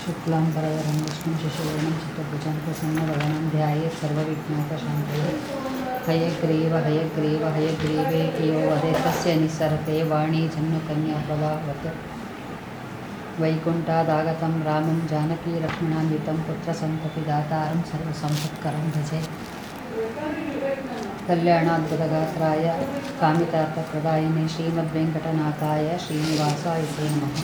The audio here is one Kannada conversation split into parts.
शुक्लाम्बरधरं विष्णुं शशिवर्णं चतुर्भुजं प्रसन्नवदनं ध्यायेत् सर्वविघ्नोपशान्तये हयग्रीव हयग्रीव हयग्रीवेति यो वदे तस्य निस्सरते वाणी जह्नुकन्याप्रभावत् वैकुण्ठादागतं रामं जानकीलक्ष्मणान्वितं पुत्रसन्ततिदातारं सर्वसम्पत्करं भजे कल्याणाद्भुतगात्राय कामितार्थप्रदायिने श्रीमद्वेङ्कटनाथाय श्रीनिवासाय ते नमः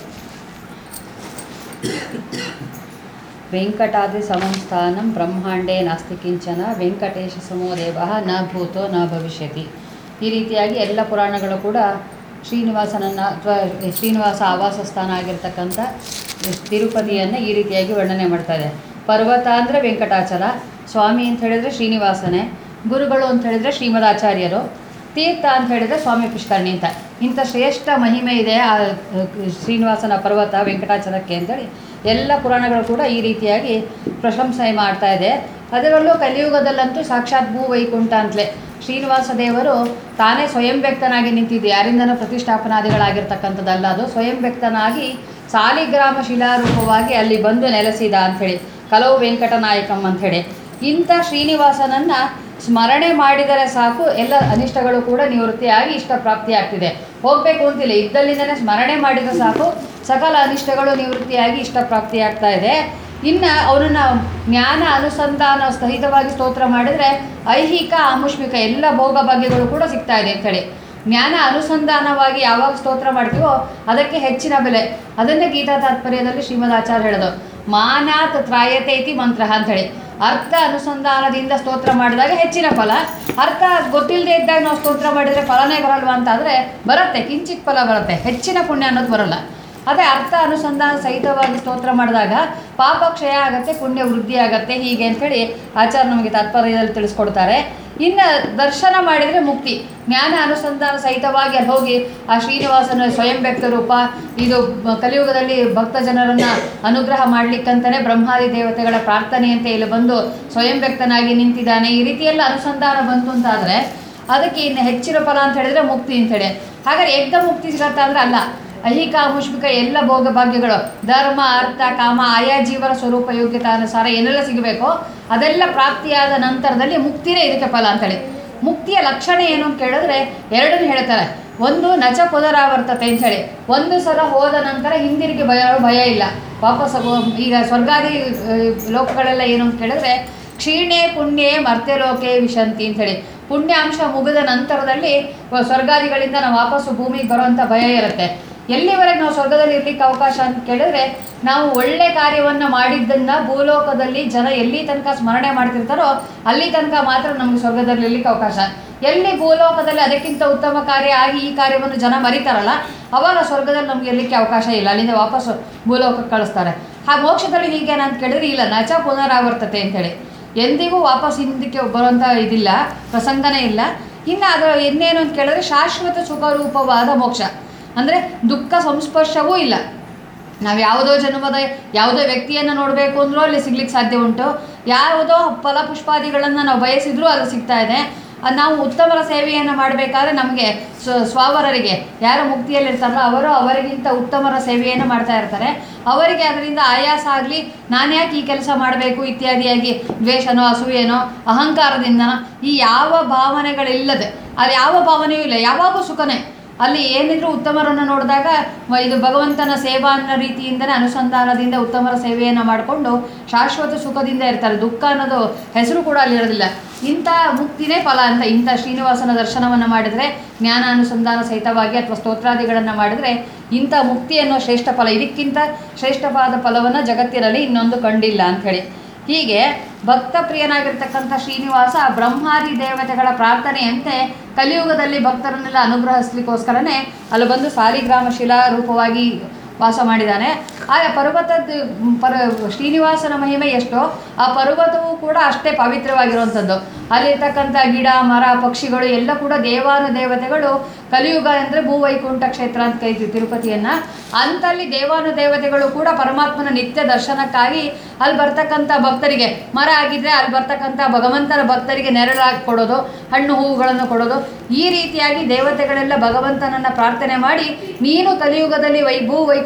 ವೆಂಕಟಾದಿಸಮಂ ಸ್ಥಾನಂ ಬ್ರಹ್ಮಾಂಡೇ ನಾಸ್ತಿ ಕಿಂಚನ ವೆಂಕಟೇಶ ಸಮೋ ದೇವಃ ನ ಭೂತೋ ನ ಭವಿಷ್ಯತಿ ಈ ರೀತಿಯಾಗಿ ಎಲ್ಲ ಪುರಾಣಗಳು ಕೂಡ ಶ್ರೀನಿವಾಸನನ್ನು ಅಥವಾ ಶ್ರೀನಿವಾಸ ಆವಾಸ ಸ್ಥಾನ ಆಗಿರ್ತಕ್ಕಂಥ ತಿರುಪತಿಯನ್ನು ಈ ರೀತಿಯಾಗಿ ವರ್ಣನೆ ಮಾಡ್ತಾರೆ ಪರ್ವತ ಅಂದರೆ ವೆಂಕಟಾಚಲ ಸ್ವಾಮಿ ಅಂತ ಹೇಳಿದರೆ ಶ್ರೀನಿವಾಸನೇ ಗುರುಗಳು ಅಂತ ಹೇಳಿದರೆ ಶ್ರೀಮದಾಚಾರ್ಯರು ತೀರ್ಥ ಅಂತ ಹೇಳಿದರೆ ಸ್ವಾಮಿ ಪುಷ್ಕರಣಿ ಅಂತ ಇಂಥ ಶ್ರೇಷ್ಠ ಮಹಿಮೆ ಇದೆ ಆ ಶ್ರೀನಿವಾಸನ ಪರ್ವತ ವೆಂಕಟಾಚಲಕ್ಕೆ ಅಂತೇಳಿ ಎಲ್ಲ ಪುರಾಣಗಳು ಕೂಡ ಈ ರೀತಿಯಾಗಿ ಪ್ರಶಂಸೆ ಮಾಡ್ತಾ ಇದೆ ಅದರಲ್ಲೂ ಕಲಿಯುಗದಲ್ಲಂತೂ ಸಾಕ್ಷಾತ್ ಭೂ ವೈಕುಂಠ ಅಂತಲೇ ಶ್ರೀನಿವಾಸ ದೇವರು ತಾನೇ ಸ್ವಯಂ ವ್ಯಕ್ತನಾಗಿ ನಿಂತಿದ್ದು ಯಾರಿಂದನೂ ಪ್ರತಿಷ್ಠಾಪನಾದಿಗಳಾಗಿರ್ತಕ್ಕಂಥದ್ದಲ್ಲ ಅದು ಸ್ವಯಂ ವ್ಯಕ್ತನಾಗಿ ಸಾಲಿಗ್ರಾಮ ಶಿಲಾರೂಪವಾಗಿ ಅಲ್ಲಿ ಬಂದು ನೆಲೆಸಿದ ಅಂಥೇಳಿ ಕಲವು ವೆಂಕಟನಾಯಕಂ ಅಂಥೇಳಿ ಇಂಥ ಶ್ರೀನಿವಾಸನನ್ನು ಸ್ಮರಣೆ ಮಾಡಿದರೆ ಸಾಕು ಎಲ್ಲ ಅನಿಷ್ಟಗಳು ಕೂಡ ನಿವೃತ್ತಿಯಾಗಿ ಇಷ್ಟ ಪ್ರಾಪ್ತಿಯಾಗ್ತಿದೆ ಹೋಗಬೇಕು ಅಂತಿಲ್ಲ ಇದ್ದಲ್ಲಿಂದನೇ ಸ್ಮರಣೆ ಮಾಡಿದರೆ ಸಾಕು ಸಕಲ ಅನಿಷ್ಟಗಳು ನಿವೃತ್ತಿಯಾಗಿ ಇಷ್ಟ ಪ್ರಾಪ್ತಿಯಾಗ್ತಾ ಇದೆ ಇನ್ನು ಅವನನ್ನು ಜ್ಞಾನ ಅನುಸಂಧಾನ ಸಹಿತವಾಗಿ ಸ್ತೋತ್ರ ಮಾಡಿದರೆ ಐಹಿಕ ಆಮುಷ್ಮಿಕ ಎಲ್ಲ ಭೋಗ ಭಾಗ್ಯಗಳು ಕೂಡ ಸಿಗ್ತಾ ಇದೆ ಅಂತೇಳಿ ಜ್ಞಾನ ಅನುಸಂಧಾನವಾಗಿ ಯಾವಾಗ ಸ್ತೋತ್ರ ಮಾಡ್ತೀವೋ ಅದಕ್ಕೆ ಹೆಚ್ಚಿನ ಬೆಲೆ ಅದನ್ನೇ ಗೀತಾ ತಾತ್ಪರ್ಯದಲ್ಲಿ ಶ್ರೀಮದ್ ಆಚಾರ್ಯ ಹೇಳೋದು ಮಾನಾತ್ ತ್ರಾಯತೆ ಇತಿ ಮಂತ್ರ ಅಂಥೇಳಿ ಅರ್ಥ ಅನುಸಂಧಾನದಿಂದ ಸ್ತೋತ್ರ ಮಾಡಿದಾಗ ಹೆಚ್ಚಿನ ಫಲ ಅರ್ಥ ಗೊತ್ತಿಲ್ಲದೆ ಇದ್ದಾಗ ನಾವು ಸ್ತೋತ್ರ ಮಾಡಿದರೆ ಫಲನೇ ಬರಲ್ವಾ ಅಂತಾದರೆ ಬರುತ್ತೆ ಕಿಂಚಿತ್ ಫಲ ಬರುತ್ತೆ ಹೆಚ್ಚಿನ ಪುಣ್ಯ ಅನ್ನೋದು ಬರೋಲ್ಲ ಅದೇ ಅರ್ಥ ಅನುಸಂಧಾನ ಸಹಿತವಾಗಿ ಸ್ತೋತ್ರ ಮಾಡಿದಾಗ ಪಾಪ ಕ್ಷಯ ಆಗುತ್ತೆ ಪುಣ್ಯ ವೃದ್ಧಿ ಆಗುತ್ತೆ ಹೀಗೆ ಅಂಥೇಳಿ ಆಚಾರ್ಯ ನಮಗೆ ತಾತ್ಪರ್ಯದಲ್ಲಿ ತಿಳಿಸ್ಕೊಡ್ತಾರೆ ಇನ್ನು ದರ್ಶನ ಮಾಡಿದರೆ ಮುಕ್ತಿ ಜ್ಞಾನ ಅನುಸಂಧಾನ ಸಹಿತವಾಗಿ ಅಲ್ಲಿ ಹೋಗಿ ಆ ಶ್ರೀನಿವಾಸನ ಸ್ವಯಂ ವ್ಯಕ್ತ ರೂಪ ಇದು ಕಲಿಯುಗದಲ್ಲಿ ಭಕ್ತ ಜನರನ್ನು ಅನುಗ್ರಹ ಮಾಡಲಿಕ್ಕಂತಲೇ ಬ್ರಹ್ಮಾದಿ ದೇವತೆಗಳ ಪ್ರಾರ್ಥನೆಯಂತೆ ಇಲ್ಲಿ ಬಂದು ಸ್ವಯಂ ವ್ಯಕ್ತನಾಗಿ ನಿಂತಿದ್ದಾನೆ ಈ ರೀತಿಯೆಲ್ಲ ಅನುಸಂಧಾನ ಬಂತು ಅಂತಾದರೆ ಅದಕ್ಕೆ ಇನ್ನು ಹೆಚ್ಚಿನ ಫಲ ಅಂತ ಹೇಳಿದ್ರೆ ಮುಕ್ತಿ ಅಂತೇಳಿ ಹಾಗಾದ್ರೆ ಏಕ ಮುಕ್ತಿ ಸಿಗತ್ತಾ ಅಂದರೆ ಅಲ್ಲ ಐಹಿಕ ಮುಷ್ಮಿಕ ಎಲ್ಲ ಭೋಗ ಭಾಗ್ಯಗಳು ಧರ್ಮ ಅರ್ಥ ಕಾಮ ಆಯಾ ಜೀವನ ಸ್ವರೂಪ ಯೋಗ್ಯತಾನುಸಾರ ಏನೆಲ್ಲ ಸಿಗಬೇಕೋ ಅದೆಲ್ಲ ಪ್ರಾಪ್ತಿಯಾದ ನಂತರದಲ್ಲಿ ಮುಕ್ತಿನೇ ಇದಕ್ಕೆ ಫಲ ಅಂತೇಳಿ ಮುಕ್ತಿಯ ಲಕ್ಷಣ ಏನು ಅಂತ ಕೇಳಿದ್ರೆ ಎರಡನ್ನು ಹೇಳ್ತಾರೆ ಒಂದು ನಚ ಪುನರಾವರ್ತತೆ ಅಂಥೇಳಿ ಒಂದು ಸಲ ಹೋದ ನಂತರ ಹಿಂದಿರುಗಿ ಭಯ ಭಯ ಇಲ್ಲ ವಾಪಸ್ ಈಗ ಸ್ವರ್ಗಾದಿ ಲೋಕಗಳೆಲ್ಲ ಏನು ಅಂತ ಕೇಳಿದ್ರೆ ಕ್ಷೀಣೆ ಪುಣ್ಯೇ ಮರ್ತ್ಯಲೋಕೆ ವಿಶಂತಿ ಅಂಥೇಳಿ ಪುಣ್ಯಾಂಶ ಮುಗಿದ ನಂತರದಲ್ಲಿ ಸ್ವರ್ಗಾದಿಗಳಿಂದ ನಾವು ವಾಪಸ್ಸು ಭೂಮಿಗೆ ಬರುವಂಥ ಭಯ ಇರುತ್ತೆ ಎಲ್ಲಿವರೆಗೆ ನಾವು ಸ್ವರ್ಗದಲ್ಲಿ ಇರ್ಲಿಕ್ಕೆ ಅವಕಾಶ ಅಂತ ಕೇಳಿದ್ರೆ ನಾವು ಒಳ್ಳೆ ಕಾರ್ಯವನ್ನು ಮಾಡಿದ್ದನ್ನು ಭೂಲೋಕದಲ್ಲಿ ಜನ ಎಲ್ಲಿ ತನಕ ಸ್ಮರಣೆ ಮಾಡ್ತಿರ್ತಾರೋ ಅಲ್ಲಿ ತನಕ ಮಾತ್ರ ನಮಗೆ ಸ್ವರ್ಗದಲ್ಲಿ ಇರ್ಲಿಕ್ಕೆ ಅವಕಾಶ ಎಲ್ಲಿ ಭೂಲೋಕದಲ್ಲಿ ಅದಕ್ಕಿಂತ ಉತ್ತಮ ಕಾರ್ಯ ಆಗಿ ಈ ಕಾರ್ಯವನ್ನು ಜನ ಮರಿತಾರಲ್ಲ ಅವಾಗ ಸ್ವರ್ಗದಲ್ಲಿ ನಮ್ಗೆ ಇರಲಿಕ್ಕೆ ಅವಕಾಶ ಇಲ್ಲ ಅಲ್ಲಿಂದ ವಾಪಸ್ಸು ಭೂಲೋಕಕ್ಕೆ ಕಳಿಸ್ತಾರೆ ಆ ಮೋಕ್ಷದಲ್ಲಿ ಹೀಗೇನಂತ ಕೇಳಿದ್ರೆ ಇಲ್ಲ ನಚ ಪುನರಾವರ್ತತೆ ಅಂತೇಳಿ ಎಂದಿಗೂ ವಾಪಸ್ ಹಿಂದಕ್ಕೆ ಬರುವಂಥ ಇದಿಲ್ಲ ಪ್ರಸಂಗನೇ ಇಲ್ಲ ಇನ್ನು ಅದರ ಇನ್ನೇನು ಅಂತ ಕೇಳಿದ್ರೆ ಶಾಶ್ವತ ಸುಖರೂಪವಾದ ಮೋಕ್ಷ ಅಂದರೆ ದುಃಖ ಸಂಸ್ಪರ್ಶವೂ ಇಲ್ಲ ನಾವು ಯಾವುದೋ ಜನ್ಮದ ಯಾವುದೋ ವ್ಯಕ್ತಿಯನ್ನು ನೋಡಬೇಕು ಅಂದರೂ ಅಲ್ಲಿ ಸಿಗ್ಲಿಕ್ಕೆ ಸಾಧ್ಯ ಉಂಟು ಯಾವುದೋ ಫಲಪುಷ್ಪಾದಿಗಳನ್ನು ನಾವು ಬಯಸಿದ್ರೂ ಅದು ಸಿಗ್ತಾ ಇದೆ ನಾವು ಉತ್ತಮರ ಸೇವೆಯನ್ನು ಮಾಡಬೇಕಾದ್ರೆ ನಮಗೆ ಸ್ವ ಸ್ವಾವರರಿಗೆ ಯಾರು ಮುಕ್ತಿಯಲ್ಲಿರ್ತಾರೋ ಅವರು ಅವರಿಗಿಂತ ಉತ್ತಮರ ಸೇವೆಯನ್ನು ಮಾಡ್ತಾ ಇರ್ತಾರೆ ಅವರಿಗೆ ಅದರಿಂದ ಆಯಾಸ ಆಗಲಿ ನಾನು ಯಾಕೆ ಈ ಕೆಲಸ ಮಾಡಬೇಕು ಇತ್ಯಾದಿಯಾಗಿ ದ್ವೇಷನೋ ಅಸೂಯೆನೋ ಅಹಂಕಾರದಿಂದನೋ ಈ ಯಾವ ಭಾವನೆಗಳಿಲ್ಲದೆ ಅಲ್ಲಿ ಯಾವ ಭಾವನೆಯೂ ಇಲ್ಲ ಯಾವಾಗೂ ಸುಖನೇ ಅಲ್ಲಿ ಏನಿದ್ರು ಉತ್ತಮರನ್ನು ನೋಡಿದಾಗ ಇದು ಭಗವಂತನ ಸೇವಾ ಅನ್ನೋ ರೀತಿಯಿಂದನೇ ಅನುಸಂಧಾನದಿಂದ ಉತ್ತಮರ ಸೇವೆಯನ್ನು ಮಾಡಿಕೊಂಡು ಶಾಶ್ವತ ಸುಖದಿಂದ ಇರ್ತಾರೆ ದುಃಖ ಅನ್ನೋದು ಹೆಸರು ಕೂಡ ಅಲ್ಲಿರೋದಿಲ್ಲ ಇಂಥ ಮುಕ್ತಿನೇ ಫಲ ಅಂತ ಇಂಥ ಶ್ರೀನಿವಾಸನ ದರ್ಶನವನ್ನು ಮಾಡಿದರೆ ಜ್ಞಾನ ಅನುಸಂಧಾನ ಸಹಿತವಾಗಿ ಅಥವಾ ಸ್ತೋತ್ರಾದಿಗಳನ್ನು ಮಾಡಿದರೆ ಇಂಥ ಮುಕ್ತಿ ಅನ್ನೋ ಶ್ರೇಷ್ಠ ಫಲ ಇದಕ್ಕಿಂತ ಶ್ರೇಷ್ಠವಾದ ಫಲವನ್ನು ಜಗತ್ತಿನಲ್ಲಿ ಇನ್ನೊಂದು ಕಂಡಿಲ್ಲ ಅಂಥೇಳಿ ಹೀಗೆ ಭಕ್ತ ಪ್ರಿಯನಾಗಿರ್ತಕ್ಕಂಥ ಶ್ರೀನಿವಾಸ ಬ್ರಹ್ಮಾದಿ ದೇವತೆಗಳ ಪ್ರಾರ್ಥನೆಯಂತೆ ಕಲಿಯುಗದಲ್ಲಿ ಭಕ್ತರನ್ನೆಲ್ಲ ಅನುಗ್ರಹಿಸ್ಲಿಕ್ಕೋಸ್ಕರನೇ ಅಲ್ಲಿ ಬಂದು ಸಾಲಿಗ್ರಾಮ ಶಿಲಾ ರೂಪವಾಗಿ ವಾಸ ಮಾಡಿದ್ದಾನೆ ಆ ಪರ್ವತದ ಪರ ಶ್ರೀನಿವಾಸನ ಮಹಿಮೆ ಎಷ್ಟೋ ಆ ಪರ್ವತವೂ ಕೂಡ ಅಷ್ಟೇ ಪವಿತ್ರವಾಗಿರುವಂಥದ್ದು ಅಲ್ಲಿರ್ತಕ್ಕಂಥ ಗಿಡ ಮರ ಪಕ್ಷಿಗಳು ಎಲ್ಲ ಕೂಡ ದೇವಾನು ದೇವತೆಗಳು ಕಲಿಯುಗ ಅಂದರೆ ಭೂವೈಕುಂಠ ಕ್ಷೇತ್ರ ಅಂತ ಕರಿತೀವಿ ತಿರುಪತಿಯನ್ನು ಅಂತಲ್ಲಿ ದೇವಾನು ದೇವತೆಗಳು ಕೂಡ ಪರಮಾತ್ಮನ ನಿತ್ಯ ದರ್ಶನಕ್ಕಾಗಿ ಅಲ್ಲಿ ಬರ್ತಕ್ಕಂಥ ಭಕ್ತರಿಗೆ ಮರ ಆಗಿದ್ರೆ ಅಲ್ಲಿ ಬರ್ತಕ್ಕಂಥ ಭಗವಂತನ ಭಕ್ತರಿಗೆ ನೆರಳಾಗಿ ಕೊಡೋದು ಹಣ್ಣು ಹೂವುಗಳನ್ನು ಕೊಡೋದು ಈ ರೀತಿಯಾಗಿ ದೇವತೆಗಳೆಲ್ಲ ಭಗವಂತನನ್ನು ಪ್ರಾರ್ಥನೆ ಮಾಡಿ ನೀನು ಕಲಿಯುಗದಲ್ಲಿ ವೈ ಭೂ ವೈಕುಂಠ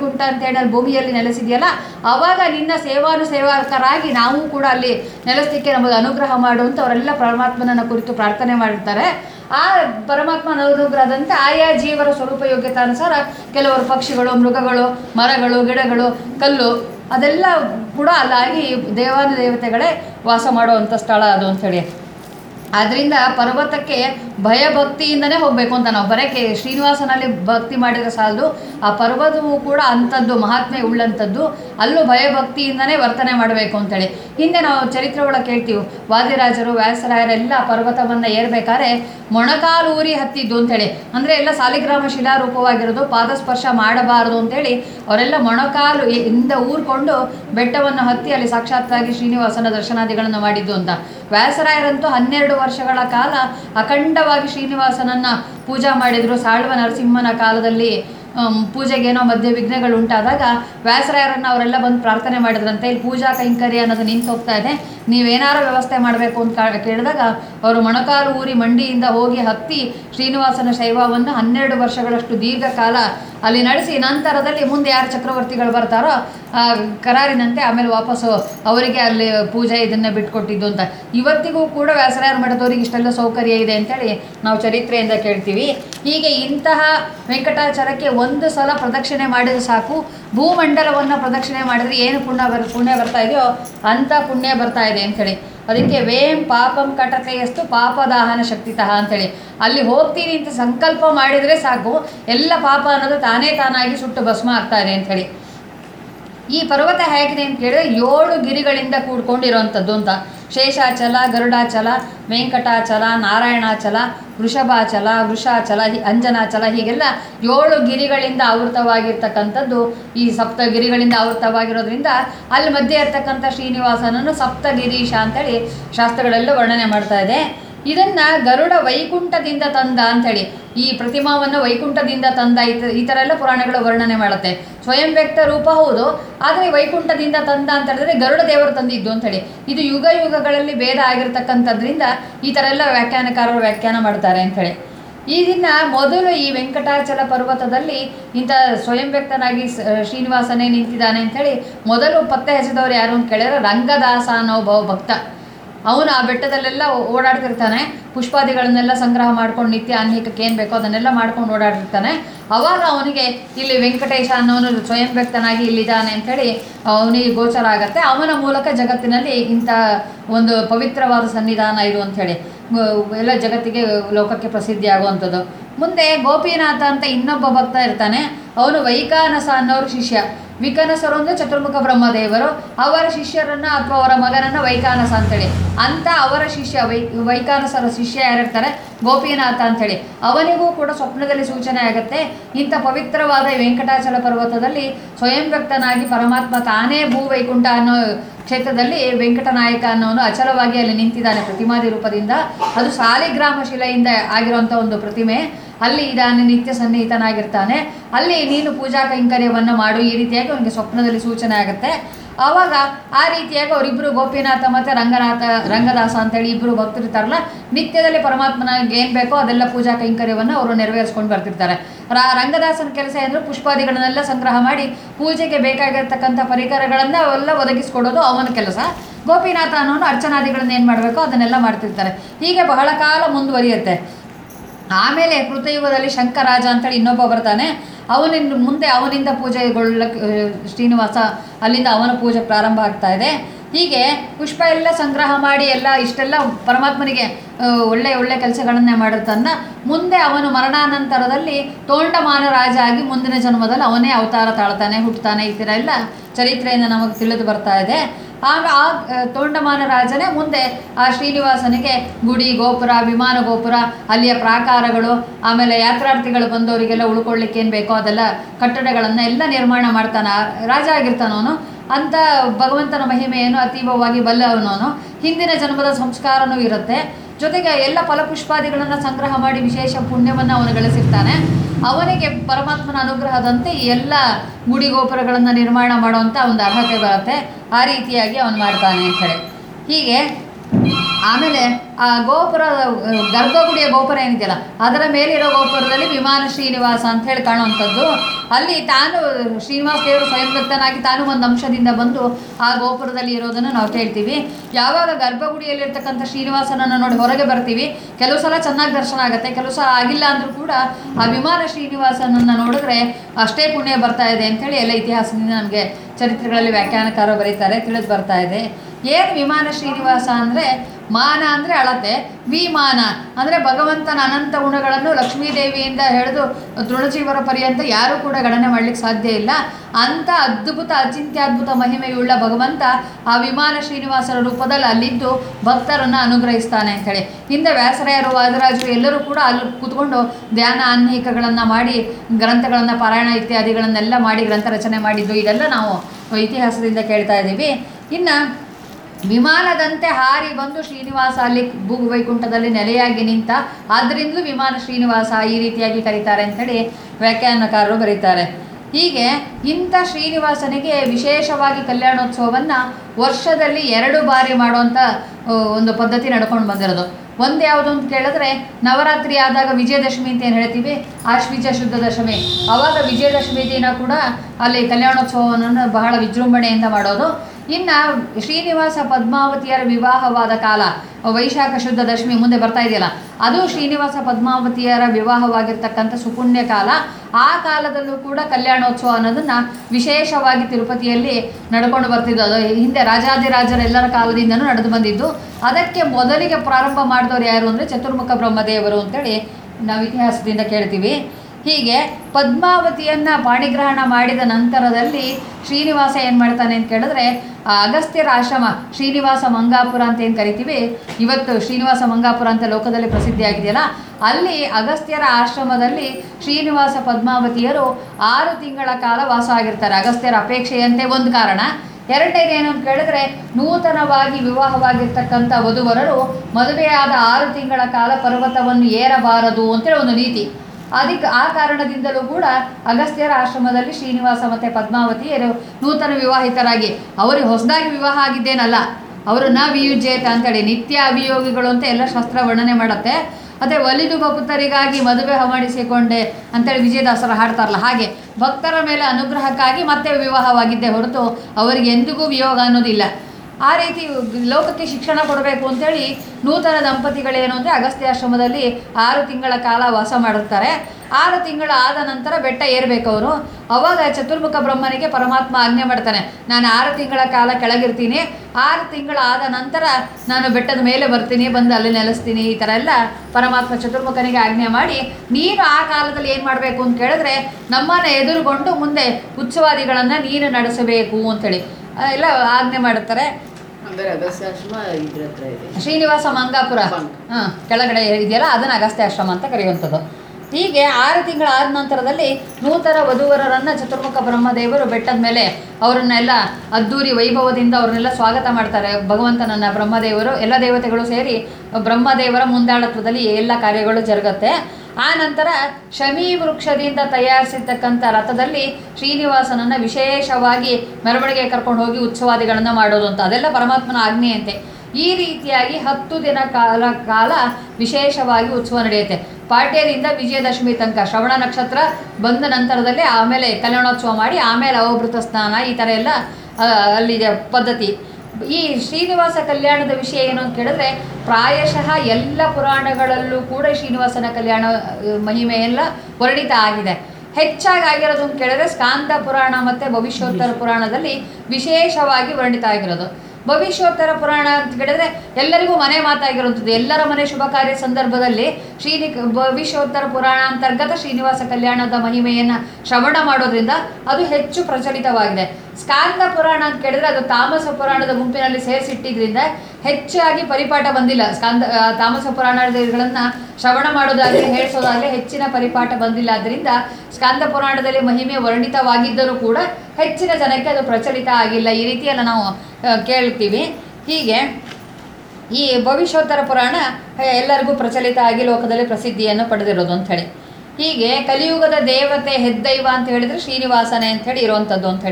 ವೈಕುಂಠ ಅಂತೇಳಿ ಅಲ್ಲಿ ಭೂಮಿಯಲ್ಲಿ ನೆಲೆಸಿದೆಯಲ್ಲ ಆವಾಗ ನಿನ್ನ ಸೇವಾನು ಸೇವಕರಾಗಿ ನಾವು ಕೂಡ ಅಲ್ಲಿ ನೆಲೆಸಲಿಕ್ಕೆ ನಮಗೆ ಅನುಗ್ರಹ ಮಾಡು ಅಂತ ಅವರೆಲ್ಲ ಪರಮಾತ್ಮನನ್ನ ಕುರಿತು ಪ್ರಾರ್ಥನೆ ಮಾಡಿರ್ತಾರೆ ಆ ಪರಮಾತ್ಮನ ಅನುಗ್ರಹದಂತೆ ಆಯಾ ಜೀವರ ಸ್ವರೂಪ ಯೋಗ್ಯತಾನುಸಾರ ಕೆಲವರು ಪಕ್ಷಿಗಳು ಮೃಗಗಳು ಮರಗಳು ಗಿಡಗಳು ಕಲ್ಲು ಅದೆಲ್ಲ ಕೂಡ ಅಲ್ಲಾಗಿ ದೇವಾನ ದೇವತೆಗಳೇ ವಾಸ ಮಾಡುವಂಥ ಸ್ಥಳ ಅದು ಅಂಥೇಳಿ ಆದ್ದರಿಂದ ಪರ್ವತಕ್ಕೆ ಭಯಭಕ್ತಿಯಿಂದನೇ ಹೋಗಬೇಕು ಅಂತ ನಾವು ಬರೋಕ್ಕೆ ಶ್ರೀನಿವಾಸನಲ್ಲಿ ಭಕ್ತಿ ಮಾಡಿದರೆ ಸಾಲದು ಆ ಪರ್ವತವು ಕೂಡ ಅಂಥದ್ದು ಮಹಾತ್ಮೆ ಉಳ್ಳಂಥದ್ದು ಅಲ್ಲೂ ಭಯಭಕ್ತಿಯಿಂದನೇ ವರ್ತನೆ ಮಾಡಬೇಕು ಅಂತೇಳಿ ಹಿಂದೆ ನಾವು ಚರಿತ್ರೆ ಒಳಗೆ ಕೇಳ್ತೀವಿ ವಾದಿರಾಜರು ವ್ಯಾಸರಾಯರೆಲ್ಲ ಪರ್ವತವನ್ನು ಏರ್ಬೇಕಾದ್ರೆ ಮೊಣಕಾಲು ಊರಿ ಹತ್ತಿದ್ದು ಅಂತೇಳಿ ಅಂದರೆ ಎಲ್ಲ ಸಾಲಿಗ್ರಾಮ ಶಿಲಾರೂಪವಾಗಿರೋದು ಪಾದಸ್ಪರ್ಶ ಮಾಡಬಾರದು ಅಂತೇಳಿ ಅವರೆಲ್ಲ ಮೊಣಕಾಲು ಇ- ಇಂದ ಊರ್ಕೊಂಡು ಬೆಟ್ಟವನ್ನು ಹತ್ತಿ ಅಲ್ಲಿ ಸಾಕ್ಷಾತ್ತಾಗಿ ಶ್ರೀನಿವಾಸನ ದರ್ಶನಾದಿಗಳನ್ನು ಮಾಡಿದ್ದು ಅಂತ ವ್ಯಾಸರಾಯರಂತೂ ಹನ್ನೆರಡು ವರ್ಷಗಳ ಕಾಲ ಅಖಂಡವಾಗಿ ಶ್ರೀನಿವಾಸನನ್ನ ಪೂಜಾ ಮಾಡಿದರು ಸಾಳ್ವ ನರಸಿಂಹನ ಕಾಲದಲ್ಲಿ ಆಮ್, ಪೂಜೆಗೇನೋ ಮಧ್ಯೆ ವಿಘ್ನಗಳು ಉಂಟಾದಾಗ ವ್ಯಾಸರಾಯರನ್ನು ಅವರೆಲ್ಲ ಬಂದು ಪ್ರಾರ್ಥನೆ ಮಾಡಿದ್ರಂತೆ ಇಲ್ಲಿ ಪೂಜಾ ಕೈಂಕರ್ಯ ಅನ್ನೋದು ನಿಂತು ಹೋಗ್ತಾ ಇದೆ ನೀವೇನಾರು ವ್ಯವಸ್ಥೆ ಮಾಡಬೇಕು ಅಂತ ಕಾ- ಕೇಳಿದಾಗ ಅವರು ಮೊಣಕಾಲು ಊರಿ ಮಂಡಿಯಿಂದ ಹೋಗಿ ಹತ್ತಿ ಶ್ರೀನಿವಾಸನ ಶೈವವನ್ನು ಹನ್ನೆರಡು ವರ್ಷಗಳಷ್ಟು ದೀರ್ಘಕಾಲ ಅಲ್ಲಿ ನಡೆಸಿ ನಂತರದಲ್ಲಿ ಮುಂದೆ ಯಾರು ಚಕ್ರವರ್ತಿಗಳು ಬರ್ತಾರೋ ಆ ಕರಾರಿನಂತೆ ಆಮೇಲೆ ವಾಪಸ್ಸು ಅವರಿಗೆ ಅಲ್ಲಿ ಪೂಜೆ ಇದನ್ನು ಬಿಟ್ಕೊಟ್ಟಿದ್ದು ಅಂತ ಇವತ್ತಿಗೂ ಕೂಡ ವ್ಯಾಸರಾಯರ ಮಠದವರಿಗೆ ಇಷ್ಟೆಲ್ಲ ಸೌಕರ್ಯ ಇದೆ ಅಂತೇಳಿ ನಾವು ಚರಿತ್ರೆಯಿಂದ ಕೇಳ್ತೀವಿ ಹೀಗೆ ಇಂತಹ ವೆಂಕಟಾಚಲಕ್ಕೆ ಒಂದು ಸಲ ಪ್ರದಕ್ಷಿಣೆ ಮಾಡಿದ್ರೆ ಸಾಕು ಭೂಮಂಡಲವನ್ನು ಪ್ರದಕ್ಷಿಣೆ ಮಾಡಿದ್ರೆ ಏನು ಪುಣ್ಯ ಬರ್ ಪುಣ್ಯ ಬರ್ತಾ ಇದೆಯೋ ಅಂಥ ಪುಣ್ಯ ಬರ್ತಾ ಇದೆ ಅಂಥೇಳಿ ಅದಕ್ಕೆ ವೇಂ ಪಾಪಂ ಕಟತೆಯಸ್ತು ಪಾಪದಾಹನ ಶಕ್ತಿತಃ ಅಂತೇಳಿ ಅಲ್ಲಿ ಹೋಗ್ತೀನಿ ಅಂತ ಸಂಕಲ್ಪ ಮಾಡಿದರೆ ಸಾಕು ಎಲ್ಲ ಪಾಪ ಅನ್ನೋದು ತಾನೇ ತಾನಾಗಿ ಸುಟ್ಟು ಭಸ್ಮ ಆಗ್ತಾ ಇದೆ ಅಂಥೇಳಿ ಈ ಪರ್ವತ ಹೇಗಿದೆ ಅಂತ ಕೇಳಿದ್ರೆ ಏಳು ಗಿರಿಗಳಿಂದ ಕೂಡ್ಕೊಂಡಿರೋವಂಥದ್ದು ಅಂತ ಶೇಷಾಚಲ ಗರುಡಾಚಲ ವೆಂಕಟಾಚಲ ನಾರಾಯಣಾಚಲ ವೃಷಭಾಚಲ ವೃಷಾಚಲ ಹಿ- ಅಂಜನಾಚಲ ಹೀಗೆಲ್ಲ ಏಳು ಗಿರಿಗಳಿಂದ ಆವೃತವಾಗಿರ್ತಕ್ಕಂಥದ್ದು ಈ ಸಪ್ತ ಗಿರಿಗಳಿಂದ ಆವೃತವಾಗಿರೋದ್ರಿಂದ ಅಲ್ಲಿ ಮಧ್ಯೆ ಇರ್ತಕ್ಕಂಥ ಶ್ರೀನಿವಾಸನನ್ನು ಸಪ್ತಗಿರೀಶ ಅಂತೇಳಿ ಶಾಸ್ತ್ರಗಳೆಲ್ಲ ವರ್ಣನೆ ಮಾಡ್ತಾ ಇದೆ ಇದನ್ನ ಗರುಡ ವೈಕುಂಠದಿಂದ ತಂದ ಅಂತೇಳಿ ಈ ಪ್ರತಿಮಾವನ್ನು ವೈಕುಂಠದಿಂದ ತಂದ ಈ ತ- ಈ ಥರ ಎಲ್ಲ ಪುರಾಣಗಳು ವರ್ಣನೆ ಮಾಡುತ್ತೆ ಸ್ವಯಂ ವ್ಯಕ್ತ ರೂಪ ಹೌದು ಆದರೆ ವೈಕುಂಠದಿಂದ ತಂದ ಅಂತ ಹೇಳಿದ್ರೆ ಗರುಡ ದೇವರು ತಂದಿದ್ದು ಅಂತೇಳಿ ಇದು ಯುಗ ಯುಗಗಳಲ್ಲಿ ಭೇದ ಆಗಿರ್ತಕ್ಕಂಥದ್ರಿಂದ ಈ ಥರ ಎಲ್ಲ ವ್ಯಾಖ್ಯಾನಕಾರರು ವ್ಯಾಖ್ಯಾನ ಮಾಡ್ತಾರೆ ಅಂಥೇಳಿ ಈ ದಿನ ಮೊದಲು ಈ ವೆಂಕಟಾಚಲ ಪರ್ವತದಲ್ಲಿ ಇಂಥ ಸ್ವಯಂ ವ್ಯಕ್ತನಾಗಿ ಸ- ಶ್ರೀನಿವಾಸನೇ ನಿಂತಿದ್ದಾನೆ ಅಂಥೇಳಿ ಮೊದಲು ಪತ್ತೆ ಹಚ್ಚಿದವರು ಯಾರು ಅಂತ ಕೇಳಿದ್ರೆ ರಂಗದಾಸ ಅನ್ನೋ ಒಬ್ಬ ಭಕ್ತ ಅವನು ಆ ಬೆಟ್ಟದಲ್ಲೆಲ್ಲ ಓಡಾಡ್ತಿರ್ತಾನೆ ಪುಷ್ಪಾದಿಗಳನ್ನೆಲ್ಲ ಸಂಗ್ರಹ ಮಾಡ್ಕೊಂಡು ನಿತ್ಯ ಅನ್ಹಿಕಕ್ಕೆ ಏನು ಬೇಕೋ ಅದನ್ನೆಲ್ಲ ಮಾಡ್ಕೊಂಡು ಓಡಾಡಿರ್ತಾನೆ ಅವಾಗ ಅವನಿಗೆ ಇಲ್ಲಿ ವೆಂಕಟೇಶ ಅನ್ನೋನು ಸ್ವಯಂ ವ್ಯಕ್ತನಾಗಿ ಇಲ್ಲಿದ್ದಾನೆ ಅಂಥೇಳಿ ಅವನಿಗೆ ಗೋಚರ ಆಗತ್ತೆ ಅವನ ಮೂಲಕ ಜಗತ್ತಿನಲ್ಲಿ ಇಂಥ ಒಂದು ಪವಿತ್ರವಾದ ಸನ್ನಿಧಾನ ಇದು ಅಂಥೇಳಿ ಎಲ್ಲ ಜಗತ್ತಿಗೆ ಲೋಕಕ್ಕೆ ಪ್ರಸಿದ್ಧಿ ಆಗುವಂಥದ್ದು ಮುಂದೆ ಗೋಪಿನಾಥ ಅಂತ ಇನ್ನೊಬ್ಬ ಭಕ್ತ ಇರ್ತಾನೆ ಅವನು ವೈಕಾನಸ ಅನ್ನೋರು ಶಿಷ್ಯ ವಿಕನಸರು ಅಂದರೆ ಚತುರ್ಮುಖ ಬ್ರಹ್ಮದೇವರು ಅವರ ಶಿಷ್ಯರನ್ನ ಅಥವಾ ಅವರ ಮಗನನ್ನ ವೈಕಾನಸ ಅಂತೇಳಿ ಅಂತ ಅವರ ಶಿಷ್ಯ ವೈ ವೈಕಾನಸರ ಶಿಷ್ಯ ಯಾರಿರ್ತಾರೆ ಗೋಪಿನಾಥ ಅಂತೇಳಿ ಅವನಿಗೂ ಕೂಡ ಸ್ವಪ್ನದಲ್ಲಿ ಸೂಚನೆ ಆಗುತ್ತೆ ಇಂಥ ಪವಿತ್ರವಾದ ಈ ವೆಂಕಟಾಚಲ ಪರ್ವತದಲ್ಲಿ ಸ್ವಯಂ ವ್ಯಕ್ತನಾಗಿ ಪರಮಾತ್ಮ ತಾನೇ ಭೂ ವೈಕುಂಠ ಅನ್ನೋ ಕ್ಷೇತ್ರದಲ್ಲಿ ವೆಂಕಟನಾಯಕ ಅನ್ನೋನು ಅಚಲವಾಗಿ ಅಲ್ಲಿ ನಿಂತಿದ್ದಾನೆ ಪ್ರತಿಮಾದಿ ರೂಪದಿಂದ ಅದು ಸಾಲಿಗ್ರಾಮ ಶಿಲೆಯಿಂದ ಆಗಿರುವಂಥ ಒಂದು ಪ್ರತಿಮೆ ಅಲ್ಲಿ ಇದಾನೆ ನಿತ್ಯ ಸನ್ನಿಹಿತನಾಗಿರ್ತಾನೆ ಅಲ್ಲಿ ನೀನು ಪೂಜಾ ಕೈಂಕರ್ಯವನ್ನು ಮಾಡು ಈ ರೀತಿಯಾಗಿ ಅವನಿಗೆ ಸ್ವಪ್ನದಲ್ಲಿ ಸೂಚನೆ ಆಗುತ್ತೆ ಆವಾಗ ಆ ರೀತಿಯಾಗಿ ಅವರಿಬ್ಬರು ಗೋಪಿನಾಥ ಮತ್ತು ರಂಗನಾಥ ರಂಗದಾಸ ಅಂತೇಳಿ ಇಬ್ಬರು ಭಕ್ತರು ಇರ್ತಾರಲ್ಲ ನಿತ್ಯದಲ್ಲಿ ಪರಮಾತ್ಮನಿಗೆ ಏನು ಬೇಕೋ ಅದೆಲ್ಲ ಪೂಜಾ ಕೈಂಕರ್ಯವನ್ನು ಅವರು ನೆರವೇರಿಸ್ಕೊಂಡು ಬರ್ತಿರ್ತಾರೆ ರಾ ರಂಗದಾಸನ ಕೆಲಸ ಏನು ಪುಷ್ಪಾದಿಗಳನ್ನೆಲ್ಲ ಸಂಗ್ರಹ ಮಾಡಿ ಪೂಜೆಗೆ ಬೇಕಾಗಿರ್ತಕ್ಕಂಥ ಪರಿಕರಗಳನ್ನು ಅವೆಲ್ಲ ಒದಗಿಸ್ಕೊಡೋದು ಅವನ ಕೆಲಸ ಗೋಪಿನಾಥ ಅನ್ನೋನು ಅರ್ಚನಾದಿಗಳನ್ನ ಏನು ಮಾಡಬೇಕೋ ಅದನ್ನೆಲ್ಲ ಮಾಡ್ತಿರ್ತಾರೆ ಹೀಗೆ ಬಹಳ ಕಾಲ ಮುಂದುವರಿಯುತ್ತೆ ಆಮೇಲೆ ಕೃತಯುಗದಲ್ಲಿ ಶಂಕರಾಜ ಅಂತೇಳಿ ಇನ್ನೊಬ್ಬ ಬರ್ತಾನೆ ಅವನಿಂದ ಮುಂದೆ ಅವನಿಂದ ಪೂಜೆಗೊಳ್ಳಕ್ಕೆ ಆ, ಶ್ರೀನಿವಾಸ ಅಲ್ಲಿಂದ ಅವನ ಪೂಜೆ ಪ್ರಾರಂಭ ಆಗ್ತಾ ಇದೆ ಹೀಗೆ ಪುಷ್ಪ ಎಲ್ಲ ಸಂಗ್ರಹ ಮಾಡಿ ಎಲ್ಲ ಇಷ್ಟೆಲ್ಲ ಪರಮಾತ್ಮನಿಗೆ ಆ, ಒಳ್ಳೆ ಒಳ್ಳೆ ಕೆಲಸಗಳನ್ನೇ ಮಾಡಿರ್ತಾನ ಮುಂದೆ ಅವನು ಮರಣಾನಂತರದಲ್ಲಿ ತೋಂಡಮಾನ ರಾಜ ಆಗಿ ಮುಂದಿನ ಜನ್ಮದಲ್ಲಿ ಅವನೇ ಅವತಾರ ತಾಳ್ತಾನೆ ಹುಟ್ಟುತ್ತಾನೆ ಈ ಥರ ಎಲ್ಲ ಚರಿತ್ರೆಯಿಂದ ನಮಗೆ ತಿಳಿದು ಬರ್ತಾ ಇದೆ ಆಗ ಆ ಆ, ತೋಂಡಮಾನ ರಾಜನೇ ಮುಂದೆ ಆ ಶ್ರೀನಿವಾಸನಿಗೆ ಗುಡಿ ಗೋಪುರ ವಿಮಾನ ಗೋಪುರ ಅಲ್ಲಿಯ ಪ್ರಾಕಾರಗಳು ಆಮೇಲೆ ಯಾತ್ರಾರ್ಥಿಗಳು ಬಂದವರಿಗೆಲ್ಲ ಉಳ್ಕೊಳ್ಳಿಕ್ಕೆ ಏನು ಬೇಕೋ ಅದೆಲ್ಲ ಕಟ್ಟಡಗಳನ್ನು ಎಲ್ಲ ನಿರ್ಮಾಣ ಮಾಡ್ತಾನೆ ಆ ರಾಜ ಆಗಿರ್ತಾನವನು ಅಂತ ಭಗವಂತನ ಮಹಿಮೆಯನ್ನು ಅತೀವವಾಗಿ ಬಲ್ಲವನವನು ಹಿಂದಿನ ಜನ್ಮದ ಸಂಸ್ಕಾರನೂ ಇರುತ್ತೆ ಜೊತೆಗೆ ಎಲ್ಲ ಫಲಪುಷ್ಪಾದಿಗಳನ್ನು ಸಂಗ್ರಹ ಮಾಡಿ ವಿಶೇಷ ಪುಣ್ಯವನ್ನು ಅವನು ಗಳಿಸಿರ್ತಾನೆ ಅವನಿಗೆ ಪರಮಾತ್ಮನ ಅನುಗ್ರಹದಂತೆ ಈ ಎಲ್ಲ ಗುಡಿ ಗೋಪುರಗಳನ್ನು ನಿರ್ಮಾಣ ಮಾಡುವಂಥ ಒಂದು ಅರ್ಹತೆ ಬರುತ್ತೆ ಆ ರೀತಿಯಾಗಿ ಅವನು ಮಾಡ್ತಾನೆ ಅಂತ ಹೇಳಿ ಹೀಗೆ ಆಮೇಲೆ ಆ ಗೋಪುರ ಗರ್ಭಗುಡಿಯ ಗೋಪುರ ಏನಿದೆಯಲ್ಲ ಅದರ ಮೇಲಿರೋ ಗೋಪುರದಲ್ಲಿ ವಿಮಾನ ಶ್ರೀನಿವಾಸ ಅಂತ ಹೇಳಿ ಕಾಣುವಂಥದ್ದು ಅಲ್ಲಿ ತಾನು ಶ್ರೀನಿವಾಸ ದೇವರು ಸ್ವಯಂ ವ್ಯಕ್ತನಾಗಿ ತಾನು ಒಂದು ಅಂಶದಿಂದ ಬಂದು ಆ ಗೋಪುರದಲ್ಲಿ ಇರೋದನ್ನು ನಾವು ಕೇಳ್ತೀವಿ ಯಾವಾಗ ಗರ್ಭಗುಡಿಯಲ್ಲಿರ್ತಕ್ಕಂಥ ಶ್ರೀನಿವಾಸನನ್ನು ನೋಡಿ ಹೊರಗೆ ಬರ್ತೀವಿ ಕೆಲವು ಸಲ ಚೆನ್ನಾಗಿ ದರ್ಶನ ಆಗುತ್ತೆ ಕೆಲವು ಸಲ ಆಗಿಲ್ಲ ಅಂದರೂ ಕೂಡ ಆ ವಿಮಾನ ಶ್ರೀನಿವಾಸನನ್ನು ನೋಡಿದ್ರೆ ಅಷ್ಟೇ ಪುಣ್ಯ ಬರ್ತಾ ಇದೆ ಅಂಥೇಳಿ ಎಲ್ಲ ಇತಿಹಾಸದಿಂದ ನಮಗೆ ಚರಿತ್ರೆಗಳಲ್ಲಿ ವ್ಯಾಖ್ಯಾನಕಾರರು ಬರೀತಾರೆ ತಿಳಿದು ಬರ್ತಾ ಇದೆ ಏನು ವಿಮಾನ ಶ್ರೀನಿವಾಸ ಅಂದರೆ ಮಾನ ಅಂದರೆ ಅಳತೆ ವಿಮಾನ ಅಂದರೆ ಭಗವಂತನ ಅನಂತ ಗುಣಗಳನ್ನು ಲಕ್ಷ್ಮೀದೇವಿಯಿಂದ ಹಿಡಿದು ತೃಣಜೀವರ ಪರ್ಯಂತ ಯಾರೂ ಕೂಡ ಗಣನೆ ಮಾಡಲಿಕ್ಕೆ ಸಾಧ್ಯ ಇಲ್ಲ ಅಂಥ ಅದ್ಭುತ ಅಚಿಂತ್ಯದ್ಭುತ ಮಹಿಮೆಯುಳ್ಳ ಭಗವಂತ ಆ ವಿಮಾನ ಶ್ರೀನಿವಾಸರ ರೂಪದಲ್ಲಿ ಅಲ್ಲಿದ್ದು ಭಕ್ತರನ್ನು ಅನುಗ್ರಹಿಸ್ತಾನೆ ಅಂಥೇಳಿ ಹಿಂದೆ ವ್ಯಾಸರಾಯರು ವಾದರಾಜರು ಎಲ್ಲರೂ ಕೂಡ ಅಲ್ಲಿ ಕೂತ್ಕೊಂಡು ಧ್ಯಾನ ಆನ್ಹಿಕಗಳನ್ನು ಮಾಡಿ ಗ್ರಂಥಗಳನ್ನು ಪಾರಾಯಣ ಇತ್ಯಾದಿಗಳನ್ನೆಲ್ಲ ಮಾಡಿ ಗ್ರಂಥ ರಚನೆ ಮಾಡಿದ್ದು ಇದೆಲ್ಲ ನಾವು ಇತಿಹಾಸದಿಂದ ಕೇಳ್ತಾ ಇದ್ದೀವಿ ಇನ್ನು ವಿಮಾನದಂತೆ ಹಾರಿ ಬಂದು ಶ್ರೀನಿವಾಸ ಅಲ್ಲಿ ಭೂ ವೈಕುಂಠದಲ್ಲಿ ನೆಲೆಯಾಗಿ ನಿಂತ ಆದ್ದರಿಂದಲೂ ವಿಮಾನ ಶ್ರೀನಿವಾಸ ಈ ರೀತಿಯಾಗಿ ಕರೀತಾರೆ ಅಂಥೇಳಿ ವ್ಯಾಖ್ಯಾನಕಾರರು ಬರೀತಾರೆ ಹೀಗೆ ಇಂಥ ಶ್ರೀನಿವಾಸನಿಗೆ ವಿಶೇಷವಾಗಿ ಕಲ್ಯಾಣೋತ್ಸವವನ್ನು ವರ್ಷದಲ್ಲಿ ಎರಡು ಬಾರಿ ಮಾಡುವಂಥ ಆ, ಒಂದು ಪದ್ಧತಿ ನಡ್ಕೊಂಡು ಬಂದಿರೋದು ಒಂದು ಯಾವುದು ಅಂತ ಕೇಳಿದ್ರೆ ನವರಾತ್ರಿ ಆದಾಗ ವಿಜಯದಶಮಿ ಅಂತ ಏನು ಹೇಳ್ತೀವಿ ಆಶ್ವೀಜ ಶುದ್ಧ ದಶಮಿ ಆವಾಗ ವಿಜಯದಶಮಿ ದಿನ ಕೂಡ ಅಲ್ಲಿ ಕಲ್ಯಾಣೋತ್ಸವವನ್ನು ಬಹಳ ವಿಜೃಂಭಣೆಯಿಂದ ಮಾಡೋದು ಇನ್ನು ಶ್ರೀನಿವಾಸ ಪದ್ಮಾವತಿಯರ ವಿವಾಹವಾದ ಕಾಲ ವೈಶಾಖ ಶುದ್ಧ ದಶಮಿ ಮುಂದೆ ಬರ್ತಾ ಇದೆಯಲ್ಲ ಅದು ಶ್ರೀನಿವಾಸ ಪದ್ಮಾವತಿಯರ ವಿವಾಹವಾಗಿರ್ತಕ್ಕಂಥ ಸುಪುಣ್ಯ ಕಾಲ ಆ ಕಾಲದಲ್ಲೂ ಕೂಡ ಕಲ್ಯಾಣೋತ್ಸವ ಅನ್ನೋದನ್ನು ವಿಶೇಷವಾಗಿ ತಿರುಪತಿಯಲ್ಲಿ ನಡ್ಕೊಂಡು ಬರ್ತಿದ್ದು ಅದು ಹಿಂದೆ ರಾಜಾದಿರಾಜರೆಲ್ಲರ ಕಾಲದಿಂದನೂ ನಡೆದು ಬಂದಿದ್ದು ಅದಕ್ಕೆ ಮೊದಲಿಗೆ ಪ್ರಾರಂಭ ಮಾಡಿದವರು ಯಾರು ಅಂದರೆ ಚತುರ್ಮುಖ ಬ್ರಹ್ಮದೇವರು ಅಂತೇಳಿ ನಾವು ಇತಿಹಾಸದಿಂದ ಕೇಳ್ತೀವಿ ಹೀಗೆ ಪದ್ಮಾವತಿಯನ್ನು ಪಾಣಿಗ್ರಹಣ ಮಾಡಿದ ನಂತರದಲ್ಲಿ ಶ್ರೀನಿವಾಸ ಏನು ಮಾಡ್ತಾನೆ ಅಂತ ಕೇಳಿದ್ರೆ ಆ ಅಗಸ್ತ್ಯರ ಆಶ್ರಮ ಶ್ರೀನಿವಾಸ ಮಂಗಾಪುರ ಅಂತ ಏನು ಕರಿತೀವಿ ಇವತ್ತು ಶ್ರೀನಿವಾಸ ಮಂಗಾಪುರ ಅಂತ ಲೋಕದಲ್ಲಿ ಪ್ರಸಿದ್ಧಿಯಾಗಿದೆಯಲ್ಲ ಅಲ್ಲಿ ಅಗಸ್ತ್ಯರ ಆಶ್ರಮದಲ್ಲಿ ಶ್ರೀನಿವಾಸ ಪದ್ಮಾವತಿಯರು ಆರು ತಿಂಗಳ ಕಾಲ ವಾಸ ಆಗಿರ್ತಾರೆ ಅಗಸ್ತ್ಯರ ಅಪೇಕ್ಷೆಯಂತೆ ಒಂದು ಕಾರಣ ಎರಡನೇದು ಏನು ಅಂತ ಕೇಳಿದ್ರೆ ನೂತನವಾಗಿ ವಿವಾಹವಾಗಿರ್ತಕ್ಕಂಥ ವಧುವರರು ಮದುವೆಯಾದ ಆರು ತಿಂಗಳ ಕಾಲ ಪರ್ವತವನ್ನು ಏರಬಾರದು ಅಂತೇಳಿ ಒಂದು ನೀತಿ ಅದಕ್ಕೆ ಆ ಕಾರಣದಿಂದಲೂ ಕೂಡ ಅಗಸ್ತ್ಯರ ಆಶ್ರಮದಲ್ಲಿ ಶ್ರೀನಿವಾಸ ಮತ್ತು ಪದ್ಮಾವತಿಯರು ನೂತನ ವಿವಾಹಿತರಾಗಿ ಅವರಿಗೆ ಹೊಸದಾಗಿ ವಿವಾಹ ಆಗಿದ್ದೇನಲ್ಲ ಅವರು ನ ವಿಯುಜ್ಯೇತ ಅಂತೇಳಿ ನಿತ್ಯ ಅಭಿಯೋಗಿಗಳು ಅಂತ ಎಲ್ಲ ಶಾಸ್ತ್ರ ವರ್ಣನೆ ಮಾಡುತ್ತೆ ಅದೇ ಒಲಿದು ಭಕ್ತರಿಗಾಗಿ ಮದುವೆ ಮಾಡಿಸಿಕೊಂಡೆ ಅಂತೇಳಿ ವಿಜಯದಾಸರು ಹಾಡ್ತಾರಲ್ಲ ಹಾಗೆ ಭಕ್ತರ ಮೇಲೆ ಅನುಗ್ರಹಕ್ಕಾಗಿ ಮತ್ತೆ ವಿವಾಹವಾಗಿದ್ದೆ ಹೊರತು ಅವರಿಗೆ ಎಂದಿಗೂ ವಿಯೋಗ ಅನ್ನೋದಿಲ್ಲ ಆ ರೀತಿ ಲೋಕಕ್ಕೆ ಶಿಕ್ಷಣ ಕೊಡಬೇಕು ಅಂತೇಳಿ ನೂತನ ದಂಪತಿಗಳೇನು ಅಂದರೆ ಅಗಸ್ತ್ಯಾಶ್ರಮದಲ್ಲಿ ಆರು ತಿಂಗಳ ಕಾಲ ವಾಸ ಮಾಡುತ್ತಾರೆ ಆರು ತಿಂಗಳ ಆದ ನಂತರ ಬೆಟ್ಟ ಏರಬೇಕು ಅವರು ಅವಾಗ ಚತುರ್ಮುಖ ಬ್ರಹ್ಮನಿಗೆ ಪರಮಾತ್ಮ ಆಜ್ಞೆ ಮಾಡ್ತಾನೆ ನಾನು ಆರು ತಿಂಗಳ ಕಾಲ ಕೆಳಗಿರ್ತೀನಿ ಆರು ತಿಂಗಳ ಆದ ನಂತರ ನಾನು ಬೆಟ್ಟದ ಮೇಲೆ ಬರ್ತೀನಿ ಬಂದು ಅಲ್ಲಿ ನೆಲೆಸ್ತೀನಿ ಈ ಥರ ಎಲ್ಲ ಪರಮಾತ್ಮ ಚತುರ್ಮುಖನಿಗೆ ಆಜ್ಞೆ ಮಾಡಿ ನೀನು ಆ ಕಾಲದಲ್ಲಿ ಏನು ಮಾಡಬೇಕು ಅಂತ ಕೇಳಿದ್ರೆ ನಮ್ಮನ್ನು ಎದುರುಗೊಂಡು ಮುಂದೆ ಉತ್ಸವಾದಿಗಳನ್ನು ನೀನು ನಡೆಸಬೇಕು ಅಂತೇಳಿ ಆ, ಎಲ್ಲ ಆಜ್ಞೆ ಮಾಡುತ್ತಾರೆ ಅಂದರೆ ಅಗಸ್ತ್ಯಾಶ್ರಮ ಇದ್ರ ಹತ್ರ ಇದೆ ಶ್ರೀನಿವಾಸ ಮಂಗಾಪುರ ಮಂಗ. ಹಾಂ ಕೆಳಗಡೆ ಇದೆಯಲ್ಲ ಅದನ್ನು ಅಗಸ್ತ್ಯ ಆಶ್ರಮ ಅಂತ ಕರೆಯುವಂಥದ್ದು ಹೀಗೆ ಆರು ತಿಂಗಳ ಆದ ನಂತರದಲ್ಲಿ ನೂತನ ವಧುವರರನ್ನು ಚತುರ್ಮುಖ ಬ್ರಹ್ಮದೇವರು ಬೆಟ್ಟದ ಮೇಲೆ ಅವರನ್ನೆಲ್ಲ ಅದ್ದೂರಿ ವೈಭವದಿಂದ ಅವ್ರನ್ನೆಲ್ಲ ಸ್ವಾಗತ ಮಾಡ್ತಾರೆ ಭಗವಂತನನ್ನ ಬ್ರಹ್ಮದೇವರು ಎಲ್ಲ ದೇವತೆಗಳು ಸೇರಿ ಬ್ರಹ್ಮದೇವರ ಮುಂದಾಳತ್ವದಲ್ಲಿ ಎಲ್ಲ ಕಾರ್ಯಗಳು ಜರುಗತ್ತೆ ಆ ನಂತರ ಶಮಿ ವೃಕ್ಷದಿಂದ ತಯಾರಿಸಿರ್ತಕ್ಕಂಥ ರಥದಲ್ಲಿ ಶ್ರೀನಿವಾಸನನ್ನು ವಿಶೇಷವಾಗಿ ಮೆರವಣಿಗೆ ಕರ್ಕೊಂಡು ಹೋಗಿ ಉತ್ಸವಾದಿಗಳನ್ನು ಮಾಡೋದು ಅಂತ ಅದೆಲ್ಲ ಪರಮಾತ್ಮನ ಆಜ್ಞೆಯಂತೆ ಈ ರೀತಿಯಾಗಿ ಹತ್ತು ದಿನ ಕಾಲ ಕಾಲ ವಿಶೇಷವಾಗಿ ಉತ್ಸವ ನಡೆಯುತ್ತೆ ಪಾಡ್ಯದಿಂದ ವಿಜಯದಶಮಿ ತನಕ ಶ್ರವಣ ನಕ್ಷತ್ರ ಬಂದ ನಂತರದಲ್ಲಿ ಆಮೇಲೆ ಕಲ್ಯಾಣೋತ್ಸವ ಮಾಡಿ ಆಮೇಲೆ ಅವಭೃತ ಸ್ನಾನ ಈ ಥರ ಎಲ್ಲ ಆ, ಅಲ್ಲಿದೆ ಪದ್ಧತಿ ಈ ಶ್ರೀನಿವಾಸ ಕಲ್ಯಾಣದ ವಿಷಯ ಏನು ಅಂತ ಕೇಳಿದ್ರೆ ಪ್ರಾಯಶಃ ಎಲ್ಲ ಪುರಾಣಗಳಲ್ಲೂ ಕೂಡ ಶ್ರೀನಿವಾಸನ ಕಲ್ಯಾಣ ಆ, ಮಹಿಮೆ ಎಲ್ಲ ವರ್ಣಿತ ಆಗಿದೆ ಹೆಚ್ಚಾಗಿ ಆಗಿರೋದು ಅಂತ ಕೇಳಿದ್ರೆ ಸ್ಕಾಂದ ಪುರಾಣ ಮತ್ತು ಭವಿಷ್ಯೋತ್ತರ ಪುರಾಣದಲ್ಲಿ ವಿಶೇಷವಾಗಿ ವರ್ಣಿತ ಆಗಿರೋದು ಭವಿಷ್ಯೋತ್ತರ ಪುರಾಣ ಅಂತ ಕೇಳಿದ್ರೆ ಎಲ್ಲರಿಗೂ ಮನೆ ಮಾತಾಗಿರುವಂಥದ್ದು ಎಲ್ಲರ ಮನೆ ಶುಭ ಕಾರ್ಯ ಸಂದರ್ಭದಲ್ಲಿ ಶ್ರೀನಿ ಭವಿಷ್ಯೋತ್ತರ ಪುರಾಣ ಅಂತರ್ಗತ ಶ್ರೀನಿವಾಸ ಕಲ್ಯಾಣದ ಮಹಿಮೆಯನ್ನು ಶ್ರವಣ ಮಾಡೋದ್ರಿಂದ ಅದು ಹೆಚ್ಚು ಪ್ರಚಲಿತವಾಗಿದೆ ಸ್ಕಾಂದ ಪುರಾಣ ಅಂತ ಕೇಳಿದ್ರೆ ಅದು ತಾಮಸ ಪುರಾಣದ ಗುಂಪಿನಲ್ಲಿ ಸೇರಿಸಿಟ್ಟಿದ್ರಿಂದ ಹೆಚ್ಚಾಗಿ ಪರಿಪಾಠ ಬಂದಿಲ್ಲ ಸ್ಕಾಂದ ಆ, ತಾಮಸ ಪುರಾಣಗಳನ್ನು ಶ್ರವಣ ಮಾಡೋದಾಗಲಿ ಹೇಳಿಸೋದಾಗಲಿ ಹೆಚ್ಚಿನ ಪರಿಪಾಠ ಬಂದಿಲ್ಲ ಆದ್ದರಿಂದ ಸ್ಕಾಂದ ಪುರಾಣದಲ್ಲಿ ಮಹಿಮೆ ವರ್ಣಿತವಾಗಿದ್ದರೂ ಕೂಡ ಹೆಚ್ಚಿನ ಜನಕ್ಕೆ ಅದು ಪ್ರಚಲಿತ ಆಗಿಲ್ಲ ಈ ರೀತಿಯೆಲ್ಲ ನಾವು ಆ, ಕೇಳ್ತೀವಿ ಹೀಗೆ ಈ ಭವಿಷ್ಯೋತ್ತರ ಪುರಾಣ ಆ, ಎಲ್ಲರಿಗೂ ಪ್ರಚಲಿತ ಆಗಿ ಲೋಕದಲ್ಲಿ ಪ್ರಸಿದ್ಧಿಯನ್ನು ಪಡೆದಿರೋದು ಅಂಥೇಳಿ ಹೀಗೆ ಕಲಿಯುಗದ ದೇವತೆ ಹೆದ್ದೈವ ಅಂತ ಹೇಳಿದ್ರೆ ಶ್ರೀನಿವಾಸನೇ ಅಂಥೇಳಿ ಇರುವಂಥದ್ದು ಅಂಥೇಳಿ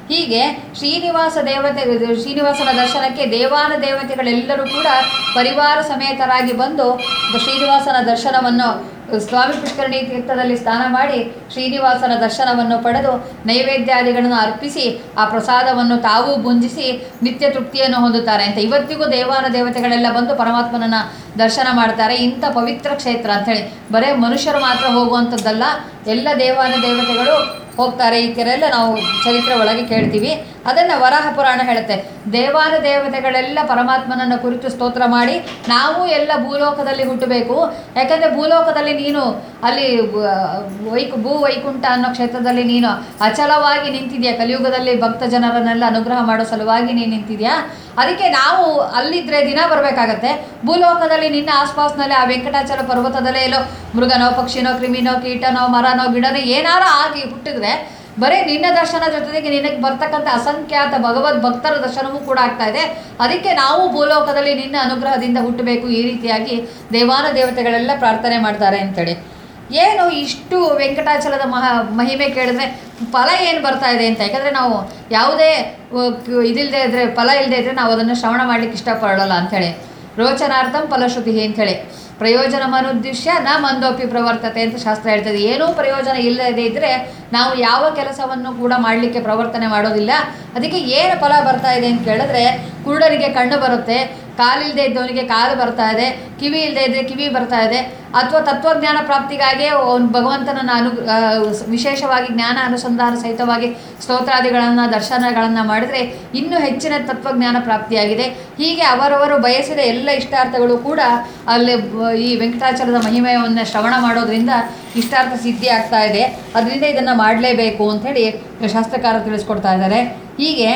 ಹೀಗೆ ಶ್ರೀನಿವಾಸ ದೇವತೆ ಶ್ರೀನಿವಾಸನ ದರ್ಶನಕ್ಕೆ ದೇವಾನ ದೇವತೆಗಳೆಲ್ಲರೂ ಕೂಡ ಪರಿವಾರ ಸಮೇತರಾಗಿ ಬಂದು ಶ್ರೀನಿವಾಸನ ದರ್ಶನವನ್ನು ಸ್ವಾಮಿ ಪುಷ್ಕರಣಿ ತೀರ್ಥದಲ್ಲಿ ಸ್ನಾನ ಮಾಡಿ ಶ್ರೀನಿವಾಸನ ದರ್ಶನವನ್ನು ಪಡೆದು ನೈವೇದ್ಯಾದಿಗಳನ್ನು ಅರ್ಪಿಸಿ ಆ ಪ್ರಸಾದವನ್ನು ತಾವೂ ಭುಂಜಿಸಿ ನಿತ್ಯ ತೃಪ್ತಿಯನ್ನು ಹೊಂದುತ್ತಾರೆ ಅಂತ ಇವತ್ತಿಗೂ ದೇವಾನ ದೇವತೆಗಳೆಲ್ಲ ಬಂದು ಪರಮಾತ್ಮನನ್ನ ದರ್ಶನ ಮಾಡ್ತಾರೆ ಇಂಥ ಪವಿತ್ರ ಕ್ಷೇತ್ರ ಅಂಥೇಳಿ ಬರೇ ಮನುಷ್ಯರು ಮಾತ್ರ ಹೋಗುವಂಥದ್ದಲ್ಲ ಎಲ್ಲ ದೇವಾನ ದೇವತೆಗಳು ಹೋಗ್ತಾರೆ ಈ ಥರ ಎಲ್ಲ ನಾವು ಚರಿತ್ರೆ ಒಳಗೆ ಕೇಳ್ತೀವಿ ಅದನ್ನು ವರಾಹ ಪುರಾಣ ಹೇಳುತ್ತೆ ದೇವಾನ ದೇವತೆಗಳೆಲ್ಲ ಪರಮಾತ್ಮನನ್ನು ಕುರಿತು ಸ್ತೋತ್ರ ಮಾಡಿ ನಾವು ಎಲ್ಲ ಭೂಲೋಕದಲ್ಲಿ ಹುಟ್ಟಬೇಕು ಯಾಕಂದರೆ ಭೂಲೋಕದಲ್ಲಿ ನೀನು ಅಲ್ಲಿ ವ- ವೈಕು ಭೂ ವೈಕುಂಠ ಅನ್ನೋ ಕ್ಷೇತ್ರದಲ್ಲಿ ನೀನು ಅಚಲವಾಗಿ ನಿಂತಿದ್ಯಾ ಕಲಿಯುಗದಲ್ಲಿ ಭಕ್ತ ಜನರನ್ನೆಲ್ಲ ಅನುಗ್ರಹ ಮಾಡೋ ಸಲುವಾಗಿ ನೀನು ನಿಂತಿದ್ಯಾ ಅದಕ್ಕೆ ನಾವು ಅಲ್ಲಿದ್ದರೆ ದಿನ ಬರಬೇಕಾಗತ್ತೆ ಭೂಲೋಕದಲ್ಲಿ ನಿನ್ನ ಆಸ್ಪಾಸ್ನಲ್ಲಿ ಆ ವೆಂಕಟಾಚಲ ಪರ್ವತದಲ್ಲೇ ಎಲ್ಲೋ ಮೃಗನೋ ಪಕ್ಷಿನೋ ಕ್ರಿಮಿನೋ ಕೀಟನೋ ಮರನೋ ಗಿಡನೋ ಏನಾರು ಆಗಿ ಹುಟ್ಟಿದ್ರೆ ಬರೀ ನಿನ್ನ ದರ್ಶನ ಜೊತೆಗೆ ನಿನಗೆ ಬರ್ತಕ್ಕಂಥ ಅಸಂಖ್ಯಾತ ಭಗವದ್ ಭಕ್ತರ ದರ್ಶನವೂ ಕೂಡ ಆಗ್ತಾ ಇದೆ ಅದಕ್ಕೆ ನಾವು ಭೂಲೋಕದಲ್ಲಿ ನಿನ್ನ ಅನುಗ್ರಹದಿಂದ ಹುಟ್ಟಬೇಕು ಈ ರೀತಿಯಾಗಿ ದೇವಾನ ದೇವತೆಗಳೆಲ್ಲ ಪ್ರಾರ್ಥನೆ ಮಾಡ್ತಾರೆ ಅಂತೇಳಿ ಏನು ಇಷ್ಟು ವೆಂಕಟಾಚಲದ ಮಹಾ ಮಹಿಮೆ ಕೇಳಿದ್ರೆ ಫಲ ಏನು ಬರ್ತಾ ಇದೆ ಅಂತ ಯಾಕಂದರೆ ನಾವು ಯಾವುದೇ ಅಹ್, ಕ- ಇದಿಲ್ಲದೆ ಇದ್ದರೆ ಫಲ ಇಲ್ಲದೆ ಇದ್ದರೆ ನಾವು ಅದನ್ನು ಶ್ರವಣ ಮಾಡಲಿಕ್ಕೆ ಇಷ್ಟಪಡೋಲ್ಲ ಅಂಥೇಳಿ ರೋಚನಾರ್ಥಂ ಫಲಶ್ರುತಿ ಅಂಥೇಳಿ ಪ್ರಯೋಜನ ಮನುದ್ದಿಶ್ಯ ನ ಮಂದೋಪಿ ಪ್ರವರ್ತತೆ ಅಂತ ಶಾಸ್ತ್ರ ಹೇಳ್ತದೆ ಏನೂ ಪ್ರಯೋಜನ ಇಲ್ಲದೆ ಇದ್ದರೆ ನಾವು ಯಾವ ಕೆಲಸವನ್ನು ಕೂಡ ಮಾಡಲಿಕ್ಕೆ ಪ್ರವರ್ತನೆ ಮಾಡೋದಿಲ್ಲ ಅದಕ್ಕೆ ಏನು ಫಲ ಬರ್ತಾ ಇದೆ ಅಂತ ಕೇಳಿದ್ರೆ ಕುರುಡರಿಗೆ ಕಣ್ಣು ಬರುತ್ತೆ ಕಾಲಿಲ್ಲದೆ ಇದ್ದವನಿಗೆ ಕಾಲು ಬರ್ತಾ ಇದೆ ಕಿವಿ ಇಲ್ಲದೆ ಇದ್ದರೆ ಕಿವಿ ಬರ್ತಾ ಇದೆ ಅಥವಾ ತತ್ವಜ್ಞಾನ ಪ್ರಾಪ್ತಿಗಾಗಿ ಅವನು ಭಗವಂತನನ್ನು ಅನು ಆ, ವಿಶೇಷವಾಗಿ ಜ್ಞಾನ ಅನುಸಂಧಾನ ಸಹಿತವಾಗಿ ಸ್ತೋತ್ರಾದಿಗಳನ್ನು ದರ್ಶನಗಳನ್ನು ಮಾಡಿದರೆ ಇನ್ನೂ ಹೆಚ್ಚಿನ ತತ್ವಜ್ಞಾನ ಪ್ರಾಪ್ತಿಯಾಗಿದೆ ಹೀಗೆ ಅವರವರು ಬಯಸಿದ ಎಲ್ಲ ಇಷ್ಟಾರ್ಥಗಳು ಕೂಡ ಅಲ್ಲಿ ಬ- ಈ ವೆಂಕಟಾಚಲದ ಮಹಿಮೆಯನ್ನು ಶ್ರವಣ ಮಾಡೋದ್ರಿಂದ ಇಷ್ಟಾರ್ಥ ಸಿದ್ಧಿ ಆಗ್ತಾ ಇದೆ ಅದರಿಂದ ಇದನ್ನು ಮಾಡಲೇಬೇಕು ಅಂಥೇಳಿ ಶಾಸ್ತ್ರಕಾರ ತಿಳಿಸ್ಕೊಡ್ತಾ ಇದ್ದಾರೆ ಹೀಗೆ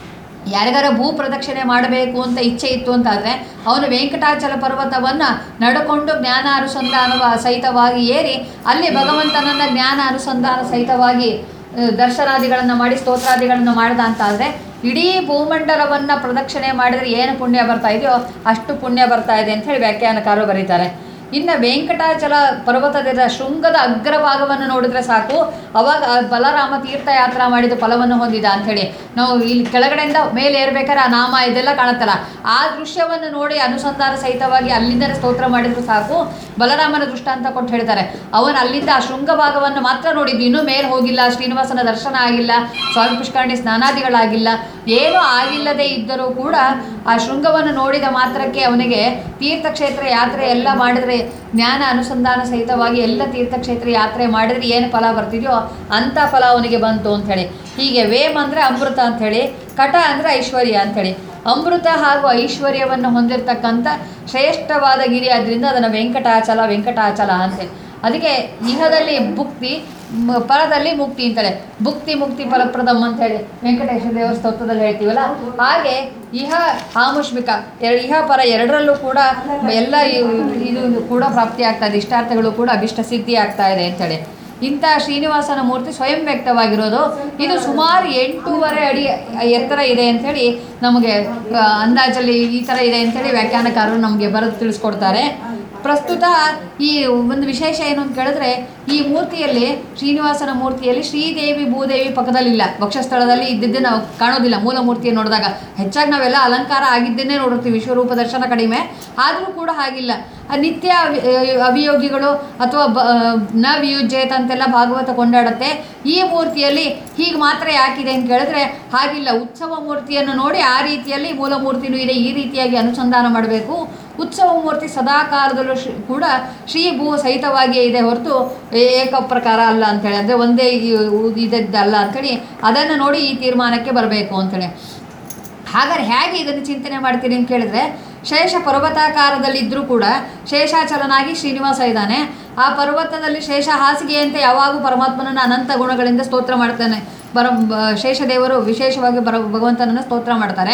ಯಾರಿಗಾರ ಭೂ ಪ್ರದಕ್ಷಿಣೆ ಮಾಡಬೇಕು ಅಂತ ಇಚ್ಛೆ ಇತ್ತು ಅಂತಾದರೆ ಅವನು ವೆಂಕಟಾಚಲ ಪರ್ವತವನ್ನು ನಡ್ಕೊಂಡು ಜ್ಞಾನ ಅನುಸಂಧಾನವ ಸಹಿತವಾಗಿ ಏರಿ ಅಲ್ಲಿ ಭಗವಂತನನ್ನು ಜ್ಞಾನ ಅನುಸಂಧಾನ ಸಹಿತವಾಗಿ ಆ, ದರ್ಶನಾದಿಗಳನ್ನು ಮಾಡಿ ಸ್ತೋತ್ರಾದಿಗಳನ್ನು ಮಾಡ್ದ ಅಂತಾದರೆ ಇಡೀ ಭೂಮಂಡಲವನ್ನು ಪ್ರದಕ್ಷಿಣೆ ಮಾಡಿದರೆ ಏನು ಪುಣ್ಯ ಬರ್ತಾ ಇದೆಯೋ ಅಷ್ಟು ಪುಣ್ಯ ಬರ್ತಾ ಇದೆ ಅಂತ ಹೇಳಿ ವ್ಯಾಖ್ಯಾನಕಾರರು ಬರೀತಾರೆ ಇನ್ನು ವೆಂಕಟಾಚಲ ಪರ್ವತದ ಶೃಂಗದ ಅಗ್ರಭಾಗವನ್ನು ನೋಡಿದ್ರೆ ಸಾಕು ಅವಾಗ ಆ ಬಲರಾಮ ತೀರ್ಥಯಾತ್ರಾ ಮಾಡಿದ ಫಲವನ್ನು ಹೊಂದಿದ ಅಂಥೇಳಿ ನಾವು ಇಲ್ಲಿ ಕೆಳಗಡೆಯಿಂದ ಮೇಲೆ ಏರ್ಬೇಕಾದ್ರೆ ಆ ನಾಮ ಇದೆಲ್ಲ ಕಾಣುತ್ತಲ್ಲ ಆ ದೃಶ್ಯವನ್ನು ನೋಡಿ ಅನುಸಂಧಾನ ಸಹಿತವಾಗಿ ಅಲ್ಲಿಂದಲೇ ಸ್ತೋತ್ರ ಮಾಡಿದ್ರು ಸಾಕು ಬಲರಾಮನ ದೃಷ್ಟಾಂತ ಕೊಟ್ಟು ಹೇಳ್ತಾರೆ ಅವನು ಅಲ್ಲಿಂದ ಆ ಶೃಂಗ ಭಾಗವನ್ನು ಮಾತ್ರ ನೋಡಿದ್ದು ಇನ್ನೂ ಮೇಲೆ ಹೋಗಿಲ್ಲ ಶ್ರೀನಿವಾಸನ ದರ್ಶನ ಆಗಿಲ್ಲ ಸ್ವಾಮಿ ಪುಷ್ಕರಣಿ ಸ್ನಾನಾದಿಗಳಾಗಿಲ್ಲ ಏನೂ ಆಗಿಲ್ಲದೆ ಇದ್ದರೂ ಕೂಡ ಆ ಶೃಂಗವನ್ನು ನೋಡಿದ ಮಾತ್ರಕ್ಕೆ ಅವನಿಗೆ ತೀರ್ಥಕ್ಷೇತ್ರ ಯಾತ್ರೆ ಎಲ್ಲ ಮಾಡಿದರೆ ಜ್ಞಾನ ಅನುಸಂಧಾನ ಸಹಿತವಾಗಿ ಎಲ್ಲ ತೀರ್ಥಕ್ಷೇತ್ರ ಯಾತ್ರೆ ಮಾಡಿದರೆ ಏನು ಫಲ ಬರ್ತಿದೆಯೋ ಅಂಥ ಫಲ ಅವನಿಗೆ ಬಂತು ಅಂಥೇಳಿ ಹೀಗೆ ವೇಮ್ ಅಂದರೆ ಅಮೃತ ಅಂಥೇಳಿ ಕಟ ಅಂದರೆ ಐಶ್ವರ್ಯ ಅಂಥೇಳಿ ಅಮೃತ ಹಾಗೂ ಐಶ್ವರ್ಯವನ್ನು ಹೊಂದಿರತಕ್ಕಂಥ ಶ್ರೇಷ್ಠವಾದ ಗಿರಿ ಆದ್ದರಿಂದ ಅದನ್ನು ವೆಂಕಟಾಚಲ ವೆಂಕಟಾಚಲ ಅಂತೇಳಿ ಅದಕ್ಕೆ ಇಹದಲ್ಲಿ ಭುಕ್ತಿ ಮ- ಪರದಲ್ಲಿ ಮುಕ್ತಿ ಅಂತಾಳೆ ಭುಕ್ತಿ ಮುಕ್ತಿ ಫಲಪ್ರದಮ್ ಅಂತೇಳಿ ವೆಂಕಟೇಶ್ವರ ದೇವರ ಸ್ತೋತ್ರದಲ್ಲಿ ಹೇಳ್ತೀವಲ್ಲ ಹಾಗೆ ಇಹ ಆಮುಷ್ಮಿಕ ಎರಡು ಇಹ ಪರ ಎರಡರಲ್ಲೂ ಕೂಡ ಎಲ್ಲ ಇ- ಇದು ಕೂಡ ಪ್ರಾಪ್ತಿ ಆಗ್ತಾ ಇದೆ ಇಷ್ಟಾರ್ಥಗಳು ಕೂಡ ಅಭಿಷ್ಟ ಸಿದ್ಧಿ ಆಗ್ತಾ ಇದೆ ಅಂತೇಳಿ ಇಂಥ ಶ್ರೀನಿವಾಸನ ಮೂರ್ತಿ ಸ್ವಯಂ ವ್ಯಕ್ತವಾಗಿರೋದು ಇದು ಸುಮಾರು ಎಂಟೂವರೆ ಅಡಿ ಎತ್ತರ ಇದೆ ಅಂಥೇಳಿ ನಮಗೆ ಆ, ಅಂದಾಜಲ್ಲಿ ಈ ಥರ ಇದೆ ಅಂಥೇಳಿ ವ್ಯಾಖ್ಯಾನಕಾರರು ನಮಗೆ ಬರೆದು ತಿಳಿಸ್ಕೊಡ್ತಾರೆ ಪ್ರಸ್ತುತ ಈ ಒಂದು ವಿಶೇಷ ಏನು ಅಂತ ಕೇಳಿದ್ರೆ ಈ ಮೂರ್ತಿಯಲ್ಲಿ ಶ್ರೀನಿವಾಸನ ಮೂರ್ತಿಯಲ್ಲಿ ಶ್ರೀದೇವಿ ಭೂದೇವಿ ಪಕ್ಕದಲ್ಲಿಲ್ಲ ವಕ್ಷಸ್ಥಳದಲ್ಲಿ ಇದ್ದಿದ್ದೇ ನಾವು ಕಾಣೋದಿಲ್ಲ ಮೂಲ ಮೂರ್ತಿಯನ್ನು ನೋಡಿದಾಗ ಹೆಚ್ಚಾಗಿ ನಾವೆಲ್ಲ ಅಲಂಕಾರ ಆಗಿದ್ದನ್ನೇ ನೋಡುತ್ತೀವಿ ವಿಶ್ವರೂಪ ದರ್ಶನ ಕಡಿಮೆ ಆದರೂ ಕೂಡ ಹಾಗಿಲ್ಲ ಆ ನಿತ್ಯ ಅವಿ- ಅವಿಯೋಗಿಗಳು ಅಥವಾ ಬ ನ ವಿಯುಜ್ಯೇತ ಅಂತೆಲ್ಲ ಭಾಗವತ ಕೊಂಡಾಡುತ್ತೆ ಈ ಮೂರ್ತಿಯಲ್ಲಿ ಹೀಗೆ ಮಾತ್ರ ಯಾಕಿದೆ ಅಂತ ಕೇಳಿದ್ರೆ ಹಾಗಿಲ್ಲ ಉತ್ಸವ ಮೂರ್ತಿಯನ್ನು ನೋಡಿ ಆ ರೀತಿಯಲ್ಲಿ ಮೂಲ ಮೂರ್ತಿನೂ ಇದೆ ಈ ರೀತಿಯಾಗಿ ಅನುಸಂಧಾನ ಮಾಡಬೇಕು ಉತ್ಸವ ಮೂರ್ತಿ ಸದಾ ಕಾಲದಲ್ಲೂ ಶ್ರೀ ಕೂಡ ಶ್ರೀ ಭೂ ಸಹಿತವಾಗಿಯೇ ಇದೆ ಹೊರತು ಏಕ ಪ್ರಕಾರ ಅಲ್ಲ ಅಂತೇಳಿ ಅಂದರೆ ಒಂದೇ ಈ- ಇದ್ದದ್ದಲ್ಲ ಅಂಥೇಳಿ ಅದನ್ನು ನೋಡಿ ಈ ತೀರ್ಮಾನಕ್ಕೆ ಬರಬೇಕು ಅಂಥೇಳಿ ಹಾಗಾದ್ರೆ ಹೇಗೆ ಇದನ್ನು ಚಿಂತನೆ ಮಾಡ್ತೀನಿ ಅಂತ ಕೇಳಿದ್ರೆ ಶೇಷ ಪರ್ವತಾಕಾರದಲ್ಲಿದ್ದರೂ ಕೂಡ ಶೇಷಾಚಲನಾಗಿ ಶ್ರೀನಿವಾಸ ಇದ್ದಾನೆ ಆ ಪರ್ವತದಲ್ಲಿ ಶೇಷ ಹಾಸಿಗೆಯಂತೆ ಯಾವಾಗೂ ಪರಮಾತ್ಮನನ್ನು ಅನಂತ ಗುಣಗಳಿಂದ ಸ್ತೋತ್ರ ಮಾಡ್ತಾನೆ ಬರ ಬ- ಶೇಷದೇವರು ವಿಶೇಷವಾಗಿ ಬರ ಭಗವಂತನನ್ನು ಸ್ತೋತ್ರ ಮಾಡ್ತಾರೆ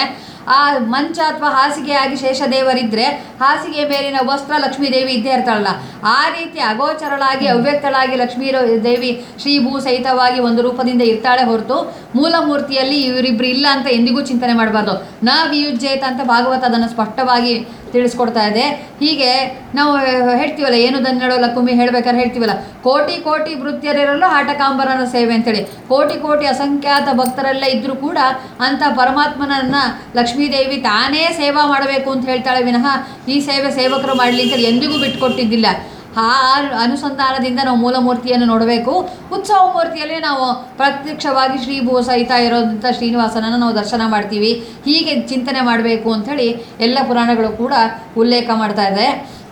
ಆ ಮಂಚ ಅಥವಾ ಹಾಸಿಗೆ ಆಗಿ ಶೇಷದೇವರಿದ್ದರೆ ಹಾಸಿಗೆ ಮೇಲಿನ ವಸ್ತ್ರ ಲಕ್ಷ್ಮೀ ದೇವಿ ಇದ್ದೇ ಇರ್ತಾಳಲ್ಲ ಆ ರೀತಿ ಅಗೋಚರಳಾಗಿ ಅವ್ಯಕ್ತಳಾಗಿ ಲಕ್ಷ್ಮೀ ರ- ದೇವಿ ಶ್ರೀ ಭೂ ಸಹಿತವಾಗಿ ಒಂದು ರೂಪದಿಂದ ಇರ್ತಾಳೆ ಹೊರತು ಮೂಲ ಮೂರ್ತಿಯಲ್ಲಿ ಇವರಿಬ್ರು ಇಲ್ಲ ಅಂತ ಎಂದಿಗೂ ಚಿಂತನೆ ಮಾಡಬಾರ್ದು ನ ವಿಯುಜ್ಯೇತ ಅಂತ ಭಾಗವತ ಅದನ್ನು ಸ್ಪಷ್ಟವಾಗಿ ತಿಳಿಸ್ಕೊಡ್ತಾ ಇದೆ ಹೀಗೆ ನಾವು ಹೇಳ್ತೀವಲ್ಲ ಏನು ದನ್ನಡೋ ಲಕ್ಕುಮಿ ಹೇಳ್ಬೇಕಾದ್ರೆ ಹೇಳ್ತೀವಲ್ಲ ಕೋಟಿ ಕೋಟಿ ವೃತ್ತಿಯರಿರಲು ಆಟಕಾಂಬರನ ಸೇವೆ ಅಂತೇಳಿ ಕೋಟಿ ಕೋಟಿ ಅಸಂಖ್ಯಾತ ಭಕ್ತರೆಲ್ಲ ಇದ್ದರೂ ಕೂಡ ಅಂತ ಪರಮಾತ್ಮನನ್ನ ಲಕ್ಷ್ಮೀದೇವಿ ತಾನೇ ಸೇವಾ ಮಾಡಬೇಕು ಅಂತ ಹೇಳ್ತಾಳೆ ವಿನಃ ಈ ಸೇವೆ ಸೇವಕರು ಮಾಡಲಿ ಅಂತೇಳಿ ಎಂದಿಗೂ ಬಿಟ್ಕೊಟ್ಟಿದ್ದಿಲ್ಲ ಆ ಅನುಸಂಧಾನದಿಂದ ನಾವು ಮೂಲ ಮೂರ್ತಿಯನ್ನು ನೋಡಬೇಕು ಉತ್ಸವ ಮೂರ್ತಿಯಲ್ಲಿ ನಾವು ಪ್ರತ್ಯಕ್ಷವಾಗಿ ಶ್ರೀ ಭೂ ಸಹಿತ ಇರೋದಂಥ ಶ್ರೀನಿವಾಸನನ್ನು ನಾವು ದರ್ಶನ ಮಾಡ್ತೀವಿ ಹೀಗೆ ಚಿಂತನೆ ಮಾಡಬೇಕು ಅಂಥೇಳಿ ಎಲ್ಲ ಪುರಾಣಗಳು ಕೂಡ ಉಲ್ಲೇಖ ಮಾಡ್ತಾ ಇದೆ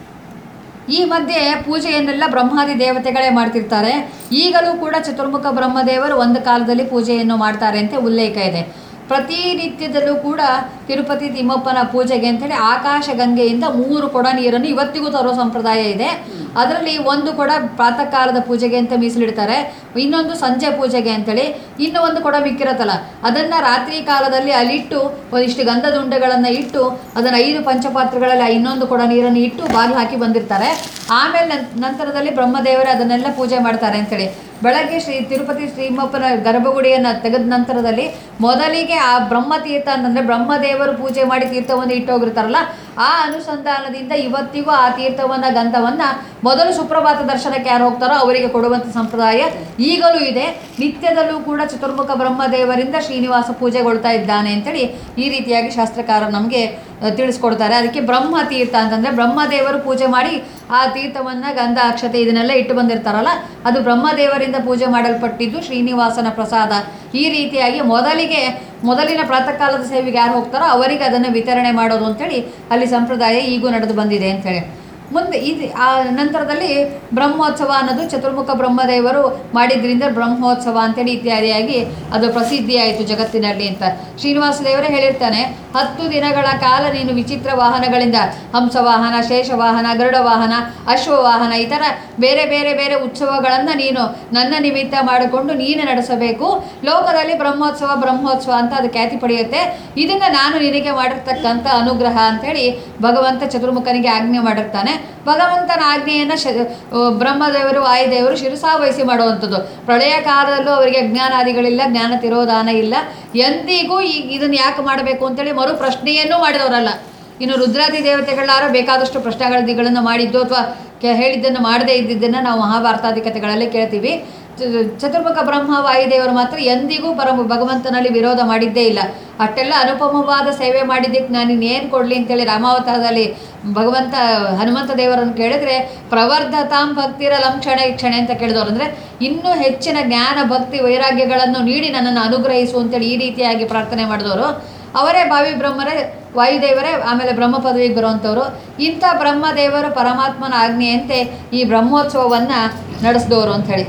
ಈ ಮಧ್ಯೆ ಪೂಜೆಯನ್ನೆಲ್ಲ ಬ್ರಹ್ಮಾದಿ ದೇವತೆಗಳೇ ಮಾಡ್ತಿರ್ತಾರೆ ಈಗಲೂ ಕೂಡ ಚತುರ್ಮುಖ ಬ್ರಹ್ಮದೇವರು ಒಂದು ಕಾಲದಲ್ಲಿ ಪೂಜೆಯನ್ನು ಮಾಡ್ತಾರೆ ಅಂತ ಉಲ್ಲೇಖ ಇದೆ ಪ್ರತಿನಿತ್ಯದಲ್ಲೂ ಕೂಡ ತಿರುಪತಿ ತಿಮ್ಮಪ್ಪನ ಪೂಜೆಗೆ ಅಂತೇಳಿ ಆಕಾಶ ಗಂಗೆಯಿಂದ ಮೂರು ಕೊಡ ನೀರನ್ನು ಇವತ್ತಿಗೂ ತರೋ ಸಂಪ್ರದಾಯ ಇದೆ ಅದರಲ್ಲಿ ಒಂದು ಕೊಡ ಪ್ರಾತಃ ಕಾಲದ ಪೂಜೆಗೆ ಅಂತ ಮೀಸಲಿಡ್ತಾರೆ ಇನ್ನೊಂದು ಸಂಜೆ ಪೂಜೆಗೆ ಅಂತೇಳಿ ಇನ್ನು ಒಂದು ಕೊಡ ಮಿಕ್ಕಿರತ್ತಲ್ಲ ಅದನ್ನು ರಾತ್ರಿ ಕಾಲದಲ್ಲಿ ಅಲ್ಲಿಟ್ಟು ಒಂದಿಷ್ಟು ಗಂಧದ ಉಂಡೆಗಳನ್ನು ಇಟ್ಟು ಅದನ್ನು ಐದು ಪಂಚಪಾತ್ರೆಗಳಲ್ಲಿ ಆ ಇನ್ನೊಂದು ಕೊಡ ನೀರನ್ನು ಇಟ್ಟು ಬಾಗಿಲು ಹಾಕಿ ಬಂದಿರ್ತಾರೆ ಆಮೇಲೆ ನನ್- ನಂತರದಲ್ಲಿ ಬ್ರಹ್ಮದೇವರೇ ಅದನ್ನೆಲ್ಲ ಪೂಜೆ ಮಾಡ್ತಾರೆ ಅಂತೇಳಿ ಬೆಳಗ್ಗೆ ಶ್ರೀ ತಿರುಪತಿ ಶ್ರೀಮಪ್ಪನ ಗರ್ಭಗುಡಿಯನ್ನು ತೆಗೆದ ನಂತರದಲ್ಲಿ ಮೊದಲಿಗೆ ಆ ಬ್ರಹ್ಮತೀರ್ಥ ಅಂತಂದರೆ ಬ್ರಹ್ಮದೇವರು ಪೂಜೆ ಮಾಡಿ ತೀರ್ಥವನ್ನು ಇಟ್ಟೋಗಿರ್ತಾರಲ್ಲ ಆ ಅನುಸಂಧಾನದಿಂದ ಇವತ್ತಿಗೂ ಆ ತೀರ್ಥವನ್ನು ಗಂಧವನ್ನು ಮೊದಲು ಸುಪ್ರಭಾತ ದರ್ಶನಕ್ಕೆ ಯಾರು ಹೋಗ್ತಾರೋ ಅವರಿಗೆ ಕೊಡುವಂಥ ಸಂಪ್ರದಾಯ ಈಗಲೂ ಇದೆ ನಿತ್ಯದಲ್ಲೂ ಕೂಡ ಚತುರ್ಮುಖ ಬ್ರಹ್ಮದೇವರಿಂದ ಶ್ರೀನಿವಾಸ ಪೂಜೆಗೊಳ್ತಾ ಇದ್ದಾನೆ ಅಂತೇಳಿ ಈ ರೀತಿಯಾಗಿ ಶಾಸ್ತ್ರಕಾರ ನಮಗೆ ತಿಳಿಸ್ಕೊಡ್ತಾರೆ ಅದಕ್ಕೆ ಬ್ರಹ್ಮ ತೀರ್ಥ ಅಂತಂದರೆ ಬ್ರಹ್ಮದೇವರು ಪೂಜೆ ಮಾಡಿ ಆ ತೀರ್ಥವನ್ನು ಗಂಧ ಅಕ್ಷತೆ ಇದನ್ನೆಲ್ಲ ಇಟ್ಟು ಬಂದಿರ್ತಾರಲ್ಲ ಅದು ಬ್ರಹ್ಮದೇವರಿಂದ ಪೂಜೆ ಮಾಡಲ್ಪಟ್ಟಿದ್ದು ಶ್ರೀನಿವಾಸನ ಪ್ರಸಾದ ಈ ರೀತಿಯಾಗಿ ಮೊದಲಿಗೆ ಮೊದಲಿನ ಪ್ರಾತಃ ಕಾಲದ ಸೇವೆಗೆ ಯಾರು ಹೋಗ್ತಾರೋ ಅವರಿಗೆ ಅದನ್ನು ವಿತರಣೆ ಮಾಡೋದು ಅಂತೇಳಿ ಅಲ್ಲಿ ಸಂಪ್ರದಾಯ ಈಗೂ ನಡೆದು ಬಂದಿದೆ ಅಂತೇಳಿ ಮುಂದೆ ಇದು ಆ ನಂತರದಲ್ಲಿ ಬ್ರಹ್ಮೋತ್ಸವ ಅನ್ನೋದು ಚತುರ್ಮುಖ ಬ್ರಹ್ಮದೇವರು ಮಾಡಿದ್ರಿಂದ ಬ್ರಹ್ಮೋತ್ಸವ ಅಂತೇಳಿ ಇತ್ಯಾದಿಯಾಗಿ ಅದು ಪ್ರಸಿದ್ಧಿಯಾಯಿತು ಜಗತ್ತಿನಲ್ಲಿ ಅಂತ ಶ್ರೀನಿವಾಸ ದೇವರೇ ಹೇಳಿರ್ತಾನೆ ಹತ್ತು ದಿನಗಳ ಕಾಲ ನೀನು ವಿಚಿತ್ರ ವಾಹನಗಳಿಂದ ಹಂಸವಾಹನ ಶೇಷವಾಹನ ಗರುಡ ವಾಹನ ಅಶ್ವವಾಹನ ಈ ಥರ ಬೇರೆ ಬೇರೆ ಬೇರೆ ಉತ್ಸವಗಳನ್ನು ನೀನು ನನ್ನ ನಿಮಿತ್ತ ಮಾಡಿಕೊಂಡು ನೀನು ನಡೆಸಬೇಕು ಲೋಕದಲ್ಲಿ ಬ್ರಹ್ಮೋತ್ಸವ ಬ್ರಹ್ಮೋತ್ಸವ ಅಂತ ಅದು ಖ್ಯಾತಿ ಪಡೆಯುತ್ತೆ ಇದನ್ನು ನಾನು ನಿನಗೆ ಮಾಡಿರ್ತಕ್ಕಂಥ ಅನುಗ್ರಹ ಅಂತೇಳಿ ಭಗವಂತ ಚತುರ್ಮುಖನಿಗೆ ಆಜ್ಞೆ ಮಾಡಿರ್ತಾನೆ ಭಗವಂತನ ಆಜ್ಞೆಯನ್ನು ಶ ಆ, ಬ್ರಹ್ಮದೇವರು ವಾಯುದೇವರು ಶಿರಸಾವಹಿಸಿ ಮಾಡುವಂಥದ್ದು ಪ್ರಳಯ ಕಾಲದಲ್ಲೂ ಅವರಿಗೆ ಜ್ಞಾನಾದಿಗಳಿಲ್ಲ ಜ್ಞಾನ ತಿರೋಧಾನ ಇಲ್ಲ ಎಂದಿಗೂ ಈ ಇದನ್ನು ಯಾಕೆ ಮಾಡಬೇಕು ಅಂತೇಳಿ ಮರು ಪ್ರಶ್ನೆಯನ್ನೂ ಮಾಡಿದವರಲ್ಲ ಇನ್ನು ರುದ್ರಾದಿ ದೇವತೆಗಳಾರ ಬೇಕಾದಷ್ಟು ಪ್ರಶ್ನೆಗಳನ್ನು ಮಾಡಿದ್ದು ಅಥವಾ ಕೆ ಹೇಳಿದ್ದನ್ನು ಮಾಡದೇ ಇದ್ದಿದ್ದನ್ನು ನಾವು ಮಹಾಭಾರತಾದಿ ಕಥೆಗಳಲ್ಲಿ ಕೇಳ್ತೀವಿ ಚ- ಚತುರ್ಮುಖ ಬ್ರಹ್ಮ ವಾಯುದೇವರು ಮಾತ್ರ ಎಂದಿಗೂ ಪರಮ ಭಗವಂತನಲ್ಲಿ ವಿರೋಧ ಮಾಡಿದ್ದೇ ಇಲ್ಲ ಅಷ್ಟೆಲ್ಲ ಅನುಪಮವಾದ ಸೇವೆ ಮಾಡಿದ್ದಕ್ಕೆ ನಾನು ಇನ್ನೇನು ಕೊಡಲಿ ಅಂತೇಳಿ ರಾಮಾವತಾರದಲ್ಲಿ ಭಗವಂತ ಹನುಮಂತ ದೇವರನ್ನು ಕೇಳಿದ್ರೆ ಪ್ರವರ್ಧತಾಂ ಭಕ್ತಿರ ಲಂಕ್ಷಣೆ ಕ್ಷಣೆ ಅಂತ ಕೇಳಿದವರು ಅಂದರೆ ಇನ್ನೂ ಹೆಚ್ಚಿನ ಜ್ಞಾನ ಭಕ್ತಿ ವೈರಾಗ್ಯಗಳನ್ನು ನೀಡಿ ನನ್ನನ್ನು ಅನುಗ್ರಹಿಸು ಅಂತೇಳಿ ಈ ರೀತಿಯಾಗಿ ಪ್ರಾರ್ಥನೆ ಮಾಡಿದವರು ಅವರೇ ಭಾವಿ ಬ್ರಹ್ಮರೇ ವಾಯುದೇವರೇ ಆಮೇಲೆ ಬ್ರಹ್ಮ ಪದವಿಗೆ ಬರುವಂಥವ್ರು ಇಂಥ ಬ್ರಹ್ಮದೇವರು ಪರಮಾತ್ಮನ ಆಜ್ಞೆಯಂತೆ ಈ ಬ್ರಹ್ಮೋತ್ಸವವನ್ನು ನಡೆಸಿದವರು ಅಂಥೇಳಿ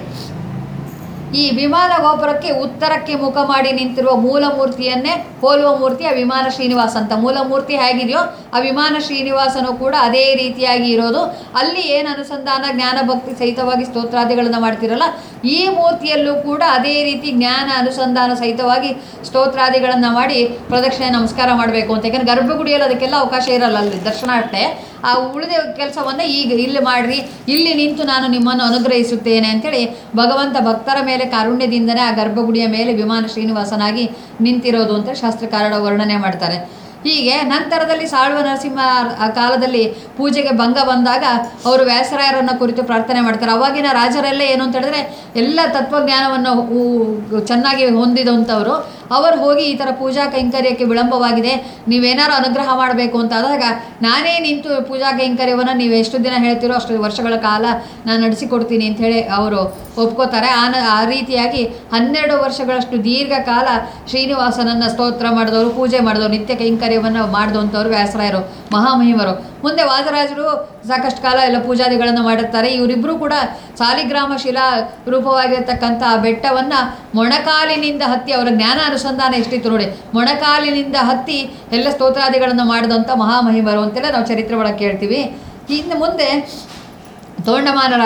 ಈ ವಿಮಾನ ಗೋಪುರಕ್ಕೆ ಉತ್ತರಕ್ಕೆ ಮುಖ ಮಾಡಿ ನಿಂತಿರುವ ಮೂಲ ಮೂರ್ತಿಯನ್ನೇ ಹೋಲುವ ಮೂರ್ತಿ ಆ ವಿಮಾನ ಶ್ರೀನಿವಾಸ ಅಂತ ಮೂಲ ಮೂರ್ತಿ ಹೇಗಿದೆಯೋ ಆ ವಿಮಾನ ಶ್ರೀನಿವಾಸನು ಕೂಡ ಅದೇ ರೀತಿಯಾಗಿ ಇರೋದು ಅಲ್ಲಿ ಏನು ಅನುಸಂಧಾನ ಜ್ಞಾನ ಭಕ್ತಿ ಸಹಿತವಾಗಿ ಸ್ತೋತ್ರಾದಿಗಳನ್ನು ಮಾಡ್ತಿರಲ್ಲ ಈ ಮೂರ್ತಿಯಲ್ಲೂ ಕೂಡ ಅದೇ ರೀತಿ ಜ್ಞಾನ ಅನುಸಂಧಾನ ಸಹಿತವಾಗಿ ಸ್ತೋತ್ರಾದಿಗಳನ್ನು ಮಾಡಿ ಪ್ರದಕ್ಷಿಣೆ ನಮಸ್ಕಾರ ಮಾಡಬೇಕು ಅಂತ ಯಾಕಂದ್ರೆ ಗರ್ಭಗುಡಿಯಲ್ಲಿ ಅದಕ್ಕೆಲ್ಲ ಅವಕಾಶ ಇರಲ್ಲ ಅಲ್ಲಿ ದರ್ಶನ ಅಷ್ಟೇ ಆ ಉಳಿದ ಕೆಲಸವನ್ನು ಈಗ ಇಲ್ಲಿ ಮಾಡ್ರಿ ಇಲ್ಲಿ ನಿಂತು ನಾನು ನಿಮ್ಮನ್ನು ಅನುಗ್ರಹಿಸುತ್ತೇನೆ ಅಂತೇಳಿ ಭಗವಂತ ಭಕ್ತರ ಮೇಲೆ ಕಾರುಣ್ಯದಿಂದನೇ ಆ ಗರ್ಭಗುಡಿಯ ಮೇಲೆ ವಿಮಾನ ಶ್ರೀನಿವಾಸನಾಗಿ ನಿಂತಿರೋದು ಅಂತ ಶಾಸ್ತ್ರಕಾರರ ವರ್ಣನೆ ಮಾಡ್ತಾರೆ ಹೀಗೆ ನಂತರದಲ್ಲಿ ಸಾಳ್ವ ನರಸಿಂಹ ಆ ಕಾಲದಲ್ಲಿ ಪೂಜೆಗೆ ಭಂಗ ಬಂದಾಗ ಅವರು ವ್ಯಾಸರಾಯರನ್ನು ಕುರಿತು ಪ್ರಾರ್ಥನೆ ಮಾಡ್ತಾರೆ ಅವಾಗಿನ ರಾಜರೆಲ್ಲ ಏನು ಅಂತ ಹೇಳಿದ್ರೆ ಎಲ್ಲ ತತ್ವಜ್ಞಾನವನ್ನು ಹೂ- ಚೆನ್ನಾಗಿ ಹೊಂದಿದಂಥವರು ಅವರು ಹೋಗಿ ಈ ಥರ ಪೂಜಾ ಕೈಂಕರ್ಯಕ್ಕೆ ವಿಳಂಬವಾಗಿದೆ ನೀವೇನಾರು ಅನುಗ್ರಹ ಮಾಡಬೇಕು ಅಂತ ಆದಾಗ ನಾನೇ ನಿಂತು ಪೂಜಾ ಕೈಂಕರ್ಯವನ್ನು ನೀವು ಎಷ್ಟು ದಿನ ಹೇಳ್ತೀರೋ ಅಷ್ಟು ವರ್ಷಗಳ ಕಾಲ ನಾನು ನಡೆಸಿಕೊಡ್ತೀನಿ ಅಂತ ಹೇಳಿ ಅವರು ಒಪ್ಕೋತಾರೆ ಆ ನ- ಆ ರೀತಿಯಾಗಿ ಹನ್ನೆರಡು ವರ್ಷಗಳಷ್ಟು ದೀರ್ಘಕಾಲ ಶ್ರೀನಿವಾಸನನ್ನು ಸ್ತೋತ್ರ ಮಾಡಿದವರು ಪೂಜೆ ಮಾಡಿದವರು ನಿತ್ಯ ಕೈಂಕರ್ಯವನ್ನು ಮಾಡಿದಂಥವ್ರು ವ್ಯಾಸರಾಯರು ಮಹಾಮಹಿಮರು ಮುಂದೆ ವಾದರಾಜರು ಸಾಕಷ್ಟು ಕಾಲ ಎಲ್ಲ ಪೂಜಾದಿಗಳನ್ನು ಮಾಡಿರ್ತಾರೆ ಇವರಿಬ್ಬರು ಕೂಡ ಸಾಲಿಗ್ರಾಮ ಶಿಲಾ ರೂಪವಾಗಿರ್ತಕ್ಕಂಥ ಆ ಬೆಟ್ಟವನ್ನು ಮೊಣಕಾಲಿನಿಂದ ಹತ್ತಿ ಅವರ ಜ್ಞಾನ ಅನುಸಂಧಾನ ಎಷ್ಟಿತ್ತು ನೋಡಿ ಮೊಣಕಾಲಿನಿಂದ ಹತ್ತಿ ಎಲ್ಲ ಸ್ತೋತ್ರಾದಿಗಳನ್ನು ಮಾಡಿದಂಥ ಮಹಾಮಹಿಮರು ಅಂತೆಲ್ಲ ನಾವು ಚರಿತ್ರೆ ಒಳಗೆ ಕೇಳ್ತೀವಿ ಇನ್ನು ಮುಂದೆ ತೋಂಡಮಾನ ರಾಜ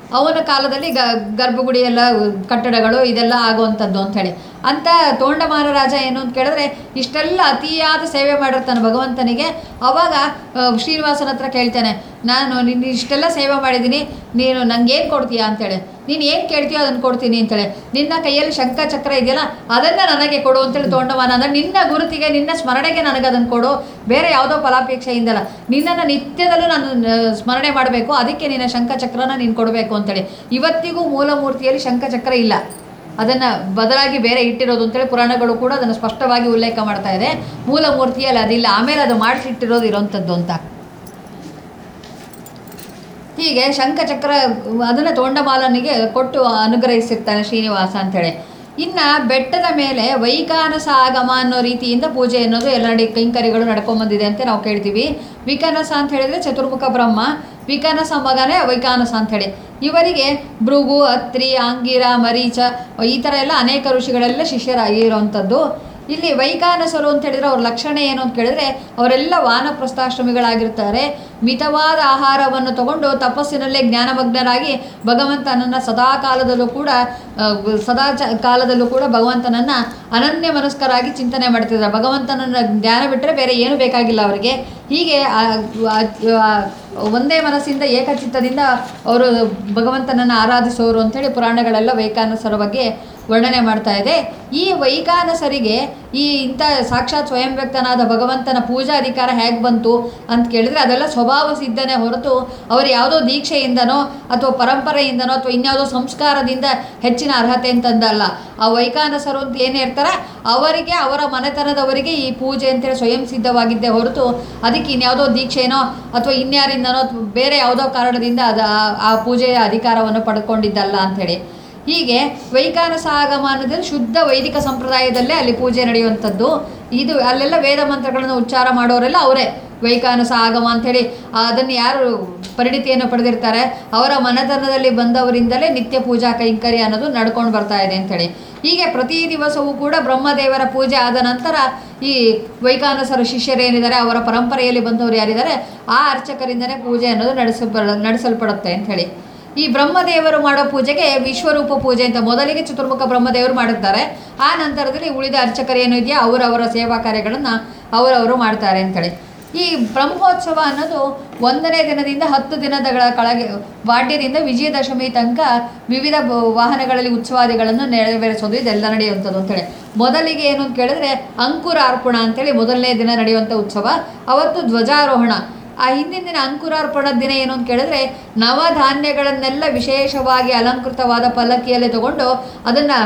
ಅವನ ಕಾಲದಲ್ಲಿ ಗ ಗರ್ಭಗುಡಿ ಎಲ್ಲ ಕಟ್ಟಡಗಳು ಇದೆಲ್ಲ ಆಗುವಂಥದ್ದು ಅಂಥೇಳಿ ಅಂತ ತೋಂಡಮಾನ ರಾಜ ಏನು ಅಂತ ಕೇಳಿದ್ರೆ ಇಷ್ಟೆಲ್ಲ ಅತಿಯಾದ ಸೇವೆ ಮಾಡಿರ್ತಾನೆ ಭಗವಂತನಿಗೆ ಅವಾಗ ಆ, ಶ್ರೀನಿವಾಸನ ಹತ್ರ ಕೇಳ್ತಾನೆ ನಾನು ನಿನ್ನ ಇಷ್ಟೆಲ್ಲ ಸೇವೆ ಮಾಡಿದ್ದೀನಿ ನೀನು ನಂಗೆ ಏನು ಕೊಡ್ತೀಯಾ ಅಂತೇಳಿ ನೀನು ಏನು ಕೇಳ್ತೀಯೋ ಅದನ್ನು ಕೊಡ್ತೀನಿ ಅಂತೇಳಿ ನಿನ್ನ ಕೈಯಲ್ಲಿ ಶಂಖ ಚಕ್ರ ಇದೆಯಲ್ಲ ಅದನ್ನು ನನಗೆ ಕೊಡು ಅಂತೇಳಿ ತೋಂಡಮಾನ ಅಂದರೆ ನಿನ್ನ ಗುರುತಿಗೆ ನಿನ್ನ ಸ್ಮರಣೆಗೆ ನನಗೆ ಅದನ್ನು ಕೊಡು ಬೇರೆ ಯಾವುದೋ ಫಲಾಪೇಕ್ಷೆಯಿಂದಲ್ಲ ನಿನ್ನನ್ನು ನಿತ್ಯದಲ್ಲೂ ನಾನು ಆ, ಸ್ಮರಣೆ ಮಾಡಬೇಕು ಅದಕ್ಕೆ ನಿನ್ನ ಶಂಖ ಚಕ್ರನ ನೀನು ಕೊಡಬೇಕು ಅಂತೇಳಿ ಇವತ್ತಿಗೂ ಮೂಲ ಮೂರ್ತಿಯಲ್ಲಿ ಶಂಖ ಚಕ್ರ ಇಲ್ಲ ಅದನ್ನು ಬದಲಾಗಿ ಬೇರೆ ಇಟ್ಟಿರೋದು ಅಂತೇಳಿ ಪುರಾಣಗಳು ಕೂಡ ಅದನ್ನು ಸ್ಪಷ್ಟವಾಗಿ ಉಲ್ಲೇಖ ಮಾಡ್ತಾ ಇದೆ ಮೂಲ ಮೂರ್ತಿಯಲ್ಲಿ ಅದಿಲ್ಲ ಆಮೇಲೆ ಅದು ಮಾಡಿಸಿಟ್ಟಿರೋದು ಇರೋವಂಥದ್ದು ಅಂತ ಹೀಗೆ ಶಂಖಚಕ್ರ ಅದನ್ನು ತೋಂಡಮಾಲನಿಗೆ ಕೊಟ್ಟು ಅನುಗ್ರಹಿಸಿರ್ತಾನೆ ಶ್ರೀನಿವಾಸ ಅಂತೇಳಿ ಇನ್ನು ಬೆಟ್ಟದ ಮೇಲೆ ವೈಕಾನಸ ಆಗಮ ಅನ್ನೋ ರೀತಿಯಿಂದ ಪೂಜೆ ಅನ್ನೋದು ಎಲ್ಲ ನಡಿ ಕೈಂಕರ್ಯಗಳು ನಡ್ಕೊಂಬಂದಿದೆ ಅಂತ ನಾವು ಕೇಳ್ತೀವಿ ವಿಕಾನಸ ಅಂತ ಹೇಳಿದರೆ ಚತುರ್ಮುಖ ಬ್ರಹ್ಮ ವಿಕಾನಸ ಮಗನೇ ವೈಕಾನಸ ಅಂಥೇಳಿ ಇವರಿಗೆ ಭೃಗು ಅತ್ರಿ ಆಂಗಿರ ಮರೀಚ ಈ ಥರ ಎಲ್ಲ ಅನೇಕ ಋಷಿಗಳೆಲ್ಲ ಶಿಷ್ಯರಾಗಿರೋವಂಥದ್ದು ಇಲ್ಲಿ ವೈಕಾನಸರು ಅಂತ ಹೇಳಿದ್ರೆ ಅವ್ರ ಲಕ್ಷಣ ಏನು ಅಂತ ಕೇಳಿದ್ರೆ ಅವರೆಲ್ಲ ವಾನಪ್ರಸ್ಥಾಶ್ರಮಿಗಳಾಗಿರ್ತಾರೆ ಮಿತವಾದ ಆಹಾರವನ್ನು ತಗೊಂಡು ತಪಸ್ಸಿನಲ್ಲೇ ಜ್ಞಾನಮಗ್ನರಾಗಿ ಭಗವಂತನನ್ನು ಸದಾ ಕಾಲದಲ್ಲೂ ಕೂಡ ಆ, ಸದಾ ಚ ಕಾಲದಲ್ಲೂ ಕೂಡ ಭಗವಂತನನ್ನು ಅನನ್ಯ ಮನಸ್ಕರಾಗಿ ಚಿಂತನೆ ಮಾಡ್ತಿದ್ದಾರೆ ಭಗವಂತನನ್ನು ಜ್ಞಾನ ಬಿಟ್ಟರೆ ಬೇರೆ ಏನು ಬೇಕಾಗಿಲ್ಲ ಅವರಿಗೆ ಹೀಗೆ ಆ- ಆ- ಆ ಒಂದೇ ಮನಸ್ಸಿಂದ ಏಕಚಿತ್ತದಿಂದ ಅವರು ಭಗವಂತನನ್ನು ಆರಾಧಿಸೋರು ಅಂಥೇಳಿ ಪುರಾಣಗಳೆಲ್ಲ ವೈಕಾನಸರ ಬಗ್ಗೆ ವರ್ಣನೆ ಮಾಡ್ತಾ ಇದೆ ಈ ವೈಕಾನಸರಿಗೆ ಈ ಇಂಥ ಸಾಕ್ಷಾತ್ ಸ್ವಯಂ ವ್ಯಕ್ತನಾದ ಭಗವಂತನ ಪೂಜಾ ಅಧಿಕಾರ ಹೇಗೆ ಬಂತು ಅಂತ ಕೇಳಿದ್ರೆ ಅದೆಲ್ಲ ಸ್ವಭಾವ ಸಿದ್ಧನೆ ಹೊರತು ಅವರು ಯಾವುದೋ ದೀಕ್ಷೆಯಿಂದನೋ ಅಥವಾ ಪರಂಪರೆಯಿಂದನೋ ಅಥವಾ ಇನ್ಯಾವುದೋ ಸಂಸ್ಕಾರದಿಂದ ಹೆಚ್ಚಿನ ಅರ್ಹತೆ ಅಂತಂದಲ್ಲ ಆ ವೈಕಾನಸರು ಅಂತ ಏನು ಇರ್ತಾರೆ ಅವರಿಗೆ ಅವರ ಮನೆತನದವರಿಗೆ ಈ ಪೂಜೆ ಅಂತೇಳಿ ಸ್ವಯಂ ಸಿದ್ಧವಾಗಿದ್ದೇ ಹೊರತು ಅದಕ್ಕೆ ಇನ್ಯಾವುದೋ ದೀಕ್ಷೆನೋ ಅಥವಾ ಇನ್ಯಾರಿಂದನೋ ಅಥವಾ ಬೇರೆ ಯಾವುದೋ ಕಾರಣದಿಂದ ಅದು ಆ- ಆ ಪೂಜೆಯ ಅಧಿಕಾರವನ್ನು ಪಡ್ಕೊಂಡಿದ್ದಲ್ಲ ಅಂಥೇಳಿ ಹೀಗೆ ವೈಕಾನಸ ಆಗಮ ಅನ್ನೋದು ಶುದ್ಧ ವೈದಿಕ ಸಂಪ್ರದಾಯದಲ್ಲೇ ಅಲ್ಲಿ ಪೂಜೆ ನಡೆಯುವಂಥದ್ದು ಇದು ಅಲ್ಲೆಲ್ಲ ವೇದ ಮಂತ್ರಗಳನ್ನು ಉಚ್ಚಾರ ಮಾಡೋರೆಲ್ಲ ಅವರೇ ವೈಕಾನಸ ಆಗಮ ಅಂಥೇಳಿ ಅದನ್ನು ಯಾರು ಪರಿಣಿತಿಯನ್ನು ಪಡೆದಿರ್ತಾರೆ ಅವರ ಮನೆತನದಲ್ಲಿ ಬಂದವರಿಂದಲೇ ನಿತ್ಯ ಪೂಜಾ ಕೈಂಕರ್ಯ ಅನ್ನೋದು ನಡ್ಕೊಂಡು ಬರ್ತಾ ಇದೆ ಅಂಥೇಳಿ ಹೀಗೆ ಪ್ರತಿ ದಿವಸವೂ ಕೂಡ ಬ್ರಹ್ಮದೇವರ ಪೂಜೆ ಆದ ನಂತರ ಈ ವೈಕಾನಸರ ಶಿಷ್ಯರೇನಿದ್ದಾರೆ ಅವರ ಪರಂಪರೆಯಲ್ಲಿ ಬಂದವರು ಯಾರಿದ್ದಾರೆ ಆ ಅರ್ಚಕರಿಂದನೇ ಪೂಜೆ ಅನ್ನೋದು ನಡೆಸಲ್ಪಡ ನಡೆಸಲ್ಪಡುತ್ತೆ ಅಂಥೇಳಿ ಈ ಬ್ರಹ್ಮದೇವರು ಮಾಡೋ ಪೂಜೆಗೆ ವಿಶ್ವರೂಪ ಪೂಜೆ ಅಂತ ಮೊದಲಿಗೆ ಚತುರ್ಮುಖ ಬ್ರಹ್ಮದೇವರು ಮಾಡುತ್ತಾರೆ ಆ ನಂತರದಲ್ಲಿ ಉಳಿದ ಅರ್ಚಕರು ಏನು ಇದೆಯಾ ಅವರವರ ಸೇವಾ ಕಾರ್ಯಗಳನ್ನು ಅವರವರು ಮಾಡ್ತಾರೆ ಅಂತೇಳಿ ಈ ಬ್ರಹ್ಮೋತ್ಸವ ಅನ್ನೋದು ಒಂದನೇ ದಿನದಿಂದ ಹತ್ತು ದಿನಗಳ ಕೆಳಗೆ ವಾಡ್ಯದಿಂದ ವಿಜಯದಶಮಿ ತನಕ ವಿವಿಧ ಬ- ವಾಹನಗಳಲ್ಲಿ ಉತ್ಸವಾದಿಗಳನ್ನು ನೆರವೇರಿಸೋದು ಇದೆಲ್ಲ ನಡೆಯುವಂಥದ್ದು ಅಂತೇಳಿ ಮೊದಲಿಗೆ ಏನು ಅಂತ ಕೇಳಿದ್ರೆ ಅಂಕುರಾರ್ಪಣ ಅಂತೇಳಿ ಮೊದಲನೇ ದಿನ ನಡೆಯುವಂಥ ಉತ್ಸವ ಅವತ್ತು ಧ್ವಜಾರೋಹಣ ಆ ಹಿಂದಿನ ದಿನ ಅಂಕುರಾರ್ಪಣದ ದಿನ ಏನು ಅಂತ ಕೇಳಿದ್ರೆ ನವಧಾನ್ಯಗಳನ್ನೆಲ್ಲ ವಿಶೇಷವಾಗಿ ಅಲಂಕೃತವಾದ ಪಲ್ಲಕ್ಕಿಯಲ್ಲಿ ತಗೊಂಡು ಅದನ್ನು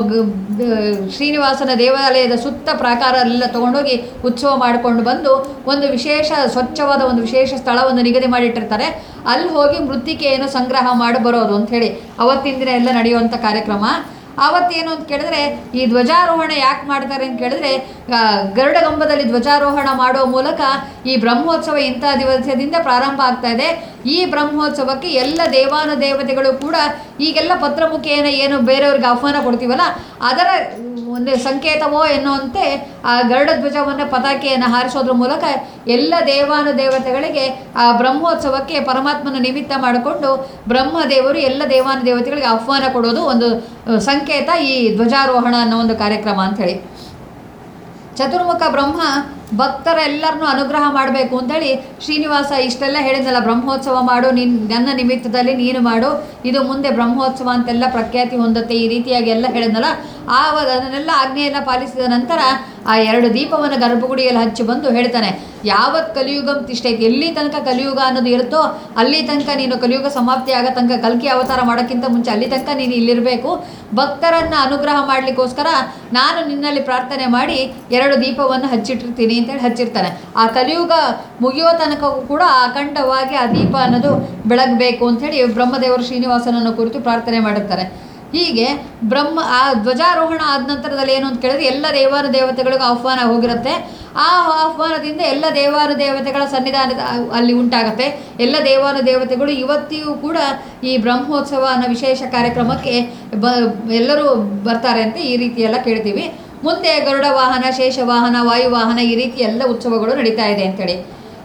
ಶ್ರೀನಿವಾಸನ ದೇವಾಲಯದ ಸುತ್ತ ಪ್ರಾಕಾರ ಎಲ್ಲ ತಗೊಂಡೋಗಿ ಉತ್ಸವ ಮಾಡಿಕೊಂಡು ಬಂದು ಒಂದು ವಿಶೇಷ ಸ್ವಚ್ಛವಾದ ಒಂದು ವಿಶೇಷ ಸ್ಥಳವನ್ನು ನಿಗದಿ ಮಾಡಿಟ್ಟಿರ್ತಾರೆ ಅಲ್ಲಿ ಹೋಗಿ ಮೃತ್ತಿಕೆಯನ್ನು ಸಂಗ್ರಹ ಮಾಡಿ ಬರೋದು ಅಂಥೇಳಿ ಅವತ್ತಿನ ದಿನ ಎಲ್ಲ ನಡೆಯುವಂಥ ಕಾರ್ಯಕ್ರಮ ಆವತ್ತೇನು ಅಂತ ಕೇಳಿದ್ರೆ ಈ ಧ್ವಜಾರೋಹಣ ಯಾಕೆ ಮಾಡ್ತಾರೆ ಅಂತ ಕೇಳಿದ್ರೆ ಆ, ಗರುಡಗಂಬದಲ್ಲಿ ಧ್ವಜಾರೋಹಣ ಮಾಡೋ ಮೂಲಕ ಈ ಬ್ರಹ್ಮೋತ್ಸವ ಇಂಥ ದಿವಸದಿಂದ ಪ್ರಾರಂಭ ಆಗ್ತಾ ಇದೆ ಈ ಬ್ರಹ್ಮೋತ್ಸವಕ್ಕೆ ಎಲ್ಲ ದೇವಾನು ದೇವತೆಗಳು ಕೂಡ ಈಗೆಲ್ಲ ಪತ್ರಮುಖೇನ ಏನು ಬೇರೆಯವ್ರಿಗೆ ಆಹ್ವಾನ ಕೊಡ್ತೀವಲ್ಲ ಅದರ ಒಂದು ಸಂಕೇತವೋ ಎನ್ನುವಂತೆ ಆ ಗರುಡ ಧ್ವಜವನ್ನು ಪತಾಕೆಯನ್ನು ಹಾರಿಸೋದ್ರ ಮೂಲಕ ಎಲ್ಲ ದೇವಾನು ದೇವತೆಗಳಿಗೆ ಆ ಬ್ರಹ್ಮೋತ್ಸವಕ್ಕೆ ಪರಮಾತ್ಮನ ನಿಮಿತ್ತ ಮಾಡಿಕೊಂಡು ಬ್ರಹ್ಮದೇವರು ಎಲ್ಲ ದೇವಾನು ದೇವತೆಗಳಿಗೆ ಆಹ್ವಾನ ಕೊಡೋದು ಒಂದು ಆ, ಸಂಕೇತ ಈ ಧ್ವಜಾರೋಹಣ ಅನ್ನೋ ಒಂದು ಕಾರ್ಯಕ್ರಮ ಅಂಥೇಳಿ ಚತುರ್ಮುಖ ಬ್ರಹ್ಮ ಭಕ್ತರೆಲ್ಲರನ್ನೂ ಅನುಗ್ರಹ ಮಾಡಬೇಕು ಅಂತೇಳಿ ಶ್ರೀನಿವಾಸ ಇಷ್ಟೆಲ್ಲ ಹೇಳಿದ್ನಲ್ಲ ಬ್ರಹ್ಮೋತ್ಸವ ಮಾಡು ನಿನ್ ನನ್ನ ನಿಮಿತ್ತದಲ್ಲಿ ನೀನು ಮಾಡು ಇದು ಮುಂದೆ ಬ್ರಹ್ಮೋತ್ಸವ ಅಂತೆಲ್ಲ ಪ್ರಖ್ಯಾತಿ ಹೊಂದುತ್ತೆ ಈ ರೀತಿಯಾಗಿ ಎಲ್ಲ ಹೇಳಿದ್ನಲ್ಲ ಆ ವ- ಅದನ್ನೆಲ್ಲ ಆಜ್ಞೆಯನ್ನು ಪಾಲಿಸಿದ ನಂತರ ಆ ಎರಡು ದೀಪವನ್ನು ಗರ್ಭಗುಡಿಯಲ್ಲಿ ಹಚ್ಚಿ ಬಂದು ಹೇಳ್ತಾನೆ ಯಾವತ್ ಕಲಿಯುಗಂ ತಿಷ್ಟೈತಿ ಎಲ್ಲಿ ತನಕ ಕಲಿಯುಗ ಅನ್ನೋದು ಇರುತ್ತೋ ಅಲ್ಲಿ ತನಕ ನೀನು ಕಲಿಯುಗ ಸಮಾಪ್ತಿ ಆಗೋ ತನಕ ಕಲ್ಕಿ ಅವತಾರ ಮಾಡೋಕ್ಕಿಂತ ಮುಂಚೆ ಅಲ್ಲಿ ತನಕ ನೀನು ಇಲ್ಲಿರಬೇಕು ಭಕ್ತರನ್ನು ಅನುಗ್ರಹ ಮಾಡಲಿಕ್ಕೋಸ್ಕರ ನಾನು ನಿನ್ನಲ್ಲಿ ಪ್ರಾರ್ಥನೆ ಮಾಡಿ ಎರಡು ದೀಪವನ್ನು ಹಚ್ಚಿಟ್ಟಿರ್ತೀನಿ ಅಂತೇಳಿ ಹಚ್ಚಿರ್ತಾನೆ ಆ ಕಲಿಯುಗ ಮುಗಿಯೋ ತನಕ ಕೂಡ ಅಖಂಡವಾಗಿ ಆ ದೀಪ ಅನ್ನೋದು ಬೆಳಗಬೇಕು ಅಂಥೇಳಿ ಬ್ರಹ್ಮದೇವರು ಶ್ರೀನಿವಾಸನನ್ನು ಕುರಿತು ಪ್ರಾರ್ಥನೆ ಮಾಡಿರ್ತಾರೆ ಹೀಗೆ ಬ್ರಹ್ಮ ಆ ಧ್ವಜಾರೋಹಣ ಆದ ನಂತರದಲ್ಲಿ ಏನು ಅಂತ ಕೇಳಿದ್ರೆ ಎಲ್ಲ ದೇವಾನು ದೇವತೆಗಳಿಗೂ ಆಹ್ವಾನ ಹೋಗಿರುತ್ತೆ ಆ ಆಹ್ವಾನದಿಂದ ಎಲ್ಲ ದೇವಾನು ದೇವತೆಗಳ ಸನ್ನಿಧಾನದ ಅಲ್ಲಿ ಉಂಟಾಗತ್ತೆ ಎಲ್ಲ ದೇವಾನು ದೇವತೆಗಳು ಇವತ್ತಿಗೂ ಕೂಡ ಈ ಬ್ರಹ್ಮೋತ್ಸವ ಅನ್ನೋ ವಿಶೇಷ ಕಾರ್ಯಕ್ರಮಕ್ಕೆ ಬ ಎಲ್ಲರೂ ಬರ್ತಾರೆ ಅಂತ ಈ ರೀತಿ ಎಲ್ಲ ಕೇಳ್ತೀವಿ ಮುಂದೆ ಗರುಡ ವಾಹನ ಶೇಷವಾಹನ ವಾಯುವಾಹನ ಈ ರೀತಿ ಎಲ್ಲ ಉತ್ಸವಗಳು ನಡೀತಾ ಇದೆ ಅಂತೇಳಿ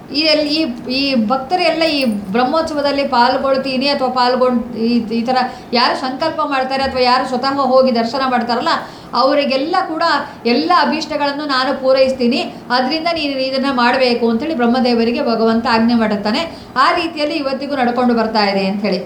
ಈ ಎಲ್- ಈ ಈ ಭಕ್ತರು ಎಲ್ಲ ಈ ಬ್ರಹ್ಮೋತ್ಸವದಲ್ಲಿ ಪಾಲ್ಗೊಳ್ತೀನಿ ಅಥವಾ ಪಾಲ್ಗೊಂಡು ಈ ಈ ಥರ ಯಾರು ಸಂಕಲ್ಪ ಮಾಡ್ತಾರೆ ಅಥವಾ ಯಾರು ಸ್ವತಃ ಹೋಗಿ ದರ್ಶನ ಮಾಡ್ತಾರಲ್ಲ ಅವರಿಗೆಲ್ಲ ಕೂಡ ಎಲ್ಲ ಅಭೀಷ್ಟಗಳನ್ನು ನಾನು ಪೂರೈಸ್ತೀನಿ ಅದರಿಂದ ನೀನು ಇದನ್ನು ಮಾಡಬೇಕು ಅಂತೇಳಿ ಬ್ರಹ್ಮದೇವರಿಗೆ ಭಗವಂತ ಆಜ್ಞೆ ಮಾಡುತ್ತಾನೆ ಆ ರೀತಿಯಲ್ಲಿ ಇವತ್ತಿಗೂ ನಡ್ಕೊಂಡು ಬರ್ತಾ ಇದೆ ಅಂಥೇಳಿ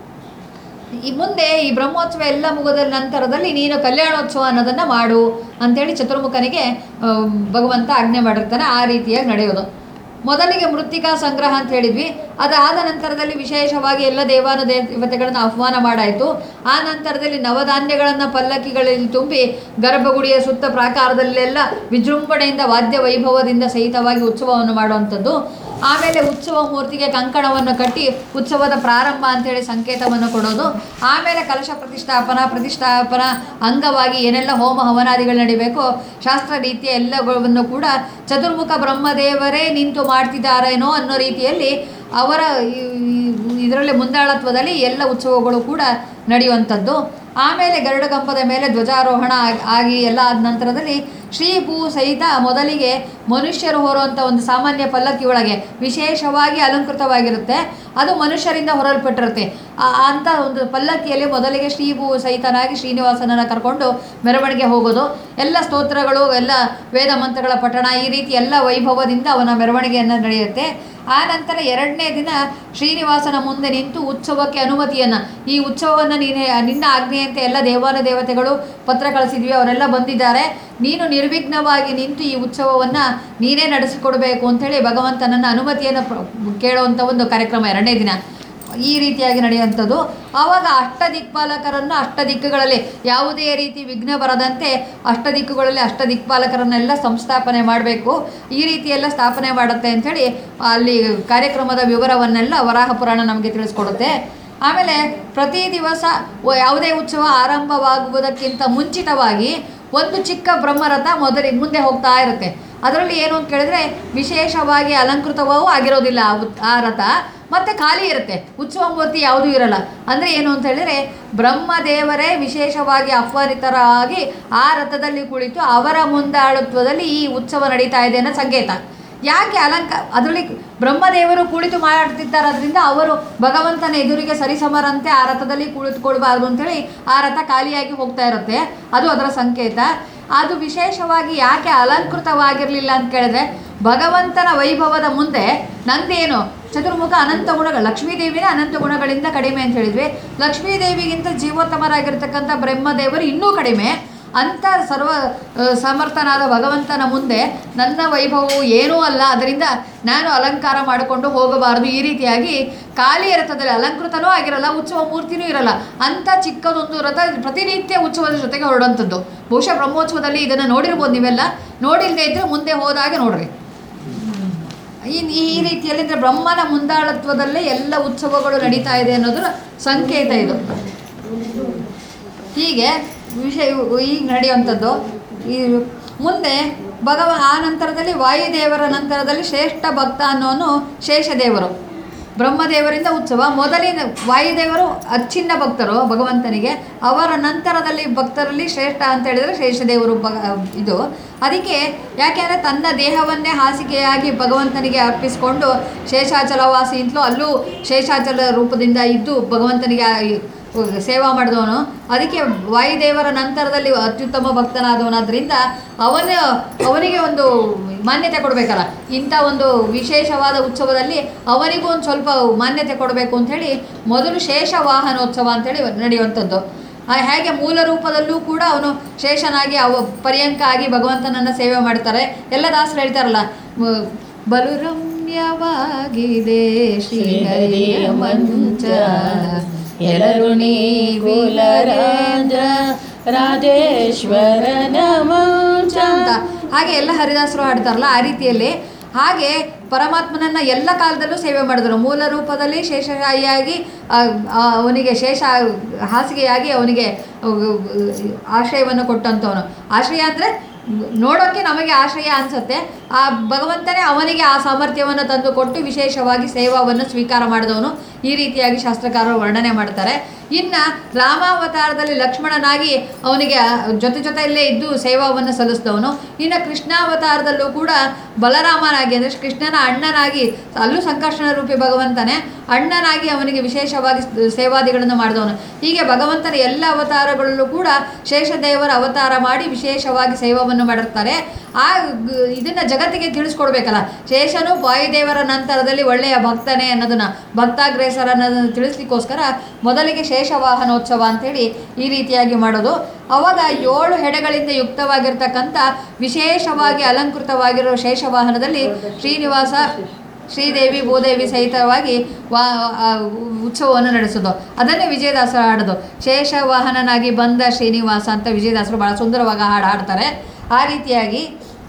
ಈ ಮುಂದೆ ಈ ಬ್ರಹ್ಮೋತ್ಸವ ಎಲ್ಲ ಮುಗಿದ ನಂತರದಲ್ಲಿ ನೀನು ಕಲ್ಯಾಣೋತ್ಸವ ಅನ್ನೋದನ್ನು ಮಾಡು ಅಂಥೇಳಿ ಚತುರ್ಮುಖನಿಗೆ ಆ, ಭಗವಂತ ಆಜ್ಞೆ ಮಾಡಿರ್ತಾನೆ ಆ ರೀತಿಯಾಗಿ ನಡೆಯೋದು ಮೊದಲಿಗೆ ಮೃತ್ತಿಕಾ ಸಂಗ್ರಹ ಅಂತ ಹೇಳಿದ್ವಿ ಅದಾದ ನಂತರದಲ್ಲಿ ವಿಶೇಷವಾಗಿ ಎಲ್ಲ ದೇವಾನ ದೇವತೆಗಳನ್ನು ಆಹ್ವಾನ ಮಾಡಾಯಿತು ಆ ನಂತರದಲ್ಲಿ ನವಧಾನ್ಯಗಳನ್ನು ಪಲ್ಲಕ್ಕಿಗಳಲ್ಲಿ ತುಂಬಿ ಗರ್ಭಗುಡಿಯ ಸುತ್ತ ಪ್ರಾಕಾರದಲ್ಲೆಲ್ಲ ವಿಜೃಂಭಣೆಯಿಂದ ವಾದ್ಯ ವೈಭವದಿಂದ ಸಹಿತವಾಗಿ ಉತ್ಸವವನ್ನು ಮಾಡುವಂಥದ್ದು ಆಮೇಲೆ ಉತ್ಸವ ಮೂರ್ತಿಗೆ ಕಂಕಣವನ್ನು ಕಟ್ಟಿ ಉತ್ಸವದ ಪ್ರಾರಂಭ ಅಂತೇಳಿ ಸಂಕೇತವನ್ನು ಕೊಡೋದು ಆಮೇಲೆ ಕಲಶ ಪ್ರತಿಷ್ಠಾಪನಾ ಪ್ರತಿಷ್ಠಾಪನಾ ಅಂಗವಾಗಿ ಏನೆಲ್ಲ ಹೋಮ ಹವನಾದಿಗಳು ನಡಿಬೇಕೋ ಶಾಸ್ತ್ರ ರೀತಿಯ ಎಲ್ಲವನ್ನು ಕೂಡ ಚತುರ್ಮುಖ ಬ್ರಹ್ಮದೇವರೇ ನಿಂತು ಮಾಡ್ತಿದ್ದಾರೇನೋ ಅನ್ನೋ ರೀತಿಯಲ್ಲಿ ಅವರ ಇದರಲ್ಲಿ ಮುಂದಾಳತ್ವದಲ್ಲಿ ಎಲ್ಲ ಉತ್ಸವಗಳು ಕೂಡ ನಡೆಯುವಂಥದ್ದು ಆಮೇಲೆ ಗರುಡಗಂಬದ ಮೇಲೆ ಧ್ವಜಾರೋಹಣ ಆಗ್- ಆಗಿ ಎಲ್ಲ ಆದ ನಂತರದಲ್ಲಿ ಶ್ರೀಭೂ ಸಹಿತ ಮೊದಲಿಗೆ ಮನುಷ್ಯರು ಹೊರುವಂಥ ಒಂದು ಸಾಮಾನ್ಯ ಪಲ್ಲಕ್ಕಿ ಒಳಗೆ ವಿಶೇಷವಾಗಿ ಅಲಂಕೃತವಾಗಿರುತ್ತೆ ಅದು ಮನುಷ್ಯರಿಂದ ಹೊರಲ್ಪಟ್ಟಿರುತ್ತೆ ಆ- ಅಂಥ ಒಂದು ಪಲ್ಲಕ್ಕಿಯಲ್ಲಿ ಮೊದಲಿಗೆ ಶ್ರೀಭೂ ಸಹಿತನಾಗಿ ಶ್ರೀನಿವಾಸನನ್ನು ಕರ್ಕೊಂಡು ಮೆರವಣಿಗೆ ಹೋಗೋದು ಎಲ್ಲ ಸ್ತೋತ್ರಗಳು ಎಲ್ಲ ವೇದ ಮಂತ್ರಗಳ ಪಠಣ ಈ ರೀತಿ ಎಲ್ಲ ವೈಭವದಿಂದ ಅವನ ಮೆರವಣಿಗೆಯನ್ನು ನಡೆಯುತ್ತೆ ಆ ನಂತರ ಎರಡನೇ ದಿನ ಶ್ರೀನಿವಾಸನ ಮುಂದೆ ನಿಂತು ಉತ್ಸವಕ್ಕೆ ಅನುಮತಿಯನ್ನು ಈ ಉತ್ಸವವನ್ನು ನೀನೇ ನಿನ್ನ ಆಜ್ಞೆಯಂತೆ ಎಲ್ಲ ದೇವಾನ ದೇವತೆಗಳು ಪತ್ರ ಕಳಿಸಿದ್ವಿ ಅವರೆಲ್ಲ ಬಂದಿದ್ದಾರೆ ನೀನು ನಿರ್ವಿಘ್ನವಾಗಿ ನಿಂತು ಈ ಉತ್ಸವವನ್ನು ನೀನೇ ನಡೆಸಿಕೊಡ್ಬೇಕು ಅಂಥೇಳಿ ಭಗವಂತನನ್ನ ಅನುಮತಿಯನ್ನು ಪ್ರ- ಕೇಳುವಂಥ ಒಂದು ಕಾರ್ಯಕ್ರಮ ಎರಡನೇ ದಿನ ಈ ರೀತಿಯಾಗಿ ನಡೆಯುವಂಥದ್ದು ಆವಾಗ ಅಷ್ಟ ದಿಕ್ಪಾಲಕರನ್ನು ಅಷ್ಟ ದಿಕ್ಕುಗಳಲ್ಲಿ ಯಾವುದೇ ರೀತಿ ವಿಘ್ನ ಬರದಂತೆ ಅಷ್ಟ ದಿಕ್ಕುಗಳಲ್ಲಿ ಅಷ್ಟ ದಿಕ್ಪಾಲಕರನ್ನೆಲ್ಲ ಸಂಸ್ಥಾಪನೆ ಮಾಡಬೇಕು ಈ ರೀತಿ ಎಲ್ಲ ಸ್ಥಾಪನೆ ಮಾಡುತ್ತೆ ಅಂಥೇಳಿ ಅಲ್ಲಿ ಕಾರ್ಯಕ್ರಮದ ವಿವರವನ್ನೆಲ್ಲ ವರಾಹ ಪುರಾಣ ನಮಗೆ ತಿಳಿಸ್ಕೊಡುತ್ತೆ ಆಮೇಲೆ ಪ್ರತಿ ದಿವಸ ವ- ಯಾವುದೇ ಉತ್ಸವ ಆರಂಭವಾಗುವುದಕ್ಕಿಂತ ಮುಂಚಿತವಾಗಿ ಒಂದು ಚಿಕ್ಕ ಬ್ರಹ್ಮರಥ ಮೊದಲಿಗೆ ಮುಂದೆ ಹೋಗ್ತಾ ಇರುತ್ತೆ ಅದರಲ್ಲಿ ಏನು ಅಂತ ಕೇಳಿದ್ರೆ ವಿಶೇಷವಾಗಿ ಅಲಂಕೃತವೂ ಆಗಿರೋದಿಲ್ಲ ಆ ಉತ್- ಆ ರಥ ಮತ್ತೆ ಖಾಲಿ ಇರುತ್ತೆ ಉತ್ಸವ ಮೂರ್ತಿ ಯಾವುದೂ ಇರಲ್ಲ ಅಂದರೆ ಏನು ಅಂತ ಹೇಳಿದ್ರೆ ಬ್ರಹ್ಮದೇವರೇ ವಿಶೇಷವಾಗಿ ಆಹ್ವಾನಿತರಾಗಿ ಆ ರಥದಲ್ಲಿ ಕುಳಿತು ಅವರ ಮುಂದಾಳತ್ವದಲ್ಲಿ ಈ ಉತ್ಸವ ನಡೀತಾ ಇದೆ ಅನ್ನೋ ಸಂಕೇತ ಯಾಕೆ ಅಲಂಕ ಅದರಲ್ಲಿ ಬ್ರಹ್ಮದೇವರು ಕುಳಿತು ಮಾಡ್ತಿದ್ದಾರೋದ್ರಿಂದ ಅವರು ಭಗವಂತನ ಎದುರಿಗೆ ಸರಿಸಮರಂತೆ ಆ ರಥದಲ್ಲಿ ಕುಳಿತುಕೊಳ್ಬಾರ್ದು ಅಂತೇಳಿ ಆ ರಥ ಖಾಲಿಯಾಗಿ ಹೋಗ್ತಾ ಇರುತ್ತೆ ಅದು ಅದರ ಸಂಕೇತ ಅದು ವಿಶೇಷವಾಗಿ ಯಾಕೆ ಅಲಂಕೃತವಾಗಿರಲಿಲ್ಲ ಅಂತ ಕೇಳಿದ್ರೆ ಭಗವಂತನ ವೈಭವದ ಮುಂದೆ ನಂದೇನು ಚತುರ್ಮುಖ ಅನಂತ ಗುಣಗಳು ಲಕ್ಷ್ಮೀದೇವಿನ ಅನಂತ ಗುಣಗಳಿಂದ ಕಡಿಮೆ ಅಂತ ಹೇಳಿದ್ವಿ ಲಕ್ಷ್ಮೀದೇವಿಗಿಂತ ಜೀವೋತ್ತಮರಾಗಿರ್ತಕ್ಕಂಥ ಬ್ರಹ್ಮದೇವರು ಇನ್ನೂ ಕಡಿಮೆ ಅಂಥ ಸರ್ವ ಆ, ಸಮರ್ಥನಾದ ಭಗವಂತನ ಮುಂದೆ ನನ್ನ ವೈಭವವು ಏನೂ ಅಲ್ಲ ಅದರಿಂದ ನಾನು ಅಲಂಕಾರ ಮಾಡಿಕೊಂಡು ಹೋಗಬಾರದು ಈ ರೀತಿಯಾಗಿ ಖಾಲಿ ರಥದಲ್ಲಿ ಅಲಂಕೃತನೂ ಆಗಿರಲ್ಲ ಉತ್ಸವ ಮೂರ್ತಿನೂ ಇರಲ್ಲ ಅಂಥ ಚಿಕ್ಕದೊಂದು ರಥ ಪ್ರತಿನಿತ್ಯ ಉತ್ಸವದ ಜೊತೆಗೆ ಹೊರಡುವಂಥದ್ದು ಬಹುಶಃ ಬ್ರಹ್ಮೋತ್ಸವದಲ್ಲಿ ಇದನ್ನು ನೋಡಿರ್ಬೋದು ನೀವೆಲ್ಲ ನೋಡಿಲ್ಲದೆ ಇದ್ದರೆ ಮುಂದೆ ಹೋದಾಗ ನೋಡ್ರಿ ಈ ಈ ರೀತಿಯಲ್ಲಿ ಅಂದರೆ ಬ್ರಹ್ಮನ ಮುಂದಾಳತ್ವದಲ್ಲೇ ಎಲ್ಲ ಉತ್ಸವಗಳು ನಡೀತಾ ಇದೆ ಅನ್ನೋದರ ಸಂಕೇತ ಇದು ಹೀಗೆ ವಿಷಯ ಈಗ ನಡೆಯುವಂಥದ್ದು ಈ ಮುಂದೆ ಭಗವ ಆ ನಂತರದಲ್ಲಿ ವಾಯುದೇವರ ನಂತರದಲ್ಲಿ ಶ್ರೇಷ್ಠ ಭಕ್ತ ಅನ್ನೋನು ಶೇಷದೇವರು ಬ್ರಹ್ಮದೇವರಿಂದ ಉತ್ಸವ ಮೊದಲಿನ ವಾಯುದೇವರು ಅಚ್ಚಿನ್ನ ಭಕ್ತರು ಭಗವಂತನಿಗೆ ಅವರ ನಂತರದಲ್ಲಿ ಭಕ್ತರಲ್ಲಿ ಶ್ರೇಷ್ಠ ಅಂತ ಹೇಳಿದರೆ ಶೇಷದೇವರು ಭಗ ಇದು ಅದಕ್ಕೆ ಯಾಕೆಂದರೆ ತನ್ನ ದೇಹವನ್ನೇ ಹಾಸಿಗೆಯಾಗಿ ಭಗವಂತನಿಗೆ ಅರ್ಪಿಸಿಕೊಂಡು ಶೇಷಾಚಲವಾಸಿ ಅಂತಲೂ ಅಲ್ಲೂ ಶೇಷಾಚಲ ರೂಪದಿಂದ ಇದ್ದು ಭಗವಂತನಿಗೆ ಆ- ಈ ಸೇವಾ ಮಾಡಿದವನು ಅದಕ್ಕೆ ವಾಯುದೇವರ ನಂತರದಲ್ಲಿ ಅತ್ಯುತ್ತಮ ಭಕ್ತನಾದವನಾದ್ರಿಂದ ಅವನ ಅವನಿಗೆ ಒಂದು ಮಾನ್ಯತೆ ಕೊಡಬೇಕಲ್ಲ ಇಂಥ ಒಂದು ವಿಶೇಷವಾದ ಉತ್ಸವದಲ್ಲಿ ಅವನಿಗೂ ಒಂದು ಸ್ವಲ್ಪ ಮಾನ್ಯತೆ ಕೊಡಬೇಕು ಅಂಥೇಳಿ ಮೊದಲು ಶೇಷ ವಾಹನೋತ್ಸವ ಅಂಥೇಳಿ ನಡೆಯುವಂಥದ್ದು ಆ, ಹೇಗೆ ಮೂಲ ರೂಪದಲ್ಲೂ ಕೂಡ ಅವನು ಶೇಷನಾಗಿ ಅವ ಪರ್ಯಂಕ ಆಗಿ ಭಗವಂತನನ್ನು ಸೇವೆ ಮಾಡ್ತಾರೆ ಎಲ್ಲ ದಾಸರು ಹೇಳ್ತಾರಲ್ಲ ಮ- ಬಲು ರಮ್ಯವಾಗಿದೆ ಶ್ರೀಹರಿಯ ಮಂಚ ಎಲ್ಲರೂ ನೀ ಕುಲರಾಜ ರಾಜೇಶ್ವರನ ಮಂಚ ಅಂತ ಹಾಗೆ ಎಲ್ಲ ಹರಿದಾಸರು ಹಾಡ್ತಾರಲ್ಲ ಆ ರೀತಿಯಲ್ಲಿ ಹಾಗೆ ಪರಮಾತ್ಮನನ್ನ ಎಲ್ಲ ಕಾಲದಲ್ಲೂ ಸೇವೆ ಮಾಡಿದ್ರು ಮೂಲ ರೂಪದಲ್ಲಿ ಶೇಷಶಾಹಿಯಾಗಿ ಆ, ಆ, ಅವನಿಗೆ ಶೇಷ ಹಾಸಿಗೆಯಾಗಿ ಅವನಿಗೆ ಆಶ್ರಯವನ್ನು ಕೊಟ್ಟಂಥವನು ಆಶ್ರಯ ಅಂದರೆ ನೋಡೋಕ್ಕೆ ನಮಗೆ ಆಶ್ರಯ ಅನಿಸುತ್ತೆ ಆ ಭಗವಂತನೇ ಅವನಿಗೆ ಆ ಸಾಮರ್ಥ್ಯವನ್ನು ತಂದು ಕೊಟ್ಟು ವಿಶೇಷವಾಗಿ ಸೇವಾವನ್ನು ಸ್ವೀಕಾರ ಮಾಡಿದವನು ಈ ರೀತಿಯಾಗಿ ಶಾಸ್ತ್ರಕಾರರು ವರ್ಣನೆ ಮಾಡ್ತಾರೆ ಇನ್ನು ರಾಮಾವತಾರದಲ್ಲಿ ಲಕ್ಷ್ಮಣನಾಗಿ ಅವನಿಗೆ ಜೊತೆ ಜೊತೆಯಲ್ಲೇ ಇದ್ದು ಸೇವಾವನ್ನು ಸಲ್ಲಿಸಿದವನು ಇನ್ನು ಕೃಷ್ಣಾವತಾರದಲ್ಲೂ ಕೂಡ ಬಲರಾಮನಾಗಿ ಅಂದರೆ ಕೃಷ್ಣನ ಅಣ್ಣನಾಗಿ ಅಲ್ಲೂ ಸಂಕರ್ಷಣ ರೂಪಿ ಭಗವಂತನೇ ಅಣ್ಣನಾಗಿ ಅವನಿಗೆ ವಿಶೇಷವಾಗಿ ಸ್- ಸೇವಾದಿಗಳನ್ನು ಮಾಡಿದವನು ಹೀಗೆ ಭಗವಂತನ ಎಲ್ಲ ಅವತಾರಗಳಲ್ಲೂ ಕೂಡ ಶೇಷದೇವರ ಅವತಾರ ಮಾಡಿ ವಿಶೇಷವಾಗಿ ಸೇವವನ್ನು ಮಾಡಿರ್ತಾರೆ ಆ ಗ್- ಇದನ್ನ ಜಗತ್ತಿಗೆ ತಿಳಿಸ್ಕೊಡ್ಬೇಕಲ್ಲ ಶೇಷನು ವಾಯುದೇವರ ನಂತರದಲ್ಲಿ ಒಳ್ಳೆಯ ಭಕ್ತನೇ ಅನ್ನೋದನ್ನ ಭಕ್ತಾಗ್ರೇಸರ ಅನ್ನೋದನ್ನು ತಿಳಿಸ್ಲಿಕ್ಕೋಸ್ಕರ ಮೊದಲಿಗೆ ಶೇಷವಾಹನೋತ್ಸವ ಅಂತೇಳಿ ಈ ರೀತಿಯಾಗಿ ಮಾಡೋದು ಅವಾಗ ಏಳು ಹೆಡೆಗಳಿಂದ ಯುಕ್ತವಾಗಿರ್ತಕ್ಕಂಥ ವಿಶೇಷವಾಗಿ ಅಲಂಕೃತವಾಗಿರೋ ಶೇಷವಾಹನದಲ್ಲಿ ಶ್ರೀನಿವಾಸ ಶ್ರೀದೇವಿ ಭೂದೇವಿ ಸಹಿತವಾಗಿ ವಾ ಆ ಉತ್ಸವವನ್ನು ನಡೆಸೋದು ಅದನ್ನೇ ವಿಜಯದಾಸರು ಹಾಡೋದು ಶೇಷವಾಹನನಾಗಿ ಬಂದ ಶ್ರೀನಿವಾಸ ಅಂತ ವಿಜಯದಾಸರು ಭಾಳ ಸುಂದರವಾಗಿ ಹಾಡು ಹಾಡ್ತಾರೆ ಆ ರೀತಿಯಾಗಿ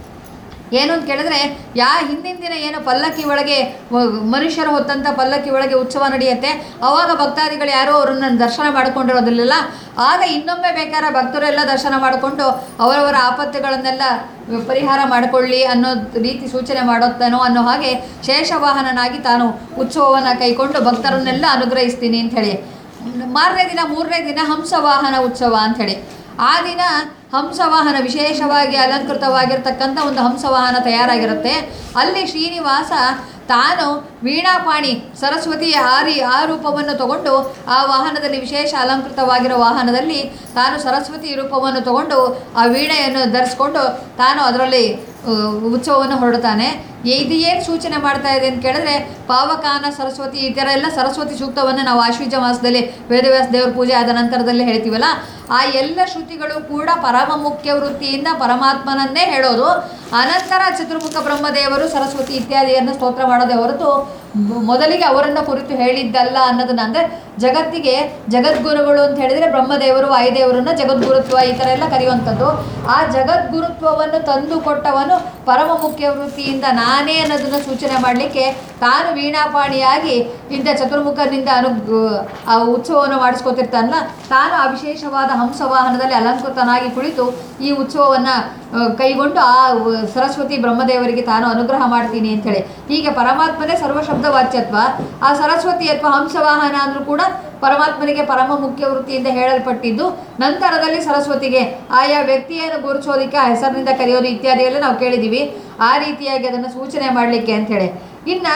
ಏನು ಅಂತ ಕೇಳಿದ್ರೆ ಯಾ ಹಿಂದಿನ ದಿನ ಏನು ಪಲ್ಲಕ್ಕಿ ಒಳಗೆ ವ- ಮನುಷ್ಯರು ಹೊತ್ತಂಥ ಪಲ್ಲಕ್ಕಿ ಒಳಗೆ ಉತ್ಸವ ನಡೆಯುತ್ತೆ ಅವಾಗ ಭಕ್ತಾದಿಗಳು ಯಾರೋ ಅವ್ರನ್ನ ದರ್ಶನ ಮಾಡ್ಕೊಂಡಿರೋದಿಲ್ಲ ಆಗ ಇನ್ನೊಮ್ಮೆ ಬೇಕಾದ್ರೆ ಭಕ್ತರೆಲ್ಲ ದರ್ಶನ ಮಾಡಿಕೊಂಡು ಅವರವರ ಆಪತ್ತುಗಳನ್ನೆಲ್ಲ ಪರಿಹಾರ ಮಾಡಿಕೊಳ್ಳಿ ಅನ್ನೋ ರೀತಿ ಸೂಚನೆ ಮಾಡುತ್ತಾನೋ ಅನ್ನೋ ಹಾಗೆ ಶೇಷವಾಹನನಾಗಿ ತಾನು ಉತ್ಸವವನ್ನು ಕೈಕೊಂಡು ಭಕ್ತರನ್ನೆಲ್ಲ ಅನುಗ್ರಹಿಸ್ತೀನಿ ಅಂಥೇಳಿ ಮಾರನೇ ದಿನ ಮೂರನೇ ದಿನ ಹಂಸವಾಹನ ಉತ್ಸವ ಅಂಥೇಳಿ ಆ ದಿನ ಹಂಸವಾಹನ ವಿಶೇಷವಾಗಿ ಅಲಂಕೃತವಾಗಿರ್ತಕ್ಕಂಥ ಒಂದು ಹಂಸವಾಹನ ತಯಾರಾಗಿರುತ್ತೆ ಅಲ್ಲಿ ಶ್ರೀನಿವಾಸ ತಾನು ವೀಣಾಪಾಣಿ ಸರಸ್ವತಿ ಆ ರೀ ಆ ರೂಪವನ್ನು ತಗೊಂಡು ಆ ವಾಹನದಲ್ಲಿ ವಿಶೇಷ ಅಲಂಕೃತವಾಗಿರೋ ವಾಹನದಲ್ಲಿ ತಾನು ಸರಸ್ವತಿ ರೂಪವನ್ನು ತಗೊಂಡು ಆ ವೀಣೆಯನ್ನು ಧರಿಸ್ಕೊಂಡು ತಾನು ಅದರಲ್ಲಿ ಆ, ಉತ್ಸವವನ್ನು ಹೊರಡ್ತಾನೆ ಇದು ಏನು ಸೂಚನೆ ಮಾಡ್ತಾ ಇದೆ ಅಂತ ಕೇಳಿದ್ರೆ ಪಾವಕಾನ ಸರಸ್ವತಿ ಈ ಥರ ಎಲ್ಲ ಸರಸ್ವತಿ ಸೂಕ್ತವನ್ನು ನಾವು ಆಶ್ವೀಜ ಮಾಸದಲ್ಲಿ ವೇದವ್ಯಾಸ ದೇವರ ಪೂಜೆ ಆದ ನಂತರದಲ್ಲಿ ಹೇಳ್ತೀವಲ್ಲ ಆ ಎಲ್ಲ ಶ್ರುತಿಗಳು ಕೂಡ ಪರಮ ಮುಖ್ಯ ವೃತ್ತಿಯಿಂದ ಪರಮಾತ್ಮನನ್ನೇ ಹೇಳೋದು ಅನಂತರ ಚತುರ್ಮುಖ ಬ್ರಹ್ಮದೇವರು ಸರಸ್ವತಿ ಇತ್ಯಾದಿಯನ್ನು ಸ್ತೋತ್ರ ಮಾಡೋದೇ ಹೊರತು ಮ- ಮೊದಲಿಗೆ ಅವರನ್ನು ಕುರಿತು ಹೇಳಿದ್ದಲ್ಲ ಅನ್ನೋದನ್ನ ಅಂದರೆ ಜಗತ್ತಿಗೆ ಜಗದ್ಗುರುಗಳು ಅಂತ ಹೇಳಿದರೆ ಬ್ರಹ್ಮದೇವರು ವಾಯುದೇವರನ್ನ ಜಗದ್ಗುರುತ್ವ ಈ ಥರ ಎಲ್ಲ ಕರೆಯುವಂಥದ್ದು ಆ ಜಗದ್ಗುರುತ್ವವನ್ನು ತಂದು ಕೊಟ್ಟವನು ಪರಮ ಮುಖ್ಯ ವೃತ್ತಿಯಿಂದ ನಾನೇ ಅನ್ನೋದನ್ನು ಸೂಚನೆ ಮಾಡಲಿಕ್ಕೆ ತಾನು ವೀಣಾಪಾಣಿಯಾಗಿ ಇಂಥ ಚತುರ್ಮುಖನಿಂದ ಅನು ಆ ಉತ್ಸವವನ್ನು ಮಾಡಿಸ್ಕೊತಿರ್ತಾನಲ್ಲ ತಾನು ಆ ವಿಶೇಷವಾದ ಹಂಸವಾಹನದಲ್ಲಿ ಅಲಂಕೃತನಾಗಿ ಕುಳಿತು ಈ ಉತ್ಸವವನ್ನು ಕೈಗೊಂಡು ಆ ವ- ಸರಸ್ವತಿ ಬ್ರಹ್ಮದೇವರಿಗೆ ತಾನು ಅನುಗ್ರಹ ಮಾಡ್ತೀನಿ ಅಂಥೇಳಿ ಹೀಗೆ ಪರಮಾತ್ಮನೇ ಸರ್ವಶಬ್ದ ವಾಚ್ಯತ್ವ ಆ ಸರಸ್ವತಿ ಅಥವಾ ಹಂಸವಾಹನ ಅಂದರೂ ಕೂಡ ಪರಮಾತ್ಮನಿಗೆ ಪರಮ ಮುಖ್ಯ ವೃತ್ತಿಯಿಂದ ಹೇಳಲ್ಪಟ್ಟಿದ್ದು ನಂತರದಲ್ಲಿ ಸರಸ್ವತಿಗೆ ಆಯಾ ವ್ಯಕ್ತಿಯನ್ನು ಗುರುತಿಸೋದಕ್ಕೆ ಆ ಹೆಸರಿನಿಂದ ಕರೆಯೋದು ಇತ್ಯಾದಿ ಎಲ್ಲ ನಾವು ಕೇಳಿದ್ದೀವಿ ಆ ರೀತಿಯಾಗಿ ಅದನ್ನು ಸೂಚನೆ ಮಾಡಲಿಕ್ಕೆ ಅಂಥೇಳಿ ಇನ್ನು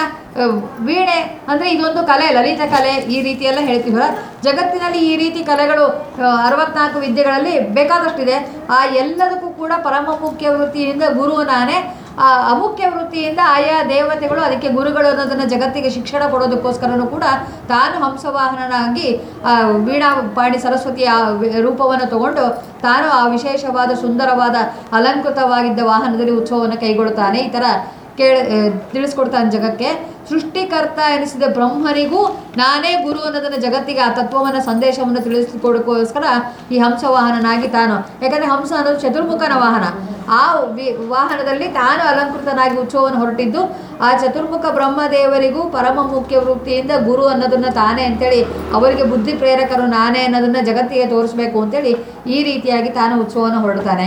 ವೀಣೆ ಅಂದರೆ ಇದೊಂದು ಕಲೆ ಲಲಿತ ಕಲೆ ಈ ರೀತಿ ಎಲ್ಲ ಹೇಳ್ತೀವಲ್ಲ ಜಗತ್ತಿನಲ್ಲಿ ಈ ರೀತಿ ಕಲೆಗಳು ಅರವತ್ನಾಲ್ಕು ವಿದ್ಯೆಗಳಲ್ಲಿ ಬೇಕಾದಷ್ಟಿದೆ ಆ ಎಲ್ಲದಕ್ಕೂ ಕೂಡ ಪರಮ ಮುಖ್ಯ ವೃತ್ತಿಯಿಂದ ಗುರು ನಾನೇ ಆ ಅಮುಖ್ಯ ವೃತ್ತಿಯಿಂದ ಆಯಾ ದೇವತೆಗಳು ಅದಕ್ಕೆ ಗುರುಗಳು ಅನ್ನೋದನ್ನು ಜಗತ್ತಿಗೆ ಶಿಕ್ಷಣ ಕೊಡೋದಕ್ಕೋಸ್ಕರನೂ ಕೂಡ ತಾನು ಹಂಸವಾಹನನಾಗಿ ಆ ವೀಣಾ ಪಾಣಿ ಸರಸ್ವತಿಯ ಆ ವಿ- ರೂಪವನ್ನು ತಗೊಂಡು ತಾನು ಆ ವಿಶೇಷವಾದ ಸುಂದರವಾದ ಅಲಂಕೃತವಾಗಿದ್ದ ವಾಹನದಲ್ಲಿ ಉತ್ಸವವನ್ನು ಕೈಗೊಳ್ತಾನೆ ಈ ಥರ ಕೇಳ ಆ, ತಿಳಿಸ್ಕೊಡ್ತಾನೆ ಜಗಕ್ಕೆ ಸೃಷ್ಟಿಕರ್ತ ಎನಿಸಿದ ಬ್ರಹ್ಮನಿಗೂ ನಾನೇ ಗುರು ಅನ್ನೋದನ್ನು ಜಗತ್ತಿಗೆ ಆ ತತ್ವವನ್ನು ಸಂದೇಶವನ್ನು ತಿಳಿಸಿಕೊಡೋಕ್ಕೋಸ್ಕರ ಈ ಹಂಸವಾಹನನಾಗಿ ತಾನು ಯಾಕಂದರೆ ಹಂಸ ಅನ್ನೋದು ಚತುರ್ಮುಖನ ವಾಹನ ಆ ವಿ- ವಾಹನದಲ್ಲಿ ತಾನು ಅಲಂಕೃತನಾಗಿ ಉತ್ಸವವನ್ನು ಹೊರಟಿದ್ದು ಆ ಚತುರ್ಮುಖ ಬ್ರಹ್ಮದೇವರಿಗೂ ಪರಮ ಮುಖ್ಯ ವೃತ್ತಿಯಿಂದ ಗುರು ಅನ್ನೋದನ್ನು ತಾನೇ ಅಂತೇಳಿ ಅವರಿಗೆ ಬುದ್ಧಿ ಪ್ರೇರಕರು ನಾನೇ ಅನ್ನೋದನ್ನು ಜಗತ್ತಿಗೆ ತೋರಿಸ್ಬೇಕು ಅಂತೇಳಿ ಈ ರೀತಿಯಾಗಿ ತಾನು ಉತ್ಸವವನ್ನು ಹೊರಡ್ತಾನೆ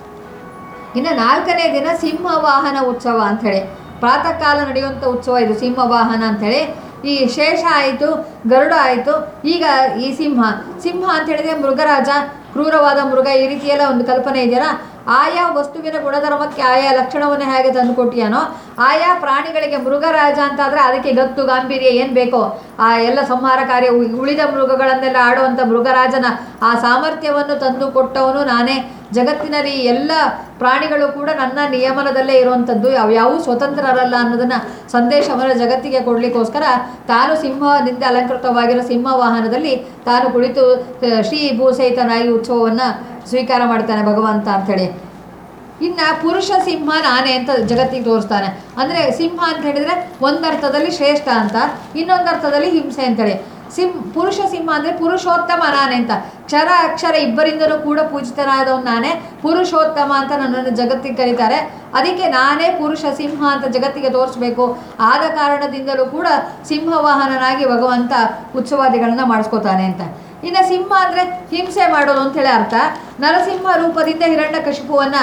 ಇನ್ನು ನಾಲ್ಕನೇ ದಿನ ಸಿಂಹವಾಹನ ಉತ್ಸವ ಅಂಥೇಳಿ ಪ್ರಾತಃ ಕಾಲ ನಡೆಯುವಂಥ ಉತ್ಸವ ಇದು ಸಿಂಹವಾಹನ ಅಂಥೇಳಿ ಈ ಶೇಷ ಆಯಿತು ಗರುಡ ಆಯಿತು ಈಗ ಈ ಸಿಂಹ ಸಿಂಹ ಅಂತ ಹೇಳಿದ್ರೆ ಮೃಗರಾಜ ಕ್ರೂರವಾದ ಮೃಗ ಈ ರೀತಿಯೆಲ್ಲ ಒಂದು ಕಲ್ಪನೆ ಇದೆಯಲ್ಲ ಆಯಾ ವಸ್ತುವಿನ ಗುಣಧರ್ಮಕ್ಕೆ ಆಯಾ ಲಕ್ಷಣವನ್ನು ಹೇಗೆ ತಂದು ಕೊಟ್ಟಿಯಾನೋ ಆಯಾ ಪ್ರಾಣಿಗಳಿಗೆ ಮೃಗರಾಜ ಅಂತ ಆದರೆ ಅದಕ್ಕೆ ಗತ್ತು ಗಾಂಭೀರ್ಯ ಏನು ಬೇಕೋ ಆ ಎಲ್ಲ ಸಂಹಾರ ಕಾರ್ಯ ಉ- ಉಳಿದ ಮೃಗಗಳನ್ನೆಲ್ಲ ಆಡುವಂಥ ಮೃಗರಾಜನ ಆ ಸಾಮರ್ಥ್ಯವನ್ನು ತಂದು ಕೊಟ್ಟವನು ನಾನೇ ಜಗತ್ತಿನಲ್ಲಿ ಎಲ್ಲ ಪ್ರಾಣಿಗಳು ಕೂಡ ನನ್ನ ನಿಯಮನದಲ್ಲೇ ಇರುವಂಥದ್ದು ಯಾವ್ಯಾವೂ ಸ್ವತಂತ್ರರಲ್ಲ ಅನ್ನೋದನ್ನು ಸಂದೇಶವನ್ನು ಜಗತ್ತಿಗೆ ಕೊಡಲಿಕ್ಕೋಸ್ಕರ ತಾನು ಸಿಂಹದಿಂದ ಅಲಂಕೃತವಾಗಿರೋ ಸಿಂಹ ವಾಹನದಲ್ಲಿ ತಾನು ಕುಳಿತು ಆ, ಶ್ರೀ ಭೂಸಹಿತನಾಗಿ ಉತ್ಸವವನ್ನು ಸ್ವೀಕಾರ ಮಾಡ್ತಾನೆ ಭಗವಂತ ಅಂಥೇಳಿ ಇನ್ನು ಪುರುಷ ಸಿಂಹ ನಾನೇ ಅಂತ ಜಗತ್ತಿಗೆ ತೋರಿಸ್ತಾನೆ ಅಂದರೆ ಸಿಂಹ ಅಂತ ಹೇಳಿದರೆ ಒಂದರ್ಥದಲ್ಲಿ ಶ್ರೇಷ್ಠ ಅಂತ ಇನ್ನೊಂದು ಅರ್ಥದಲ್ಲಿ ಹಿಂಸೆ ಅಂತೇಳಿ ಸಿಂ ಪುರುಷ ಸಿಂಹ ಅಂದರೆ ಪುರುಷೋತ್ತಮ ನಾನೇ ಅಂತ ಕ್ಷರ ಅಕ್ಷರ ಇಬ್ಬರಿಂದಲೂ ಕೂಡ ಪೂಜಿತನಾದವನು ನಾನೇ ಪುರುಷೋತ್ತಮ ಅಂತ ನನ್ನನ್ನು ಜಗತ್ತಿಗೆ ಕರೀತಾರೆ ಅದಕ್ಕೆ ನಾನೇ ಪುರುಷ ಸಿಂಹ ಅಂತ ಜಗತ್ತಿಗೆ ತೋರಿಸ್ಬೇಕು ಆದ ಕಾರಣದಿಂದಲೂ ಕೂಡ ಸಿಂಹವಾಹನನಾಗಿ ಭಗವಂತ ಉತ್ಸವಾದಿಗಳನ್ನ ಮಾಡಿಸ್ಕೋತಾನೆ ಅಂತ ಇನ್ನು ಸಿಂಹ ಅಂದರೆ ಹಿಂಸೆ ಮಾಡೋದು ಅಂತೇಳಿ ಅರ್ಥ ನರಸಿಂಹ ರೂಪದಿಂದ ಹಿರಣ್ಯ ಕಶಿಪುವನ್ನು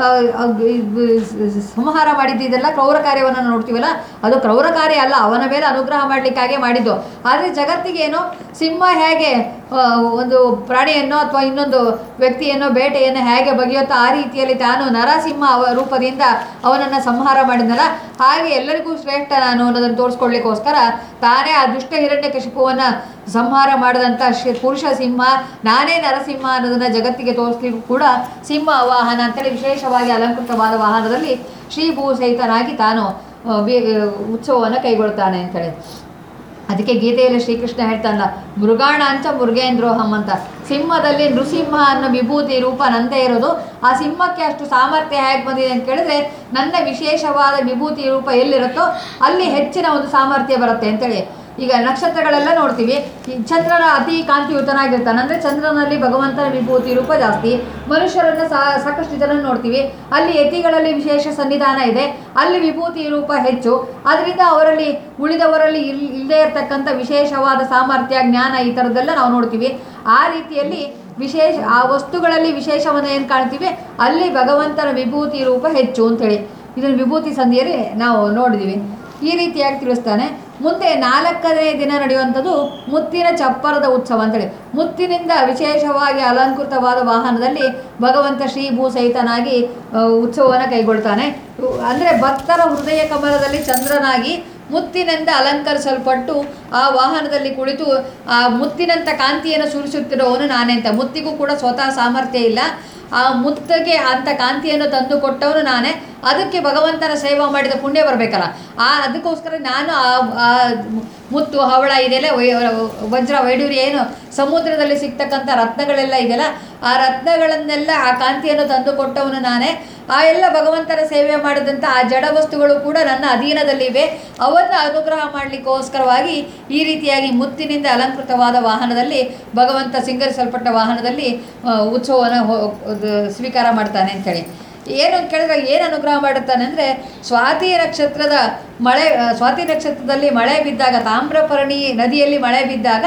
ಸಂಹಾರ ಮಾಡಿದ್ದಿದೆಲ್ಲ ಕ್ರೌರ ಕಾರ್ಯವನ್ನು ನೋಡ್ತೀವಲ್ಲ ಅದು ಕ್ರೌರ ಕಾರ್ಯ ಅಲ್ಲ ಅವನ ಮೇಲೆ ಅನುಗ್ರಹ ಮಾಡಲಿಕ್ಕಾಗೆ ಮಾಡಿದ್ದು ಆದರೆ ಜಗತ್ತಿಗೇನು ಸಿಂಹ ಹೇಗೆ ಆ, ಒಂದು ಪ್ರಾಣಿಯನ್ನು ಅಥವಾ ಇನ್ನೊಂದು ವ್ಯಕ್ತಿಯನ್ನು ಬೇಟೆಯನ್ನು ಹೇಗೆ ಬಗೆಯುತ್ತೋ ಆ ರೀತಿಯಲ್ಲಿ ತಾನು ನರಸಿಂಹ ಅವ ರೂಪದಿಂದ ಅವನನ್ನು ಸಂಹಾರ ಮಾಡಿದ್ನಲ್ಲ ಹಾಗೆ ಎಲ್ಲರಿಗೂ ಶ್ರೇಷ್ಠ ನಾನು ಅನ್ನೋದನ್ನು ತೋರಿಸ್ಕೊಡ್ಲಿಕ್ಕೋಸ್ಕರ ತಾನೇ ಆ ದುಷ್ಟ ಹಿರಣ್ಯ ಕಶಿಪುವನ್ನು ಸಂಹಾರ ಮಾಡಿದಂಥ ಶಿ ಪುರುಷ ಸಿಂಹ ನಾನೇ ನರಸಿಂಹ ಅನ್ನೋದನ್ನು ಜಗತ್ತಿಗೆ ತೋರಿಸ್ಲಿಕ್ಕೂ ಕೂಡ ಸಿಂಹ ವಾಹನ ಅಂತೇಳಿ ವಿಶೇಷವಾಗಿ ಅಲಂಕೃತವಾದ ವಾಹನದಲ್ಲಿ ಶ್ರೀಭೂ ಸಹಿತನಾಗಿ ತಾನು ಆ, ವಿ- ಉತ್ಸವವನ್ನು ಕೈಗೊಳ್ತಾನೆ ಅಂತೇಳಿ ಅದಕ್ಕೆ ಗೀತೆಯಲ್ಲಿ ಶ್ರೀಕೃಷ್ಣ ಹೇಳ್ತಾನಲ್ಲ ಮೃಗಾಣಾಂಚ ಮೃಗೇಂದ್ರೋಹಂ ಅಂತ ಸಿಂಹದಲ್ಲಿ ನೃಸಿಂಹ ಅನ್ನೋ ವಿಭೂತಿ ರೂಪ ನಂದೇ ಇರೋದು ಆ ಸಿಂಹಕ್ಕೆ ಅಷ್ಟು ಸಾಮರ್ಥ್ಯ ಹೇಗೆ ಬಂದಿದೆ ಅಂತ ಕೇಳಿದ್ರೆ ನನ್ನ ವಿಶೇಷವಾದ ವಿಭೂತಿ ರೂಪ ಎಲ್ಲಿರುತ್ತೋ ಅಲ್ಲಿ ಹೆಚ್ಚಿನ ಒಂದು ಸಾಮರ್ಥ್ಯ ಬರುತ್ತೆ ಅಂತೇಳಿ ಈಗ ನಕ್ಷತ್ರಗಳೆಲ್ಲ ನೋಡ್ತೀವಿ ಈ ಚಂದ್ರನ ಅತಿ ಕಾಂತಿಯುತನಾಗಿರ್ತಾನೆ ಅಂದರೆ ಚಂದ್ರನಲ್ಲಿ ಭಗವಂತನ ವಿಭೂತಿ ರೂಪ ಜಾಸ್ತಿ ಮನುಷ್ಯರನ್ನು ಸಹ ಸಾಕಷ್ಟು ಜನರನ್ನು ನೋಡ್ತೀವಿ ಅಲ್ಲಿ ಯತಿಗಳಲ್ಲಿ ವಿಶೇಷ ಸನ್ನಿಧಾನ ಇದೆ ಅಲ್ಲಿ ವಿಭೂತಿ ರೂಪ ಹೆಚ್ಚು ಅದರಿಂದ ಅವರಲ್ಲಿ ಉಳಿದವರಲ್ಲಿ ಇಲ್ ಇಲ್ಲದೇ ಇರತಕ್ಕಂಥ ವಿಶೇಷವಾದ ಸಾಮರ್ಥ್ಯ ಜ್ಞಾನ ಈ ಥರದ್ದೆಲ್ಲ ನಾವು ನೋಡ್ತೀವಿ ಆ ರೀತಿಯಲ್ಲಿ ವಿಶೇಷ ಆ ವಸ್ತುಗಳಲ್ಲಿ ವಿಶೇಷವನ್ನು ಏನು ಕಾಣ್ತೀವಿ ಅಲ್ಲಿ ಭಗವಂತನ ವಿಭೂತಿ ರೂಪ ಹೆಚ್ಚು ಅಂತೇಳಿ ಇದನ್ನು ವಿಭೂತಿ ಸಂಧಿಯಲ್ಲಿ ನಾವು ನೋಡಿದ್ದೀವಿ ಈ ರೀತಿಯಾಗಿ ತಿಳಿಸ್ತಾನೆ ಮುಂದೆ ನಾಲ್ಕನೇ ದಿನ ನಡೆಯುವಂಥದ್ದು ಮುತ್ತಿನ ಚಪ್ಪರದ ಉತ್ಸವ ಅಂತೇಳಿ ಮುತ್ತಿನಿಂದ ವಿಶೇಷವಾಗಿ ಅಲಂಕೃತವಾದ ವಾಹನದಲ್ಲಿ ಭಗವಂತ ಶ್ರೀ ಭೂ ಸಹಿತನಾಗಿ ಆ, ಉತ್ಸವವನ್ನು ಕೈಗೊಳ್ತಾನೆ ಅಂದರೆ ಭಕ್ತರ ಹೃದಯ ಕಮಲದಲ್ಲಿ ಚಂದ್ರನಾಗಿ ಮುತ್ತಿನಿಂದ ಅಲಂಕರಿಸಲ್ಪಟ್ಟು ಆ ವಾಹನದಲ್ಲಿ ಕುಳಿತು ಆ ಮುತ್ತಿನಂಥ ಕಾಂತಿಯನ್ನು ಸುರಿಸುತ್ತಿರೋವನು ನಾನೇ ಅಂತ ಮುತ್ತಿಗೂ ಕೂಡ ಸ್ವತಃ ಸಾಮರ್ಥ್ಯ ಇಲ್ಲ ಆ ಮುತ್ತಿಗೆ ಅಂಥ ಕಾಂತಿಯನ್ನು ತಂದು ಕೊಟ್ಟವನು ನಾನೇ ಅದಕ್ಕೆ ಭಗವಂತನ ಸೇವೆ ಮಾಡಿದ ಪುಣ್ಯ ಬರಬೇಕಲ್ಲ ಆ ಅದಕ್ಕೋಸ್ಕರ ನಾನು ಆ ಆ ಮುತ್ತು ಹವಳ ಇದೆಯಲ್ಲ ವೈ- ವಜ್ರ ವೈಡೂರ್ಯ ಏನು ಸಮುದ್ರದಲ್ಲಿ ಸಿಗ್ತಕ್ಕಂಥ ರತ್ನಗಳೆಲ್ಲ ಇದೆಯಲ್ಲ ಆ ರತ್ನಗಳನ್ನೆಲ್ಲ ಆ ಕಾಂತಿಯನ್ನು ತಂದು ಕೊಟ್ಟವನು ನಾನೇ ಆ ಎಲ್ಲ ಭಗವಂತನ ಸೇವೆ ಮಾಡಿದಂಥ ಆ ಜಡ ವಸ್ತುಗಳು ಕೂಡ ನನ್ನ ಅಧೀನದಲ್ಲಿವೆ ಅವನ್ನು ಅನುಗ್ರಹ ಮಾಡಲಿಕ್ಕೋಸ್ಕರವಾಗಿ ಈ ರೀತಿಯಾಗಿ ಮುತ್ತಿನಿಂದ ಅಲಂಕೃತವಾದ ವಾಹನದಲ್ಲಿ ಭಗವಂತ ಸಿಂಗರಿಸಲ್ಪಟ್ಟ ವಾಹನದಲ್ಲಿ ಆ, ಉತ್ಸವವನ್ನು ಹೊ- ಅದು ಸ್ವೀಕಾರ ಮಾಡ್ತಾನೆ ಅಂತೇಳಿ ಏನು ಅಂತ ಕೇಳಿದ್ರೆ ಏನು ಅನುಗ್ರಹ ಮಾಡುತ್ತಾನೆ ಅಂದರೆ ಸ್ವಾತಿ ನಕ್ಷತ್ರದ ಮಳೆ ಆ, ಸ್ವಾತಿ ನಕ್ಷತ್ರದಲ್ಲಿ ಮಳೆ ಬಿದ್ದಾಗ ತಾಮ್ರಪರ್ಣಿ ನದಿಯಲ್ಲಿ ಮಳೆ ಬಿದ್ದಾಗ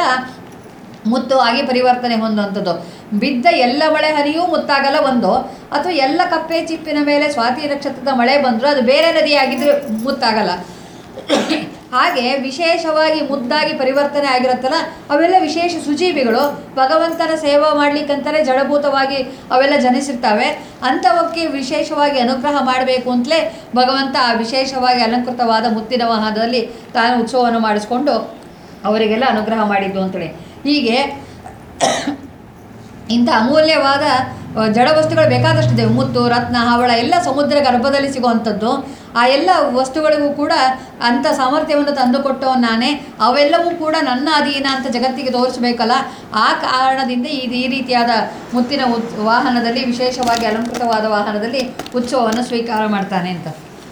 ಮುತ್ತು ಆಗಿ ಪರಿವರ್ತನೆ ಹೊಂದುವಂಥದ್ದು ಬಿದ್ದ ಎಲ್ಲ ಮಳೆ ಹನಿಯೂ ಮುತ್ತಾಗಲ್ಲ ಒಂದು ಅಥವಾ ಎಲ್ಲ ಕಪ್ಪೆ ಚಿಪ್ಪಿನ ಮೇಲೆ ಸ್ವಾತಿ ನಕ್ಷತ್ರದ ಮಳೆ ಬಂದರೂ ಅದು ಬೇರೆ ನದಿಯಾಗಿದ್ದರೆ ಮುತ್ತಾಗಲ್ಲ ಹಾಗೆ ವಿಶೇಷವಾಗಿ ಮುದ್ದಾಗಿ ಪರಿವರ್ತನೆ ಆಗಿರುತ್ತಲ್ಲ ಅವೆಲ್ಲ ವಿಶೇಷ ಸುಜೀವಿಗಳು ಭಗವಂತನ ಸೇವಾ ಮಾಡಲಿಕ್ಕಂತಲೇ ಜಡಭೂತವಾಗಿ ಅವೆಲ್ಲ ಜನಿಸಿರ್ತವೆ ಅಂಥವಕ್ಕೆ ವಿಶೇಷವಾಗಿ ಅನುಗ್ರಹ ಮಾಡಬೇಕು ಅಂತಲೇ ಭಗವಂತ ಆ ವಿಶೇಷವಾಗಿ ಅಲಂಕೃತವಾದ ಮುತ್ತಿನ ವಾಹನದಲ್ಲಿ ತಾನು ಉತ್ಸವವನ್ನು ಮಾಡಿಸ್ಕೊಂಡು ಅವರಿಗೆಲ್ಲ ಅನುಗ್ರಹ ಮಾಡಿದ್ದು ಅಂತೇಳಿ ಹೀಗೆ ಇಂಥ ಅಮೂಲ್ಯವಾದ ಆ, ಜಡ ವಸ್ತುಗಳು ಬೇಕಾದಷ್ಟಿದೆ ಮುತ್ತು ರತ್ನ ಹವಳ ಎಲ್ಲ ಸಮುದ್ರ ಗರ್ಭದಲ್ಲಿ ಸಿಗುವಂಥದ್ದು ಆ ಎಲ್ಲ ವಸ್ತುಗಳಿಗೂ ಕೂಡ ಅಂಥ ಸಾಮರ್ಥ್ಯವನ್ನು ತಂದುಕೊಟ್ಟವನು ನಾನೇ ಅವೆಲ್ಲವೂ ಕೂಡ ನನ್ನ ಅಧೀನ ಅಂತ ಜಗತ್ತಿಗೆ ತೋರಿಸ್ಬೇಕಲ್ಲ ಆ ಕಾರಣದಿಂದ ಈ ಈ ರೀತಿಯಾದ ಮುತ್ತಿನ ಉತ್ ವಾಹನದಲ್ಲಿ ವಿಶೇಷವಾಗಿ ಅಲಂಕೃತವಾದ ವಾಹನದಲ್ಲಿ ಉತ್ಸವವನ್ನು ಸ್ವೀಕಾರ ಮಾಡ್ತಾನೆ ಅಂತ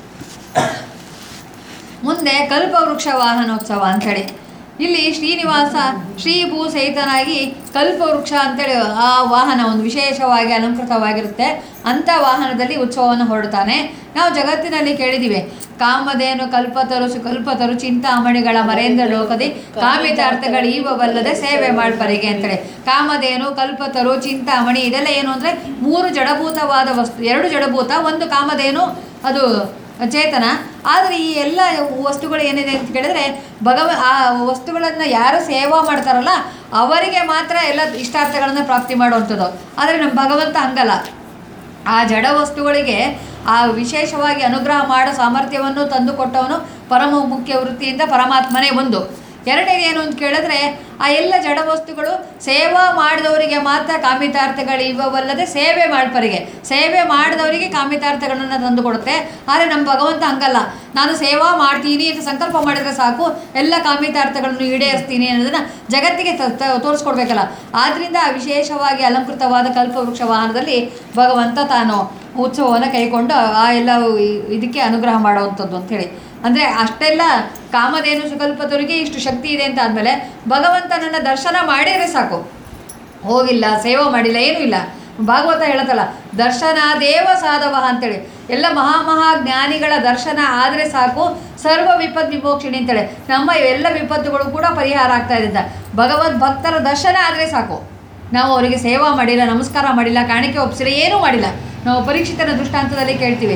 ಮುಂದೆ ಕಲ್ಪವೃಕ್ಷ ವಾಹನೋತ್ಸವ ಅಂಥೇಳಿ ಇಲ್ಲಿ ಶ್ರೀನಿವಾಸ ಶ್ರೀಭೂ ಸಹಿತನಾಗಿ ಕಲ್ಪವೃಕ್ಷ ಅಂತೇಳಿ ಆ ವಾಹನ ಒಂದು ವಿಶೇಷವಾಗಿ ಅಲಂಕೃತವಾಗಿರುತ್ತೆ ಅಂಥ ವಾಹನದಲ್ಲಿ ಉತ್ಸವವನ್ನು ಹೊರಡ್ತಾನೆ ನಾವು ಜಗತ್ತಿನಲ್ಲಿ ಕೇಳಿದ್ದೀವಿ ಕಾಮಧೇನು ಕಲ್ಪತರು ಸುಕಲ್ಪತರು ಚಿಂತಾಮಣಿಗಳ ಮರೇಂದ್ರ ಲೋಕದಿ ಕಾಮಿತಾರ್ಥಗಳು ಈವವಲ್ಲದೆ ಸೇವೆ ಮಾಡ್ಪರಿಗೆ ಅಂತೇಳಿ ಕಾಮಧೇನು ಕಲ್ಪತರು ಚಿಂತಾಮಣಿ ಇದೆಲ್ಲ ಏನು ಅಂದರೆ ಮೂರು ಜಡಭೂತವಾದ ವಸ್ತು ಎರಡು ಜಡಭೂತ ಒಂದು ಕಾಮಧೇನು ಅದು ಚೇತನ ಆದರೆ ಈ ಎಲ್ಲ ವಸ್ತುಗಳು ಏನಿದೆ ಅಂತ ಕೇಳಿದ್ರೆ ಭಗವ ಆ ವಸ್ತುಗಳನ್ನು ಯಾರು ಸೇವಾ ಮಾಡ್ತಾರಲ್ಲ ಅವರಿಗೆ ಮಾತ್ರ ಎಲ್ಲ ಇಷ್ಟಾರ್ಥಗಳನ್ನು ಪ್ರಾಪ್ತಿ ಮಾಡುವಂಥದ್ದು ಆದರೆ ನಮ್ಮ ಭಗವಂತ ಹಂಗಲ್ಲ ಆ ಜಡ ವಸ್ತುಗಳಿಗೆ ಆ ವಿಶೇಷವಾಗಿ ಅನುಗ್ರಹ ಮಾಡೋ ಸಾಮರ್ಥ್ಯವನ್ನು ತಂದು ಕೊಟ್ಟವನು ಪರಮ ಮುಖ್ಯ ವೃತ್ತಿಯಿಂದ ಪರಮಾತ್ಮನೇ ಒಂದು ಎರಡನೇದು ಏನು ಅಂತ ಕೇಳಿದ್ರೆ ಆ ಎಲ್ಲ ಜಡ ವಸ್ತುಗಳು ಸೇವಾ ಮಾಡಿದವರಿಗೆ ಮಾತ್ರ ಕಾಮಿತಾರ್ಥಗಳು ಇವವಲ್ಲದೆ ಸೇವೆ ಮಾಡ್ಪರಿಗೆ ಸೇವೆ ಮಾಡಿದವರಿಗೆ ಕಾಮಿತಾರ್ಥಗಳನ್ನು ತಂದು ಕೊಡುತ್ತೆ ಆದರೆ ನಮ್ಮ ಭಗವಂತ ಹಂಗಲ್ಲ ನಾನು ಸೇವಾ ಮಾಡ್ತೀನಿ ಅಂತ ಸಂಕಲ್ಪ ಮಾಡಿದರೆ ಸಾಕು ಎಲ್ಲ ಕಾಮಿತಾರ್ಥಗಳನ್ನು ಈಡೇರಿಸ್ತೀನಿ ಅನ್ನೋದನ್ನು ಜಗತ್ತಿಗೆ ತ- ತ- ತೋರಿಸ್ಕೊಡ್ಬೇಕಲ್ಲ ಆದ್ದರಿಂದ ಆ ವಿಶೇಷವಾಗಿ ಅಲಂಕೃತವಾದ ಕಲ್ಪವೃಕ್ಷ ವಾಹನದಲ್ಲಿ ಭಗವಂತ ತಾನು ಉತ್ಸವವನ್ನು ಕೈಕೊಂಡು ಆ ಎಲ್ಲ ಇ- ಇದಕ್ಕೆ ಅನುಗ್ರಹ ಮಾಡುವಂಥದ್ದು ಅಂಥೇಳಿ ಅಂದರೆ ಅಷ್ಟೆಲ್ಲ ಕಾಮಧೇನು ಸುಕಲ್ಪದವರಿಗೆ ಇಷ್ಟು ಶಕ್ತಿ ಇದೆ ಅಂತ ಆದಮೇಲೆ ಭಗವಂತನನ್ನು ದರ್ಶನ ಮಾಡಿದರೆ ಸಾಕು ಹೋಗಿಲ್ಲ ಸೇವೆ ಮಾಡಿಲ್ಲ ಏನೂ ಇಲ್ಲ ಭಾಗವತ ಹೇಳತ್ತಲ್ಲ ದರ್ಶನ ದೇವ ಸಾಧವ ಅಂತೇಳಿ ಎಲ್ಲ ಮಹಾಮಹಾ ಜ್ಞಾನಿಗಳ ದರ್ಶನ ಆದರೆ ಸಾಕು ಸರ್ವ ವಿಪತ್ ವಿಮೋಕ್ಷಿಣಿ ಅಂತೇಳಿ ನಮ್ಮ ಎಲ್ಲ ವಿಪತ್ತುಗಳು ಕೂಡ ಪರಿಹಾರ ಆಗ್ತಾ ಇದ್ದ ಭಗವದ್ ಭಕ್ತರ ದರ್ಶನ ಆದರೆ ಸಾಕು ನಾವು ಅವರಿಗೆ ಸೇವಾ ಮಾಡಿಲ್ಲ ನಮಸ್ಕಾರ ಮಾಡಿಲ್ಲ ಕಾಣಿಕೆ ಒಪ್ಸಿಲ್ಲ ಏನೂ ಮಾಡಿಲ್ಲ ನಾವು ಪರೀಕ್ಷಿತನ ದೃಷ್ಟಾಂತದಲ್ಲಿ ಕೇಳ್ತೀವಿ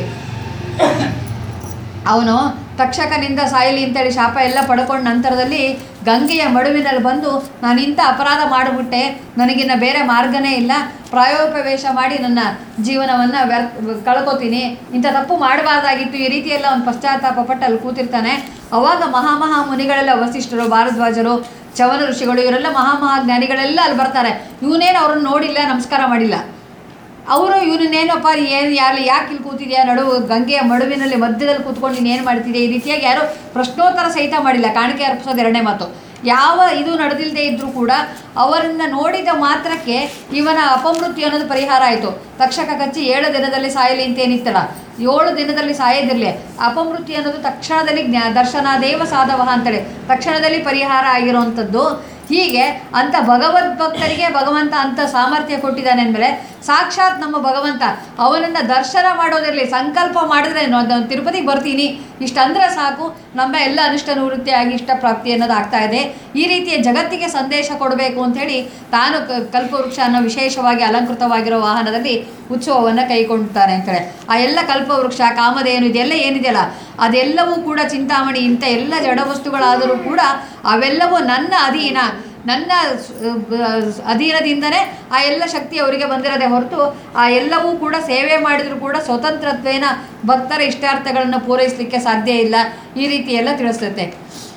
ಅವನು ತಕ್ಷಕನಿಂದ ಸಾಯಲಿ ಅಂತೇಳಿ ಶಾಪ ಎಲ್ಲ ಪಡ್ಕೊಂಡ ನಂತರದಲ್ಲಿ ಗಂಗೆಯ ಮಡುವಿನಲ್ಲಿ ಬಂದು ನಾನು ಇಂಥ ಅಪರಾಧ ಮಾಡಿಬಿಟ್ಟೆ ನನಗಿನ್ನ ಬೇರೆ ಮಾರ್ಗನೇ ಇಲ್ಲ ಪ್ರಾಯೋಪವೇಶ ಮಾಡಿ ನನ್ನ ಜೀವನವನ್ನು ವ್ಯರ್ ಕಳ್ಕೊತೀನಿ ಇಂಥ ತಪ್ಪು ಮಾಡಬಾರ್ದಾಗಿತ್ತು ಈ ರೀತಿಯೆಲ್ಲ ಅವನು ಪಶ್ಚಾತ್ತಾಪ ಪಟ್ಟು ಅಲ್ಲಿ ಕೂತಿರ್ತಾನೆ ಅವಾಗ ಮಹಾಮಹಾ ಮುನಿಗಳೆಲ್ಲ ವಸಿಷ್ಠರು ಭಾರದ್ವಾಜರು ಚವನ ಋಷಿಗಳು ಇವರೆಲ್ಲ ಮಹಾಮಹಾ ಜ್ಞಾನಿಗಳೆಲ್ಲ ಅಲ್ಲಿ ಬರ್ತಾರೆ ಇವನೇನು ಅವ್ರನ್ನ ನೋಡಿಲ್ಲ ನಮಸ್ಕಾರ ಮಾಡಿಲ್ಲ ಅವರು ಇವನನ್ನೇನಪ್ಪ ಏನು ಯಾರು ಯಾಕೆ ಇಲ್ಲಿ ಕೂತಿದ್ಯಾ ನಡುವು ಗಂಗೆಯ ಮಡುವಿನಲ್ಲಿ ಮಧ್ಯದಲ್ಲಿ ಕೂತ್ಕೊಂಡು ನೀನು ಏನು ಮಾಡ್ತಿದ್ಯಾ ಈ ರೀತಿಯಾಗಿ ಯಾರು ಪ್ರಶ್ನೋತ್ತರ ಸಹಿತ ಮಾಡಿಲ್ಲ ಕಾಣಿಕೆ ಅರ್ಪಿಸೋದು ಎರಡನೇ ಮಾತು ಯಾವ ಇದು ನಡೆದಿಲ್ಲದೆ ಇದ್ದರೂ ಕೂಡ ಅವರನ್ನ ನೋಡಿದ ಮಾತ್ರಕ್ಕೆ ಇವನ ಅಪಮೃತ್ಯು ಅನ್ನೋದು ಪರಿಹಾರ ಆಯಿತು ತಕ್ಷಕ ಕಚ್ಚಿ ಏಳು ದಿನದಲ್ಲಿ ಸಾಯಲಿ ಅಂತ ಏನಿತ್ತಲ್ಲ ಏಳು ದಿನದಲ್ಲಿ ಸಾಯದಿರಲಿ ಅಪಮೃತ್ಯು ಅನ್ನೋದು ತಕ್ಷಣದಲ್ಲಿ ಜ್ಞಾ ದರ್ಶನ ದೇವ ಸಾಧವ ಅಂತೇಳಿ ತಕ್ಷಣದಲ್ಲಿ ಪರಿಹಾರ ಆಗಿರುವಂಥದ್ದು ಹೀಗೆ ಅಂಥ ಭಗವದ್ ಭಕ್ತರಿಗೆ ಭಗವಂತ ಅಂಥ ಸಾಮರ್ಥ್ಯ ಕೊಟ್ಟಿದ್ದಾನೆ ಅಂದಮೇಲೆ ಸಾಕ್ಷಾತ್ ನಮ್ಮ ಭಗವಂತ ಅವನನ್ನು ದರ್ಶನ ಮಾಡೋದಿರಲಿ ಸಂಕಲ್ಪ ಮಾಡಿದ್ರೆ ನಾನು ತಿರುಪತಿಗೆ ಬರ್ತೀನಿ ಇಷ್ಟಂದ್ರೆ ಸಾಕು ನಮ್ಮ ಎಲ್ಲ ಅನಿಷ್ಟ ನಿವೃತ್ತಿ ಆಗಿ ಇಷ್ಟ ಪ್ರಾಪ್ತಿ ಅನ್ನೋದು ಆಗ್ತಾ ಇದೆ ಈ ರೀತಿಯ ಜಗತ್ತಿಗೆ ಸಂದೇಶ ಕೊಡಬೇಕು ಅಂಥೇಳಿ ತಾನು ಕ- ಕಲ್ಪವೃಕ್ಷ ಅನ್ನೋ ವಿಶೇಷವಾಗಿ ಅಲಂಕೃತವಾಗಿರೋ ವಾಹನದಲ್ಲಿ ಉತ್ಸವವನ್ನು ಕೈಗೊಳ್ತಾರೆ ಅಂತೇಳಿ ಆ ಎಲ್ಲ ಕಲ್ಪವೃಕ್ಷ ಕಾಮಧೇನು ಇದೆಲ್ಲ ಏನಿದೆಯಲ್ಲ ಅದೆಲ್ಲವೂ ಕೂಡ ಚಿಂತಾಮಣಿ ಇಂಥ ಎಲ್ಲ ಜಡ ವಸ್ತುಗಳಾದರೂ ಕೂಡ ಅವೆಲ್ಲವೂ ನನ್ನ ಅಧೀನ ನನ್ನ ಸ್- ಬ- ಅಧೀನದಿಂದನೇ ಆ ಎಲ್ಲ ಶಕ್ತಿ ಅವರಿಗೆ ಬಂದಿರೋದೇ ಹೊರತು ಆ ಎಲ್ಲವೂ ಕೂಡ ಸೇವೆ ಮಾಡಿದರೂ ಕೂಡ ಸ್ವತಂತ್ರತ್ವೇನ ಭಕ್ತರ ಇಷ್ಟಾರ್ಥಗಳನ್ನು ಪೂರೈಸಲಿಕ್ಕೆ ಸಾಧ್ಯ ಇಲ್ಲ ಈ ರೀತಿ ಎಲ್ಲ ತಿಳಿಸ್ತೈತೆ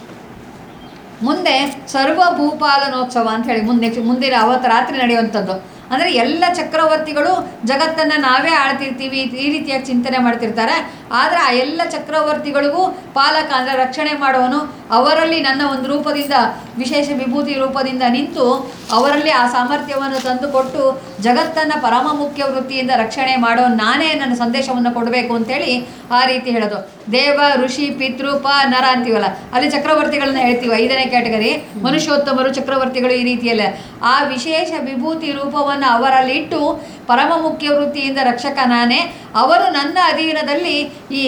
ಮುಂದೆ ಸರ್ವ ಭೂಪಾಲನೋತ್ಸವ ಅಂತ ಹೇಳಿ ಮುಂದೆ ಮುಂದಿನ ಅವತ್ತು ರಾತ್ರಿ ನಡೆಯುವಂಥದ್ದು ಅಂದರೆ ಎಲ್ಲ ಚಕ್ರವರ್ತಿಗಳು ಜಗತ್ತನ್ನು ನಾವೇ ಆಳ್ತಿರ್ತೀವಿ ಈ ರೀತಿಯಾಗಿ ಚಿಂತನೆ ಮಾಡ್ತಿರ್ತಾರೆ ಆದರೆ ಆ ಎಲ್ಲ ಚಕ್ರವರ್ತಿಗಳಿಗೂ ಪಾಲಕ ಅಂದರೆ ರಕ್ಷಣೆ ಮಾಡುವನು ಅವರಲ್ಲಿ ನನ್ನ ಒಂದು ರೂಪದಿಂದ ವಿಶೇಷ ವಿಭೂತಿ ರೂಪದಿಂದ ನಿಂತು ಅವರಲ್ಲಿ ಆ ಸಾಮರ್ಥ್ಯವನ್ನು ತಂದುಕೊಟ್ಟು ಜಗತ್ತನ್ನು ಪರಮ ಮುಖ್ಯ ವೃತ್ತಿಯಿಂದ ರಕ್ಷಣೆ ಮಾಡೋ ನಾನೇ ನನ್ನ ಸಂದೇಶವನ್ನು ಕೊಡಬೇಕು ಅಂತೇಳಿ ಆ ರೀತಿ ಹೇಳೋದು ದೇವ ಋಷಿ ಪಿತೃಪ ನರ ಅಂತೀವಲ್ಲ ಅಲ್ಲಿ ಚಕ್ರವರ್ತಿಗಳನ್ನ ಹೇಳ್ತೀವಿ ಐದನೇ ಕ್ಯಾಟಗರಿ ಮನುಷ್ಯೋತ್ತಮರು ಚಕ್ರವರ್ತಿಗಳು ಈ ರೀತಿಯಲ್ಲ ಆ ವಿಶೇಷ ವಿಭೂತಿ ರೂಪವನ್ನು ಅವರಲ್ಲಿ ಇಟ್ಟು ಪರಮ ಮುಖ್ಯ ವೃತ್ತಿಯಿಂದ ರಕ್ಷಕ ನಾನೇ ಅವರು ನನ್ನ ಅಧೀನದಲ್ಲಿ ಈ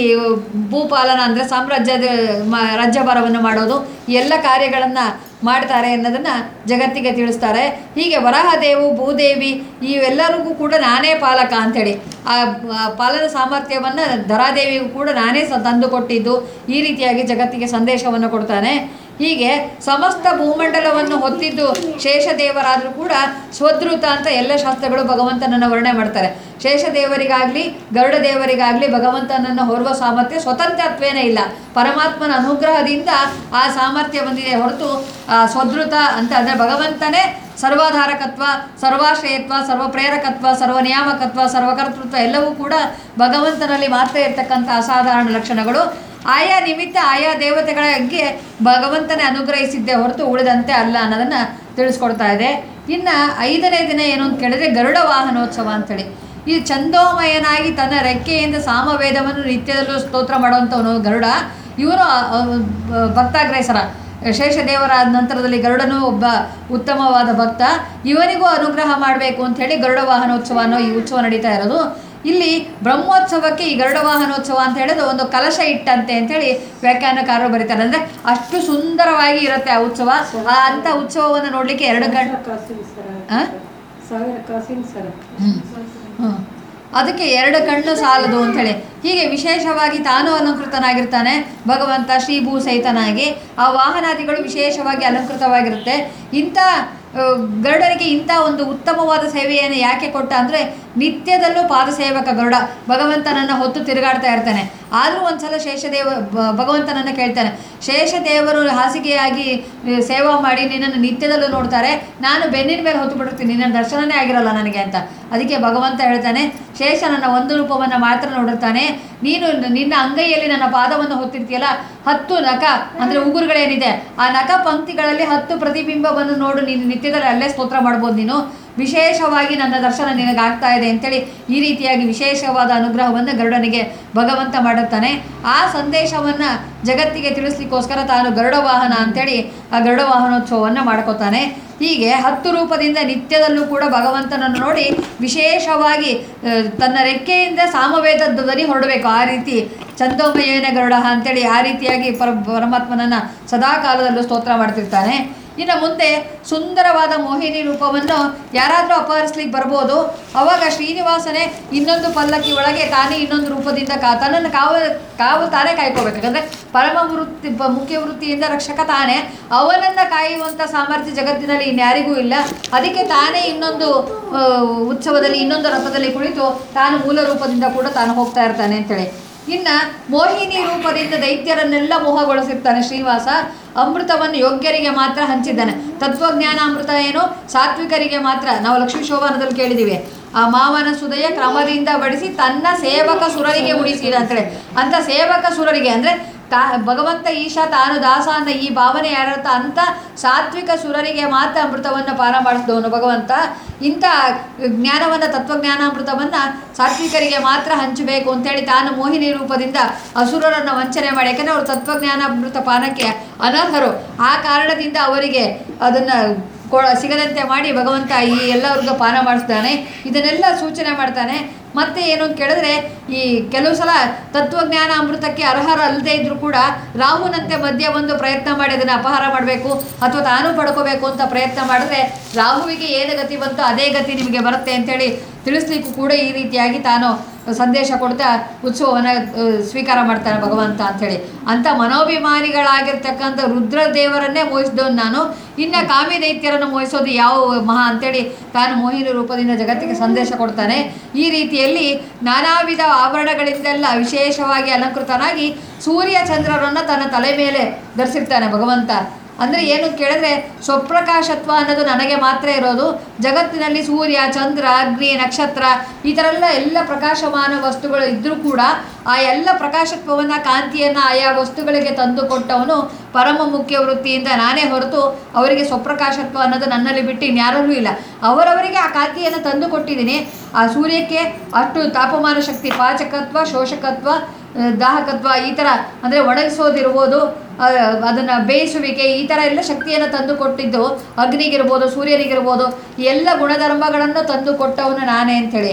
ಭೂಪಾಲನ ಅಂದರೆ ಸಾಮ್ರಾಜ್ಯದ ಮ ರಾಜ್ಯಭಾರವನ್ನು ಮಾಡೋದು ಈ ಎಲ್ಲ ಕಾರ್ಯಗಳನ್ನು ಮಾಡ್ತಾರೆ ಅನ್ನೋದನ್ನು ಜಗತ್ತಿಗೆ ತಿಳಿಸ್ತಾರೆ ಹೀಗೆ ವರಹದೇವು ಭೂದೇವಿ ಇವೆಲ್ಲರಿಗೂ ಕೂಡ ನಾನೇ ಪಾಲಕ ಅಂಥೇಳಿ ಆ ಆ ಪಾಲನ ಸಾಮರ್ಥ್ಯವನ್ನು ಧರಾದೇವಿಗೂ ಕೂಡ ನಾನೇ ಸ ತಂದು ಕೊಟ್ಟಿದ್ದು ಈ ರೀತಿಯಾಗಿ ಜಗತ್ತಿಗೆ ಸಂದೇಶವನ್ನು ಕೊಡ್ತಾನೆ ಹೀಗೆ ಸಮಸ್ತ ಭೂಮಂಡಲವನ್ನು ಹೊತ್ತಿದ್ದು ಶೇಷದೇವರಾದರೂ ಕೂಡ ಸ್ವದೃತ ಅಂತ ಎಲ್ಲ ಶಾಸ್ತ್ರಗಳು ಭಗವಂತನನ್ನು ವರ್ಣನೆ ಮಾಡ್ತಾರೆ ಶೇಷದೇವರಿಗಾಗಲಿ ಗರುಡ ದೇವರಿಗಾಗಲಿ ಭಗವಂತನನ್ನು ಹೊರುವ ಸಾಮರ್ಥ್ಯ ಸ್ವತಂತ್ರತ್ವೇನೇ ಇಲ್ಲ ಪರಮಾತ್ಮನ ಅನುಗ್ರಹದಿಂದ ಆ ಸಾಮರ್ಥ್ಯ ಬಂದಿದೆ ಹೊರತು ಆ ಸ್ವದೃತ ಅಂತ ಅಂದರೆ ಭಗವಂತನೇ ಸರ್ವಾಧಾರಕತ್ವ ಸರ್ವಾಶ್ರಯತ್ವ ಸರ್ವಪ್ರೇರಕತ್ವ ಸರ್ವನಿಯಾಮಕತ್ವ ಸರ್ವಕರ್ತೃತ್ವ ಎಲ್ಲವೂ ಕೂಡ ಭಗವಂತನಲ್ಲಿ ಮಾತ್ರ ಇರ್ತಕ್ಕಂಥ ಅಸಾಧಾರಣ ಲಕ್ಷಣಗಳು ಆಯಾ ನಿಮಿತ್ತ ಆಯಾ ದೇವತೆಗಳಿಗೆ ಭಗವಂತನೇ ಅನುಗ್ರಹಿಸಿದ್ದೇ ಹೊರತು ಉಳಿದಂತೆ ಅಲ್ಲ ಅನ್ನೋದನ್ನು ತಿಳಿಸ್ಕೊಡ್ತಾ ಇದೆ ಇನ್ನು ಐದನೇ ದಿನ ಏನು ಅಂತ ಕೇಳಿದ್ರೆ ಗರುಡ ವಾಹನೋತ್ಸವ ಅಂತೇಳಿ ಈ ಚಂದೋಮಯನಾಗಿ ತನ್ನ ರೆಕ್ಕೆಯಿಂದ ಸಾಮವೇದವನ್ನು ನಿತ್ಯದಲ್ಲೂ ಸ್ತೋತ್ರ ಮಾಡುವಂಥವನು ಗರುಡ ಇವನು ಭಕ್ತಾಗ್ರೇಸರ ಶೇಷದೇವರಾದ ನಂತರದಲ್ಲಿ ಗರುಡನು ಒಬ್ಬ ಉತ್ತಮವಾದ ಭಕ್ತ ಇವನಿಗೂ ಅನುಗ್ರಹ ಮಾಡಬೇಕು ಅಂತ ಹೇಳಿ ಗರುಡ ವಾಹನೋತ್ಸವ ಅನ್ನೋ ಈ ಉತ್ಸವ ನಡೀತಾ ಇರೋದು ಇಲ್ಲಿ ಬ್ರಹ್ಮೋತ್ಸವಕ್ಕೆ ಈ ಗರುಡ ವಾಹನೋತ್ಸವ ಅಂತ ಹೇಳಿದ್ರೆ ಒಂದು ಕಲಶ ಇಟ್ಟಂತೆ ಅಂತೇಳಿ ವ್ಯಾಖ್ಯಾನಕಾರರು ಬರೀತಾರೆ ಅಂದರೆ ಅಷ್ಟು ಸುಂದರವಾಗಿ ಇರುತ್ತೆ ಆ ಉತ್ಸವ ಆ ಅಂಥ ಉತ್ಸವವನ್ನು ನೋಡಲಿಕ್ಕೆ ಎರಡು ಗಂಟೆ ಕಾಸಿನ ಸರ ಆ? ಸಾವಿರ ಕಾಸಿನ ಸರ ಹ್ಮ್. ಅದಕ್ಕೆ ಎರಡು ಕಣ್ಣು ಸಾಲದು ಅಂಥೇಳಿ ಹೀಗೆ ವಿಶೇಷವಾಗಿ ತಾನು ಅಲಂಕೃತನಾಗಿರ್ತಾನೆ ಭಗವಂತ ಶ್ರೀಭೂ ಸಹಿತನಾಗಿ ಆ ವಾಹನಾದಿಗಳು ವಿಶೇಷವಾಗಿ ಅಲಂಕೃತವಾಗಿರುತ್ತೆ ಇಂಥ ಆ, ಗರುಡನಿಗೆ ಇಂಥ ಒಂದು ಉತ್ತಮವಾದ ಸೇವೆಯನ್ನು ಯಾಕೆ ಕೊಟ್ಟ ಅಂದರೆ ನಿತ್ಯದಲ್ಲೂ ಪಾದಸೇವಕ ಗರುಡ ಭಗವಂತನನ್ನು ಹೊತ್ತು ತಿರುಗಾಡ್ತಾ ಇರ್ತಾನೆ ಆದರೂ ಒಂದ್ಸಲ ಶೇಷದೇವ ಬ- ಭಗವಂತನನ್ನು ಕೇಳ್ತಾನೆ ಶೇಷದೇವರು ಹಾಸಿಗೆಯಾಗಿ ಆ, ಸೇವಾ ಮಾಡಿ ನಿನ್ನನ್ನು ನಿತ್ಯದಲ್ಲೂ ನೋಡ್ತಾರೆ ನಾನು ಬೆನ್ನಿನ ಮೇಲೆ ಹೊತ್ತು ಬಿಟ್ಟಿರ್ತೀನಿ ನಿನ್ನ ದರ್ಶನನೇ ಆಗಿರಲ್ಲ ನನಗೆ ಅಂತ ಅದಕ್ಕೆ ಭಗವಂತ ಹೇಳ್ತಾನೆ ಶೇಷ ನನ್ನ ಒಂದು ರೂಪವನ್ನು ಮಾತ್ರ ನೋಡಿರ್ತಾನೆ ನೀನು ನಿನ್ನ ಅಂಗೈಯಲ್ಲಿ ನನ್ನ ಪಾದವನ್ನು ಹೊತ್ತಿರ್ತೀಯಲ್ಲ ಹತ್ತು ನಖ ಅಂದರೆ ಉಗುರುಗಳೇನಿದೆ ಆ ನಖ ಪಂಕ್ತಿಗಳಲ್ಲಿ ಹತ್ತು ಪ್ರತಿಬಿಂಬವನ್ನು ನೋಡು ನೀನು ನಿತ್ಯದಲ್ಲಿ ಅಲ್ಲೇ ಸ್ತೋತ್ರ ಮಾಡ್ಬೋದು ನೀನು ವಿಶೇಷವಾಗಿ ನನ್ನ ದರ್ಶನ ನಿನಗಾಗ್ತಾ ಇದೆ ಅಂತೇಳಿ ಈ ರೀತಿಯಾಗಿ ವಿಶೇಷವಾದ ಅನುಗ್ರಹವನ್ನು ಗರುಡನಿಗೆ ಭಗವಂತ ಮಾಡುತ್ತಾನೆ ಆ ಸಂದೇಶವನ್ನು ಜಗತ್ತಿಗೆ ತಿಳಿಸ್ಲಿಕ್ಕೋಸ್ಕರ ತಾನು ಗರುಡ ವಾಹನ ಅಂತೇಳಿ ಆ ಗರುಡ ವಾಹನೋತ್ಸವವನ್ನು ಮಾಡ್ಕೋತಾನೆ ಹೀಗೆ ಹತ್ತು ರೂಪದಿಂದ ನಿತ್ಯದಲ್ಲೂ ಕೂಡ ಭಗವಂತನನ್ನು ನೋಡಿ ವಿಶೇಷವಾಗಿ ಆ, ತನ್ನ ರೆಕ್ಕೆಯಿಂದ ಸಾಮವೇದ ಧ್ವನಿ ಹೊರಡಬೇಕು ಆ ರೀತಿ ಚಂದೋಮಯೇನ ಗರುಡ ಅಂತೇಳಿ ಆ ರೀತಿಯಾಗಿ ಪರ ಪರಮಾತ್ಮನನ್ನು ಸದಾ ಕಾಲದಲ್ಲೂ ಸ್ತೋತ್ರ ಮಾಡ್ತಿರ್ತಾನೆ ಇನ್ನು ಮುಂದೆ ಸುಂದರವಾದ ಮೋಹಿನಿ ರೂಪವನ್ನು ಯಾರಾದರೂ ಅಪಹರಿಸ್ಲಿಕ್ಕೆ ಬರ್ಬೋದು ಅವಾಗ ಶ್ರೀನಿವಾಸನೇ ಇನ್ನೊಂದು ಪಲ್ಲಕ್ಕಿ ಒಳಗೆ ತಾನೇ ಇನ್ನೊಂದು ರೂಪದಿಂದ ಕಾ ತನ್ನನ್ನು ಕಾವು ಕಾವು ತಾನೇ ಕಾಯ್ಕೋಬೇಕು ಯಾಕಂದರೆ ಪರಮ ವೃತ್ತಿ ಪ- ಮುಖ್ಯ ವೃತ್ತಿಯಿಂದ ರಕ್ಷಕ ತಾನೇ ಅವನನ್ನು ಕಾಯುವಂಥ ಸಾಮರ್ಥ್ಯ ಜಗತ್ತಿನಲ್ಲಿ ಇನ್ಯಾರಿಗೂ ಇಲ್ಲ ಅದಕ್ಕೆ ತಾನೇ ಇನ್ನೊಂದು ಆ, ಉತ್ಸವದಲ್ಲಿ ಇನ್ನೊಂದು ರಥದಲ್ಲಿ ಕುಳಿತು ತಾನು ಮೂಲ ರೂಪದಿಂದ ಕೂಡ ತಾನು ಹೋಗ್ತಾ ಇರ್ತಾನೆ ಅಂತೇಳಿ ಇನ್ನು ಮೋಹಿನಿ ರೂಪದಿಂದ ದೈತ್ಯರನ್ನೆಲ್ಲ ಮೋಹಗೊಳಿಸಿರ್ತಾನೆ ಶ್ರೀನಿವಾಸ ಅಮೃತವನ್ನು ಯೋಗ್ಯರಿಗೆ ಮಾತ್ರ ಹಂಚಿದ್ದಾನೆ ತತ್ವಜ್ಞಾನ ಅಮೃತ ಏನು ಸಾತ್ವಿಕರಿಗೆ ಮಾತ್ರ ನಾವು ಲಕ್ಷ್ಮೀ ಶೋಭಾನದಲ್ಲಿ ಕೇಳಿದ್ದೀವಿ ಆ ಮಾವನ ಸುದಯ ಕ್ರಮದಿಂದ ಬಡಿಸಿ ತನ್ನ ಸೇವಕ ಸುರರಿಗೆ ಉಳಿಸಿದ ಅಂತೇಳಿ ಅಂತ ಸೇವಕ ಸುರರಿಗೆ ಅಂದರೆ ತಾ ಭಗವಂತ ಈಶಾ ತಾನು ದಾಸ ಅನ್ನೋ ಈ ಭಾವನೆ ಯಾರತ್ತ ಅಂತ ಸಾತ್ವಿಕ ಸುರರಿಗೆ ಮಾತ್ರ ಅಮೃತವನ್ನು ಪಾನ ಮಾಡಿಸಿದವನು ಭಗವಂತ ಇಂಥ ಜ್ಞಾನವನ್ನು ತತ್ವಜ್ಞಾನಾಮೃತವನ್ನು ಸಾತ್ವಿಕರಿಗೆ ಮಾತ್ರ ಹಂಚಬೇಕು ಅಂತೇಳಿ ತಾನು ಮೋಹಿನಿ ರೂಪದಿಂದ ಅಸುರರನ್ನು ವಂಚನೆ ಮಾಡಿ ಯಾಕಂದರೆ ಅವರು ತತ್ವಜ್ಞಾನಾಮೃತ ಪಾನಕ್ಕೆ ಅನರ್ಹರು ಆ ಕಾರಣದಿಂದ ಅವರಿಗೆ ಅದನ್ನು ಕೊ ಸಿಗದಂತೆ ಮಾಡಿ ಭಗವಂತ ಈ ಎಲ್ಲರಿಗೂ ಪಾನ ಮಾಡಿಸ್ತಾನೆ ಇದನ್ನೆಲ್ಲ ಸೂಚನೆ ಮಾಡ್ತಾನೆ ಮತ್ತೆ ಏನು ಅಂತ ಕೇಳಿದ್ರೆ ಈ ಕೆಲವು ಸಲ ತತ್ವಜ್ಞಾನ ಅಮೃತಕ್ಕೆ ಅರ್ಹರಲ್ಲದೆ ಇದ್ರೂ ಕೂಡ ರಾಹುನಂತೆ ಮಧ್ಯೆ ಒಂದು ಪ್ರಯತ್ನ ಮಾಡಿ ಅದನ್ನು ಅಪಹಾರ ಮಾಡಬೇಕು ಅಥವಾ ತಾನು ಪಡ್ಕೋಬೇಕು ಅಂತ ಪ್ರಯತ್ನ ಮಾಡಿದ್ರೆ ರಾಹುವಿಗೆ ಏನು ಗತಿ ಬಂತೋ ಅದೇ ಗತಿ ನಿಮಗೆ ಬರುತ್ತೆ ಅಂತೇಳಿ ತಿಳಿಸ್ಲಿಕ್ಕೂ ಕೂಡ ಈ ರೀತಿಯಾಗಿ ತಾನು ಸಂದೇಶ ಕೊಡ್ತಾ ಉತ್ಸವವನ್ನು ಆ, ಸ್ವೀಕಾರ ಮಾಡ್ತಾನೆ ಭಗವಂತ ಅಂಥೇಳಿ ಅಂಥ ಮನೋಭಿಮಾನಿಗಳಾಗಿರ್ತಕ್ಕಂಥ ರುದ್ರದೇವರನ್ನೇ ಮೋಹಿಸಿದವನು ನಾನು ಇನ್ನು ಕಾಮಿ ದೈತ್ಯರನ್ನು ಮೋಹಿಸೋದು ಯಾವ ಮಹಾ ಅಂತೇಳಿ ತಾನು ಮೋಹಿನಿ ರೂಪದಿಂದ ಜಗತ್ತಿಗೆ ಸಂದೇಶ ಕೊಡ್ತಾನೆ ಈ ರೀತಿಯಲ್ಲಿ ನಾನಾ ವಿಧ ಆಭರಣಗಳಿಂದೆಲ್ಲ ವಿಶೇಷವಾಗಿ ಅಲಂಕೃತನಾಗಿ ಸೂರ್ಯ ಚಂದ್ರರನ್ನು ತನ್ನ ತಲೆ ಮೇಲೆ ಧರಿಸಿರ್ತಾನೆ ಭಗವಂತ ಅಂದರೆ ಏನು ಕೇಳಿದ್ರೆ ಸ್ವಪ್ರಕಾಶತ್ವ ಅನ್ನೋದು ನನಗೆ ಮಾತ್ರ ಇರೋದು ಜಗತ್ತಿನಲ್ಲಿ ಸೂರ್ಯ ಚಂದ್ರ ಅಗ್ನಿ ನಕ್ಷತ್ರ ಈ ಥರ ಎಲ್ಲ ಎಲ್ಲ ಪ್ರಕಾಶಮಾನ ವಸ್ತುಗಳು ಇದ್ದರೂ ಕೂಡ ಆ ಎಲ್ಲ ಪ್ರಕಾಶತ್ವವನ್ನು ಕಾಂತಿಯನ್ನು ಆಯಾ ವಸ್ತುಗಳಿಗೆ ತಂದು ಕೊಟ್ಟವನು ಪರಮ ಮುಖ್ಯ ವೃತ್ತಿಯಿಂದ ನಾನೇ ಹೊರತು ಅವರಿಗೆ ಸ್ವಪ್ರಕಾಶತ್ವ ಅನ್ನೋದು ನನ್ನಲ್ಲಿ ಬಿಟ್ಟು ಇನ್ಯಾರಲ್ಲೂ ಇಲ್ಲ ಅವರವರಿಗೆ ಆ ಕಾಂತಿಯನ್ನು ತಂದು ಕೊಟ್ಟಿದ್ದೀನಿ ಆ ಸೂರ್ಯಕ್ಕೆ ಅಷ್ಟು ತಾಪಮಾನ ಶಕ್ತಿ ಪಾಚಕತ್ವ ಶೋಷಕತ್ವ ಆ, ದಾಹಕತ್ವ ಈ ಥರ ಅಂದರೆ ಒಣಗಿಸೋದಿರ್ಬೋದು ಅದನ್ನು ಬೇಯಿಸುವಿಕೆ ಈ ಥರ ಎಲ್ಲ ಶಕ್ತಿಯನ್ನು ತಂದು ಕೊಟ್ಟಿದ್ದು ಅಗ್ನಿಗಿರ್ಬೋದು ಸೂರ್ಯನಿಗಿರ್ಬೋದು ಈ ಎಲ್ಲ ಗುಣಧರ್ಮಗಳನ್ನು ತಂದು ಕೊಟ್ಟವನು ನಾನೇ ಅಂಥೇಳಿ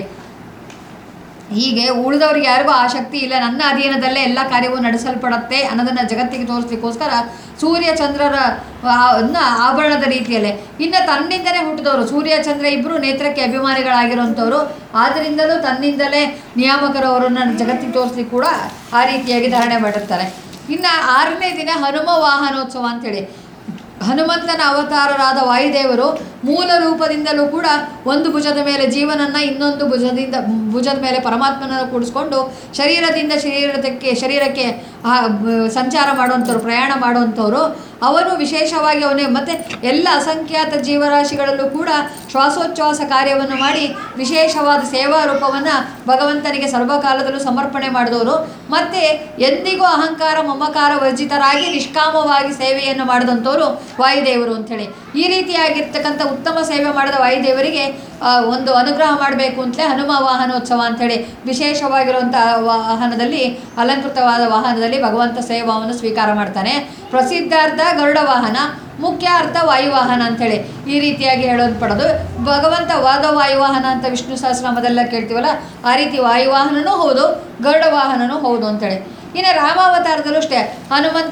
ಹೀಗೆ ಉಳಿದವ್ರಿಗೆ ಯಾರಿಗೂ ಆ ಶಕ್ತಿ ಇಲ್ಲ ನನ್ನ ಅಧೀನದಲ್ಲೇ ಎಲ್ಲ ಕಾರ್ಯವೂ ನಡೆಸಲ್ಪಡುತ್ತೆ ಅನ್ನೋದನ್ನು ಜಗತ್ತಿಗೆ ತೋರಿಸ್ಲಿಕ್ಕೋಸ್ಕರ ಸೂರ್ಯ ಚಂದ್ರರ ಆ- ಅದ್ನ ಆಭರಣದ ರೀತಿಯಲ್ಲೇ ಇನ್ನು ತನ್ನಿಂದಲೇ ಹುಟ್ಟಿದವರು ಸೂರ್ಯ ಚಂದ್ರ ಇಬ್ಬರು ನೇತ್ರಕ್ಕೆ ಅಭಿಮಾನಿಗಳಾಗಿರುವಂಥವ್ರು ಆದ್ದರಿಂದಲೂ ತನ್ನಿಂದಲೇ ನಿಯಾಮಕರು ಅವರನ್ನು ಜಗತ್ತಿಗೆ ತೋರಿಸ್ಲಿಕ್ಕೆ ಕೂಡ ಆ ರೀತಿಯಾಗಿ ಧಾರಣೆ ಮಾಡಿರ್ತಾರೆ ಇನ್ನು ಆರನೇ ದಿನ ಹನುಮ ವಾಹನೋತ್ಸವ ಅಂತೇಳಿ ಹನುಮಂತನ ಅವತಾರರಾದ ವಾಯುದೇವರು ಮೂಲ ರೂಪದಿಂದಲೂ ಕೂಡ ಒಂದು ಭುಜದ ಮೇಲೆ ಜೀವನನ್ನು ಇನ್ನೊಂದು ಭುಜದಿಂದ ಭುಜದ ಮೇಲೆ ಪರಮಾತ್ಮನನ್ನು ಕೂಡಿಸ್ಕೊಂಡು ಶರೀರದಿಂದ ಶರೀರದಕ್ಕೆ ಶರೀರಕ್ಕೆ ಆ, ಬ- ಸಂಚಾರ ಮಾಡುವಂಥವ್ರು ಪ್ರಯಾಣ ಮಾಡುವಂಥವ್ರು ಅವನು ವಿಶೇಷವಾಗಿ ಅವನೇ ಮತ್ತು ಎಲ್ಲ ಅಸಂಖ್ಯಾತ ಜೀವರಾಶಿಗಳಲ್ಲೂ ಕೂಡ ಶ್ವಾಸೋಚ್ಛ್ವಾಸ ಕಾರ್ಯವನ್ನು ಮಾಡಿ ವಿಶೇಷವಾದ ಸೇವಾ ರೂಪವನ್ನು ಭಗವಂತನಿಗೆ ಸರ್ವಕಾಲದಲ್ಲೂ ಸಮರ್ಪಣೆ ಮಾಡಿದವರು ಮತ್ತು ಎಂದಿಗೂ ಅಹಂಕಾರ ಮಮಕಾರ ವರ್ಜಿತರಾಗಿ ನಿಷ್ಕಾಮವಾಗಿ ಸೇವೆಯನ್ನು ಮಾಡಿದಂಥವ್ರು ವಾಯುದೇವರು ಅಂಥೇಳಿ ಈ ರೀತಿಯಾಗಿರ್ತಕ್ಕಂಥ ಉತ್ತಮ ಸೇವೆ ಮಾಡಿದ ವಾಯುದೇವರಿಗೆ ಆ, ಒಂದು ಅನುಗ್ರಹ ಮಾಡಬೇಕು ಅಂತಲೇ ಹನುಮ ವಾಹನೋತ್ಸವ ಅಂಥೇಳಿ ವಿಶೇಷವಾಗಿರುವಂಥ ವಾಹನದಲ್ಲಿ ಅಲಂಕೃತವಾದ ವಾಹನದಲ್ಲಿ ಭಗವಂತ ಸೇವಾವನ್ನು ಸ್ವೀಕಾರ ಮಾಡ್ತಾನೆ ಪ್ರಸಿದ್ಧಾರ್ಥ ಗರುಡ ವಾಹನ ಮುಖ್ಯ ಅರ್ಥ ವಾಯುವಾಹನ ಅಂಥೇಳಿ ಈ ರೀತಿಯಾಗಿ ಹೇಳೋದು ಪಡೋದು ಭಗವಂತ ವಾದ ವಾಯುವಾಹನ ಅಂತ ವಿಷ್ಣು ಸಹಸ್ರನಾಮದೆಲ್ಲ ಕೇಳ್ತೀವಲ್ಲ ಆ ರೀತಿ ವಾಯುವಾಹನನೂ ಹೌದು ಗರುಡ ವಾಹನನೂ ಹೌದು ಅಂತೇಳಿ ಇನ್ನು ರಾಮಾವತಾರದಲ್ಲೂ ಅಷ್ಟೇ ಹನುಮಂತ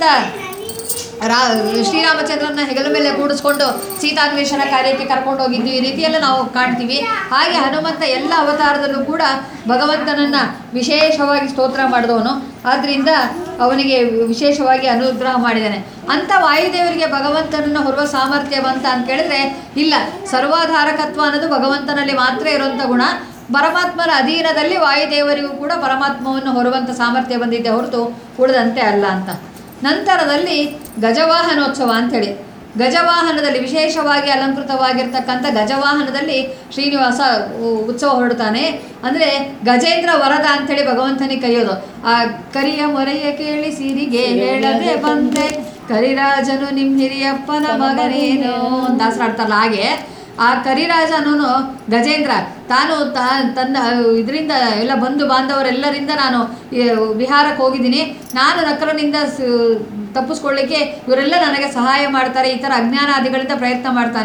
ರಾ ಶ್ರೀರಾಮಚಂದ್ರನ ಹೆಗಲ ಮೇಲೆ ಕೂಡಿಸ್ಕೊಂಡು ಸೀತಾನ್ವೇಷಣ ಕಾರ್ಯಕ್ಕೆ ಕರ್ಕೊಂಡು ಹೋಗಿದ್ದು ಈ ರೀತಿಯೆಲ್ಲ ನಾವು ಕಾಣ್ತೀವಿ ಹಾಗೆ ಹನುಮಂತ ಎಲ್ಲ ಅವತಾರದಲ್ಲೂ ಕೂಡ ಭಗವಂತನನ್ನು ವಿಶೇಷವಾಗಿ ಸ್ತೋತ್ರ ಮಾಡಿದವನು ಆದ್ದರಿಂದ ಅವನಿಗೆ ವಿಶೇಷವಾಗಿ ಅನುಗ್ರಹ ಮಾಡಿದ್ದಾನೆ ಅಂಥ ವಾಯುದೇವರಿಗೆ ಭಗವಂತನನ್ನು ಹೊರುವ ಸಾಮರ್ಥ್ಯ ಬಂತ ಅಂತ ಕೇಳಿದ್ರೆ ಇಲ್ಲ ಸರ್ವಾಧಾರಕತ್ವ ಅನ್ನೋದು ಭಗವಂತನಲ್ಲಿ ಮಾತ್ರ ಇರುವಂಥ ಗುಣ ಪರಮಾತ್ಮನ ಅಧೀನದಲ್ಲಿ ವಾಯುದೇವರಿಗೂ ಕೂಡ ಪರಮಾತ್ಮವನ್ನು ಹೊರುವಂಥ ಸಾಮರ್ಥ್ಯ ಬಂದಿದೆ ಹೊರತು ಉಳಿದಂತೆ ಅಲ್ಲ ಅಂತ ನಂತರದಲ್ಲಿ ಗಜವಾಹನೋತ್ಸವ ಅಂಥೇಳಿ ಗಜವಾಹನದಲ್ಲಿ ವಿಶೇಷವಾಗಿ ಅಲಂಕೃತವಾಗಿರ್ತಕ್ಕಂಥ ಗಜವಾಹನದಲ್ಲಿ ಶ್ರೀನಿವಾಸ ಉ- ಉತ್ಸವ ಹೊರಡ್ತಾನೆ ಅಂದರೆ ಗಜೇಂದ್ರ ವರದ ಅಂಥೇಳಿ ಭಗವಂತನಿಗೆ ಕರೆಯೋದು ಆ ಕರಿಯ ಮೊರೆಯ ಕೇಳಿ ಸಿರಿಗೆ ಹೇಳದೆ ಬಂದೆ ಕರಿರಾಜನು ನಿಮ್ಮ ಹಿರಿಯಪ್ಪನ ಮಗನೇನು ಅಂತ ದಾಸರಾಡ್ತಾರಲ್ಲ ಹಾಗೆ ಆ ಕರಿರಾಜ ಅನ್ನೋನು ಗಜೇಂದ್ರ ತಾನು ತಾ ತನ್ನ ಇದರಿಂದ ಎಲ್ಲ ಬಂಧು ಬಾಂಧವರೆಲ್ಲರಿಂದ ನಾನು ಈ ವಿಹಾರಕ್ಕೆ ಹೋಗಿದ್ದೀನಿ ನಾನು ನಕರನಿಂದ ಸ- ತಪ್ಪಿಸ್ಕೊಳ್ಳಿಕ್ಕೆ ಇವರೆಲ್ಲ ನನಗೆ ಸಹಾಯ ಮಾಡ್ತಾರೆ ಈ ಥರ ಅಜ್ಞಾನಾದಿಗಳಿಂದ ಪ್ರಯತ್ನ ಮಾಡ್ತಾನೆ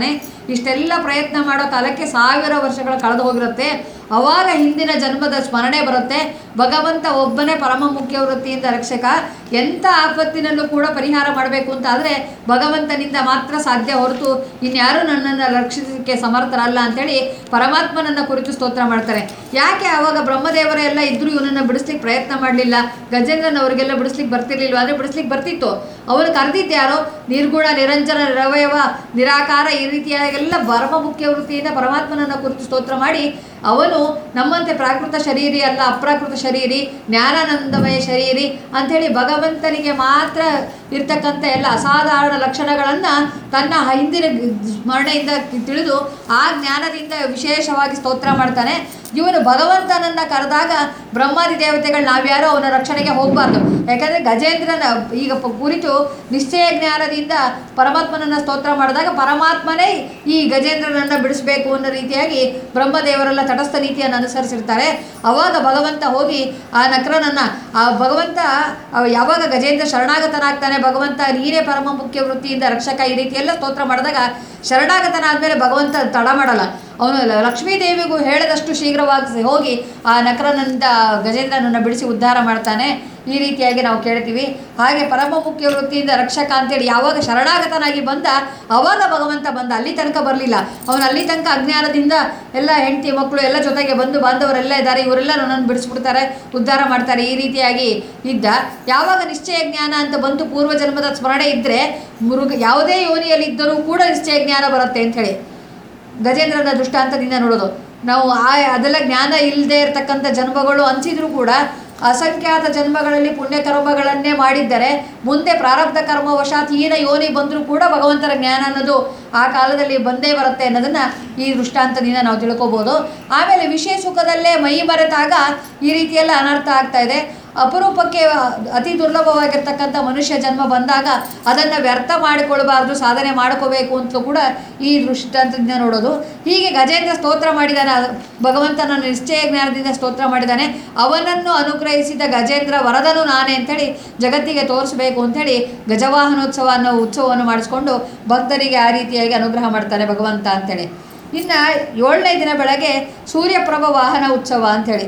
ಇಷ್ಟೆಲ್ಲ ಪ್ರಯತ್ನ ಮಾಡೋ ಕಾಲಕ್ಕೆ ಸಾವಿರ ವರ್ಷಗಳ ಕಳೆದು ಹೋಗಿರುತ್ತೆ ಅವಾಗ ಹಿಂದಿನ ಜನ್ಮದ ಸ್ಮರಣೆ ಬರುತ್ತೆ ಭಗವಂತ ಒಬ್ಬನೇ ಪರಮ ಮುಖ್ಯ ವೃತ್ತಿಯಿಂದ ರಕ್ಷಕ ಎಂಥ ಆಪತ್ತಿನಲ್ಲೂ ಕೂಡ ಪರಿಹಾರ ಮಾಡಬೇಕು ಅಂತ ಆದರೆ ಭಗವಂತನಿಂದ ಮಾತ್ರ ಸಾಧ್ಯ ಹೊರತು ಇನ್ಯಾರೂ ನನ್ನನ್ನು ರಕ್ಷಿಸಲಿಕ್ಕೆ ಸಮರ್ಥರಲ್ಲ ಅಂತೇಳಿ ಪರಮಾತ್ಮನನ್ನ ಕುರಿತು ಸ್ತೋತ್ರ ಮಾಡ್ತಾರೆ ಯಾಕೆ ಆವಾಗ ಬ್ರಹ್ಮದೇವರ ಎಲ್ಲ ಇದ್ರೂ ಇವನನ್ನು ಬಿಡಿಸ್ಲಿಕ್ಕೆ ಪ್ರಯತ್ನ ಮಾಡಲಿಲ್ಲ ಗಜೇಂದ್ರನ್ ಅವರಿಗೆಲ್ಲ ಬಿಡಿಸ್ಲಿಕ್ಕೆ ಬರ್ತಿರ್ಲಿಲ್ವ ಅಂದರೆ ಬಿಡಿಸ್ಲಿಕ್ಕೆ ಬರ್ತಿತ್ತು ಅವನು ಕರೆದಿದ್ದು ಯಾರೋ ನಿರ್ಗುಣ ನಿರಂಜನ ನಿರವಯವ ನಿರಾಕಾರ ಈ ರೀತಿಯಾಗೆಲ್ಲ ಪರಮ ಮುಖ್ಯ ವೃತ್ತಿಯಿಂದ ಪರಮಾತ್ಮನನ್ನ ಕುರಿತು ಸ್ತೋತ್ರ ಮಾಡಿ ಅವನು ನಮ್ಮಂತೆ ಪ್ರಾಕೃತ ಶರೀರಿ ಅಲ್ಲ ಅಪ್ರಾಕೃತ ಶರೀರಿ ಜ್ಞಾನಾನಂದಮಯ ಶರೀರಿ ಅಂಥೇಳಿ ಭಗವಂತನಿಗೆ ಮಾತ್ರ ಇರ್ತಕ್ಕಂಥ ಎಲ್ಲ ಅಸಾಧಾರಣ ಲಕ್ಷಣಗಳನ್ನು ತನ್ನ ಹಿಂದಿನ ಸ್ಮರಣೆಯಿಂದ ತಿಳಿದು ಆ ಜ್ಞಾನದಿಂದ ವಿಶೇಷವಾಗಿ ಸ್ತೋತ್ರ ಮಾಡ್ತಾನೆ ಇವನು ಭಗವಂತನನ್ನ ಕರೆದಾಗ ಬ್ರಹ್ಮಾದಿ ದೇವತೆಗಳು ನಾವ್ಯಾರೋ ಅವನ ರಕ್ಷಣೆಗೆ ಹೋಗಬಾರ್ದು ಯಾಕಂದರೆ ಗಜೇಂದ್ರನ ಈಗ ಪ- ಕುರಿತು ನಿಶ್ಚಯ ಜ್ಞಾನದಿಂದ ಪರಮಾತ್ಮನನ್ನ ಸ್ತೋತ್ರ ಮಾಡಿದಾಗ ಪರಮಾತ್ಮನೇ ಈ ಗಜೇಂದ್ರನನ್ನು ಬಿಡಿಸಬೇಕು ಅನ್ನೋ ರೀತಿಯಾಗಿ ಬ್ರಹ್ಮದೇವರೆಲ್ಲ ತಟಸ್ಥ ನೀತಿಯನ್ನು ಅನುಸರಿಸಿರ್ತಾರೆ ಅವಾಗ ಭಗವಂತ ಹೋಗಿ ಆ ನಕ್ರನನ್ನು ಆ ಭಗವಂತ ಅವ ಯಾವಾಗ ಗಜೇಂದ್ರ ಶರಣಾಗತನಾಗ್ತಾನೆ ಭಗವಂತ ನೀನೇ ಪರಮ ಮುಖ್ಯ ವೃತ್ತಿಯಿಂದ ರಕ್ಷಕ ಈ ರೀತಿ ಎಲ್ಲ ಸ್ತೋತ್ರ ಮಾಡಿದಾಗ ಶರಣಾಗತನಾದ್ಮೇಲೆ ಭಗವಂತ ತಡ ಮಾಡಲ್ಲ ಅವನು ಲ- ಲಕ್ಷ್ಮೀ ದೇವಿಗೂ ಹೇಳದಷ್ಟು ಶೀಘ್ರವಾಗಿ ಹೋಗಿ ಆ ನಕರನಿಂದ ಗಜೇಂದ್ರನನ್ನು ಬಿಡಿಸಿ ಉದ್ಧಾರ ಮಾಡ್ತಾನೆ ಈ ರೀತಿಯಾಗಿ ನಾವು ಕೇಳ್ತೀವಿ ಹಾಗೆ ಪರಮ ಮುಖ್ಯ ವೃತ್ತಿಯಿಂದ ರಕ್ಷಕ ಅಂತೇಳಿ ಯಾವಾಗ ಶರಣಾಗತನಾಗಿ ಬಂದ ಅವಾಗ ಭಗವಂತ ಬಂದ ಅಲ್ಲಿ ತನಕ ಬರಲಿಲ್ಲ ಅವನು ಅಲ್ಲಿ ತನಕ ಅಜ್ಞಾನದಿಂದ ಎಲ್ಲ ಹೆಂಡತಿ ಮಕ್ಕಳು ಎಲ್ಲ ಜೊತೆಗೆ ಬಂದು ಬಾಂಧವರೆಲ್ಲ ಇದ್ದಾರೆ ಇವರೆಲ್ಲ ನನ್ನನ್ನು ಬಿಡಿಸ್ಬಿಡ್ತಾರೆ ಉದ್ಧಾರ ಮಾಡ್ತಾರೆ ಈ ರೀತಿಯಾಗಿ ಇದ್ದ ಯಾವಾಗ ನಿಶ್ಚಯ ಜ್ಞಾನ ಅಂತ ಬಂತು ಪೂರ್ವ ಜನ್ಮದ ಸ್ಮರಣೆ ಇದ್ದರೆ ಮೃಗ ಯಾವುದೇ ಯೋನಿಯಲ್ಲಿದ್ದರೂ ಕೂಡ ನಿಶ್ಚಯ ಜ್ಞಾನ ಬರುತ್ತೆ ಅಂಥೇಳಿ ಗಜೇಂದ್ರನ ದೃಷ್ಟಾಂತದಿಂದ ನೋಡೋದು ನಾವು ಆ ಅದೆಲ್ಲ ಜ್ಞಾನ ಇಲ್ಲದೆ ಇರತಕ್ಕಂಥ ಜನ್ಮಗಳು ಅನಿಸಿದ್ರು ಕೂಡ ಅಸಂಖ್ಯಾತ ಜನ್ಮಗಳಲ್ಲಿ ಪುಣ್ಯ ಕರ್ಮಗಳನ್ನೇ ಮಾಡಿದ್ದರೆ ಮುಂದೆ ಪ್ರಾರಬ್ಧ ಕರ್ಮವಶಾತ್ ಹೀನ ಯೋನಿ ಬಂದರೂ ಕೂಡ ಭಗವಂತನ ಜ್ಞಾನ ಅನ್ನೋದು ಆ ಕಾಲದಲ್ಲಿ ಬಂದೇ ಬರುತ್ತೆ ಅನ್ನೋದನ್ನು ಈ ದೃಷ್ಟಾಂತದಿಂದ ನಾವು ತಿಳ್ಕೊಬೋದು ಆಮೇಲೆ ವಿಷಯ ಸುಖದಲ್ಲೇ ಮೈ ಮರೆತಾಗ ಈ ರೀತಿಯೆಲ್ಲ ಅನರ್ಥ ಆಗ್ತಾ ಇದೆ ಅಪರೂಪಕ್ಕೆ ಅತಿ ದುರ್ಲಭವಾಗಿರ್ತಕ್ಕಂಥ ಮನುಷ್ಯ ಜನ್ಮ ಬಂದಾಗ ಅದನ್ನು ವ್ಯರ್ಥ ಮಾಡಿಕೊಳ್ಬಾರ್ದು ಸಾಧನೆ ಮಾಡ್ಕೋಬೇಕು ಅಂತ ಕೂಡ ಈ ದೃಷ್ಟಾಂತದಿಂದ ನೋಡೋದು ಹೀಗೆ ಗಜೇಂದ್ರ ಸ್ತೋತ್ರ ಮಾಡಿದಾನೆ ಭಗವಂತನ ನಿಶ್ಚಯ ಜ್ಞಾನದಿಂದ ಸ್ತೋತ್ರ ಮಾಡಿದ್ದಾನೆ ಅವನನ್ನು ಅನುಗ್ರಹಿಸಿದ ಗಜೇಂದ್ರ ವರದನು ನಾನೇ ಅಂಥೇಳಿ ಜಗತ್ತಿಗೆ ತೋರಿಸಬೇಕು ಅಂಥೇಳಿ ಗಜವಾಹನೋತ್ಸವ ಅನ್ನೋ ಉತ್ಸವವನ್ನು ಮಾಡಿಸ್ಕೊಂಡು ಭಕ್ತರಿಗೆ ಆ ರೀತಿಯಾಗಿ ಅನುಗ್ರಹ ಮಾಡ್ತಾನೆ ಭಗವಂತ ಅಂಥೇಳಿ ಇನ್ನು ಏಳನೇ ದಿನ ಬೆಳಗ್ಗೆ ಸೂರ್ಯಪ್ರಭ ವಾಹನ ಉತ್ಸವ ಅಂಥೇಳಿ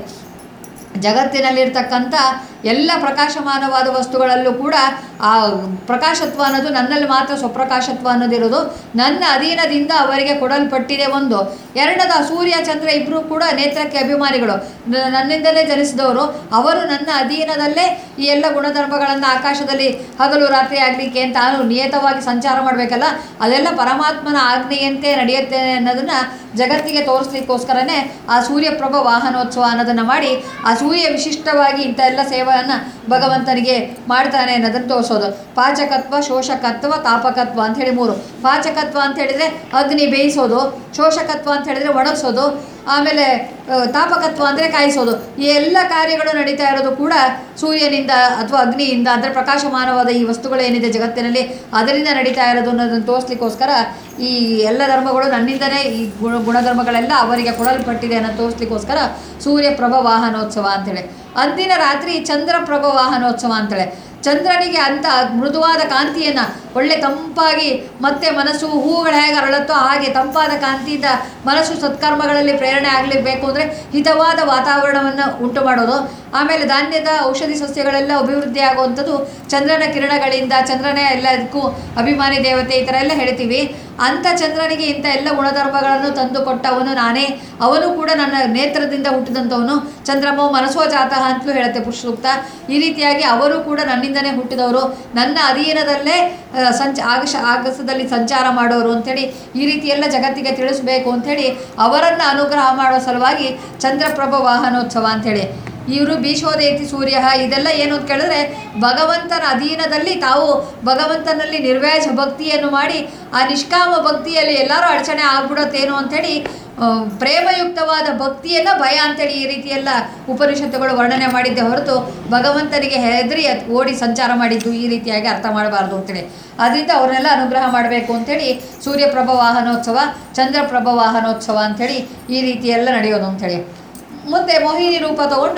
ಜಗತ್ತಿನಲ್ಲಿರ್ತಕ್ಕಂಥ ಎಲ್ಲ ಪ್ರಕಾಶಮಾನವಾದ ವಸ್ತುಗಳಲ್ಲೂ ಕೂಡ ಆ ಪ್ರಕಾಶತ್ವ ಅನ್ನೋದು ನನ್ನಲ್ಲಿ ಮಾತ್ರ ಸ್ವಪ್ರಕಾಶತ್ವ ಅನ್ನೋದಿರೋದು ನನ್ನ ಅಧೀನದಿಂದ ಅವರಿಗೆ ಕೊಡಲ್ಪಟ್ಟಿದೆ ಒಂದು ಎರಡನೇದು ಆ ಸೂರ್ಯ ಚಂದ್ರ ಇಬ್ಬರು ಕೂಡ ನೇತ್ರಕ್ಕೆ ಅಭಿಮಾನಿಗಳು ನ- ನನ್ನಿಂದಲೇ ಜನಿಸಿದವರು ಅವರು ನನ್ನ ಅಧೀನದಲ್ಲೇ ಈ ಎಲ್ಲ ಗುಣಧರ್ಮಗಳನ್ನು ಆಕಾಶದಲ್ಲಿ ಹಗಲು ರಾತ್ರಿ ಆಗಲಿಕ್ಕೆ ಅಂತ ನಾನು ನಿಯತವಾಗಿ ಸಂಚಾರ ಮಾಡಬೇಕಲ್ಲ ಅದೆಲ್ಲ ಪರಮಾತ್ಮನ ಆಜ್ಞೆಯಂತೆ ನಡೆಯುತ್ತೆ ಅನ್ನೋದನ್ನು ಜಗತ್ತಿಗೆ ತೋರಿಸ್ಲಿಕ್ಕೋಸ್ಕರನೇ ಆ ಸೂರ್ಯಪ್ರಭ ವಾಹನೋತ್ಸವ ಅನ್ನೋದನ್ನು ಮಾಡಿ ಆ ಸೂರ್ಯ ವಿಶಿಷ್ಟವಾಗಿ ಇಂಥ ಎಲ್ಲ ಸೇವೆಯನ್ನು ಭಗವಂತನಿಗೆ ಮಾಡ್ತಾನೆ ಅನ್ನೋದನ್ನು ತೋರಿಸೋದು ಪಾಚಕತ್ವ ಶೋಷಕತ್ವ ತಾಪಕತ್ವ ಅಂತ ಹೇಳಿ ಮೂರು ಪಾಚಕತ್ವ ಅಂತ ಹೇಳಿದರೆ ಅಗ್ನಿ ಬೇಯಿಸೋದು ಶೋಷಕತ್ವ ಅಂತ ಹೇಳಿದರೆ ಒಣಗಿಸೋದು ಆಮೇಲೆ ಆ, ತಾಪಕತ್ವ ಅಂದರೆ ಕಾಯಿಸೋದು ಈ ಎಲ್ಲ ಕಾರ್ಯಗಳು ನಡೀತಾ ಇರೋದು ಕೂಡ ಸೂರ್ಯನಿಂದ ಅಥವಾ ಅಗ್ನಿಯಿಂದ ಅಂದರೆ ಪ್ರಕಾಶಮಾನವಾದ ಈ ವಸ್ತುಗಳೇನಿದೆ ಜಗತ್ತಿನಲ್ಲಿ ಅದರಿಂದ ನಡೀತಾ ಇರೋದು ಅನ್ನೋದನ್ನು ತೋರಿಸ್ಲಿಕ್ಕೋಸ್ಕರ ಈ ಎಲ್ಲ ಧರ್ಮಗಳು ನನ್ನಿಂದಲೇ ಈ ಗುಣ ಗುಣಧರ್ಮಗಳೆಲ್ಲ ಅವರಿಗೆ ಕೊಡಲ್ಪಟ್ಟಿದೆ ಅನ್ನೋ ತೋರಿಸ್ಲಿಕ್ಕೋಸ್ಕರ ಸೂರ್ಯಪ್ರಭ ವಾಹನೋತ್ಸವ ಅಂತೇಳಿ ಅಂದಿನ ರಾತ್ರಿ ಚಂದ್ರಪ್ರಭ ವಾಹನೋತ್ಸವ ಅಂತೇಳಿ ಚಂದ್ರನಿಗೆ ಅಂತ ಮೃದುವಾದ ಕಾಂತಿಯನ್ನು ಒಳ್ಳೆ ತಂಪಾಗಿ ಮತ್ತೆ ಮನಸ್ಸು ಹೂಗಳು ಹೇಗೆ ಅರಳುತ್ತೋ ಹಾಗೆ ತಂಪಾದ ಕಾಂತಿಯಿಂದ ಮನಸ್ಸು ಸತ್ಕರ್ಮಗಳಲ್ಲಿ ಪ್ರೇರಣೆ ಆಗಲಿಬೇಕು ಅಂದರೆ ಹಿತವಾದ ವಾತಾವರಣವನ್ನು ಉಂಟು ಮಾಡೋದು ಆಮೇಲೆ ಧಾನ್ಯದ ಔಷಧಿ ಸಸ್ಯಗಳೆಲ್ಲ ಅಭಿವೃದ್ಧಿ ಆಗುವಂಥದ್ದು ಚಂದ್ರನ ಕಿರಣಗಳಿಂದ ಚಂದ್ರನೇ ಎಲ್ಲದಕ್ಕೂ ಅಭಿಮಾನಿ ದೇವತೆ ಈ ಥರ ಎಲ್ಲ ಹೇಳ್ತೀವಿ ಅಂಥ ಚಂದ್ರನಿಗೆ ಇಂಥ ಎಲ್ಲ ಗುಣಧರ್ಮಗಳನ್ನು ತಂದು ಕೊಟ್ಟವನು ನಾನೇ ಅವನು ಕೂಡ ನನ್ನ ನೇತ್ರದಿಂದ ಹುಟ್ಟಿದಂಥವನು ಚಂದ್ರಮೋ ಮನಸ್ಸೋ ಜಾತಃ ಅಂತಲೂ ಹೇಳುತ್ತೆ ಪುರುಷ ಸೂಕ್ತ ಈ ರೀತಿಯಾಗಿ ಅವರು ಕೂಡ ನನ್ನಿಂದನೇ ಹುಟ್ಟಿದವರು ನನ್ನ ಅಧೀನದಲ್ಲೇ ಆ, ಸಂಚ ಆಗಶ ಆಗಸದಲ್ಲಿ ಸಂಚಾರ ಮಾಡೋರು ಅಂಥೇಳಿ ಈ ರೀತಿ ಎಲ್ಲ ಜಗತ್ತಿಗೆ ತಿಳಿಸ್ಬೇಕು ಅಂಥೇಳಿ ಅವರನ್ನು ಅನುಗ್ರಹ ಮಾಡುವ ಸಲುವಾಗಿ ಚಂದ್ರಪ್ರಭ ವಾಹನೋತ್ಸವ ಅಂಥೇಳಿ ಇವರು ಭೀಷೋದೇತಿ ಸೂರ್ಯ ಇದೆಲ್ಲ ಏನು ಅಂತ ಕೇಳಿದ್ರೆ ಭಗವಂತನ ಅಧೀನದಲ್ಲಿ ತಾವು ಭಗವಂತನಲ್ಲಿ ನಿರ್ವ್ಯಾಜ ಭಕ್ತಿಯನ್ನು ಮಾಡಿ ಆ ನಿಷ್ಕಾಮ ಭಕ್ತಿಯಲ್ಲಿ ಎಲ್ಲರೂ ಅಡಚಣೆ ಆಗ್ಬಿಡತ್ತೇನೋ ಅಂಥೇಳಿ ಆ, ಪ್ರೇಮಯುಕ್ತವಾದ ಭಕ್ತಿಯನ್ನು ಭಯ ಅಂತೇಳಿ ಈ ರೀತಿಯೆಲ್ಲ ಉಪನಿಷತ್ತುಗಳು ವರ್ಣನೆ ಮಾಡಿದ್ದೆ ಹೊರತು ಭಗವಂತನಿಗೆ ಹೆದರಿ ಅದ್ ಓಡಿ ಸಂಚಾರ ಮಾಡಿದ್ದು ಈ ರೀತಿಯಾಗಿ ಅರ್ಥ ಮಾಡಬಾರ್ದು ಅಂತೇಳಿ ಅದರಿಂದ ಅವ್ರನ್ನೆಲ್ಲ ಅನುಗ್ರಹ ಮಾಡಬೇಕು ಅಂತೇಳಿ ಸೂರ್ಯಪ್ರಭ ವಾಹನೋತ್ಸವ ಚಂದ್ರಪ್ರಭ ವಾಹನೋತ್ಸವ ಅಂಥೇಳಿ ಈ ರೀತಿ ಎಲ್ಲ ನಡೆಯೋದು ಅಂಥೇಳಿ ಮುಂದೆ ಮೋಹಿನಿ ರೂಪ ತಗೊಂಡು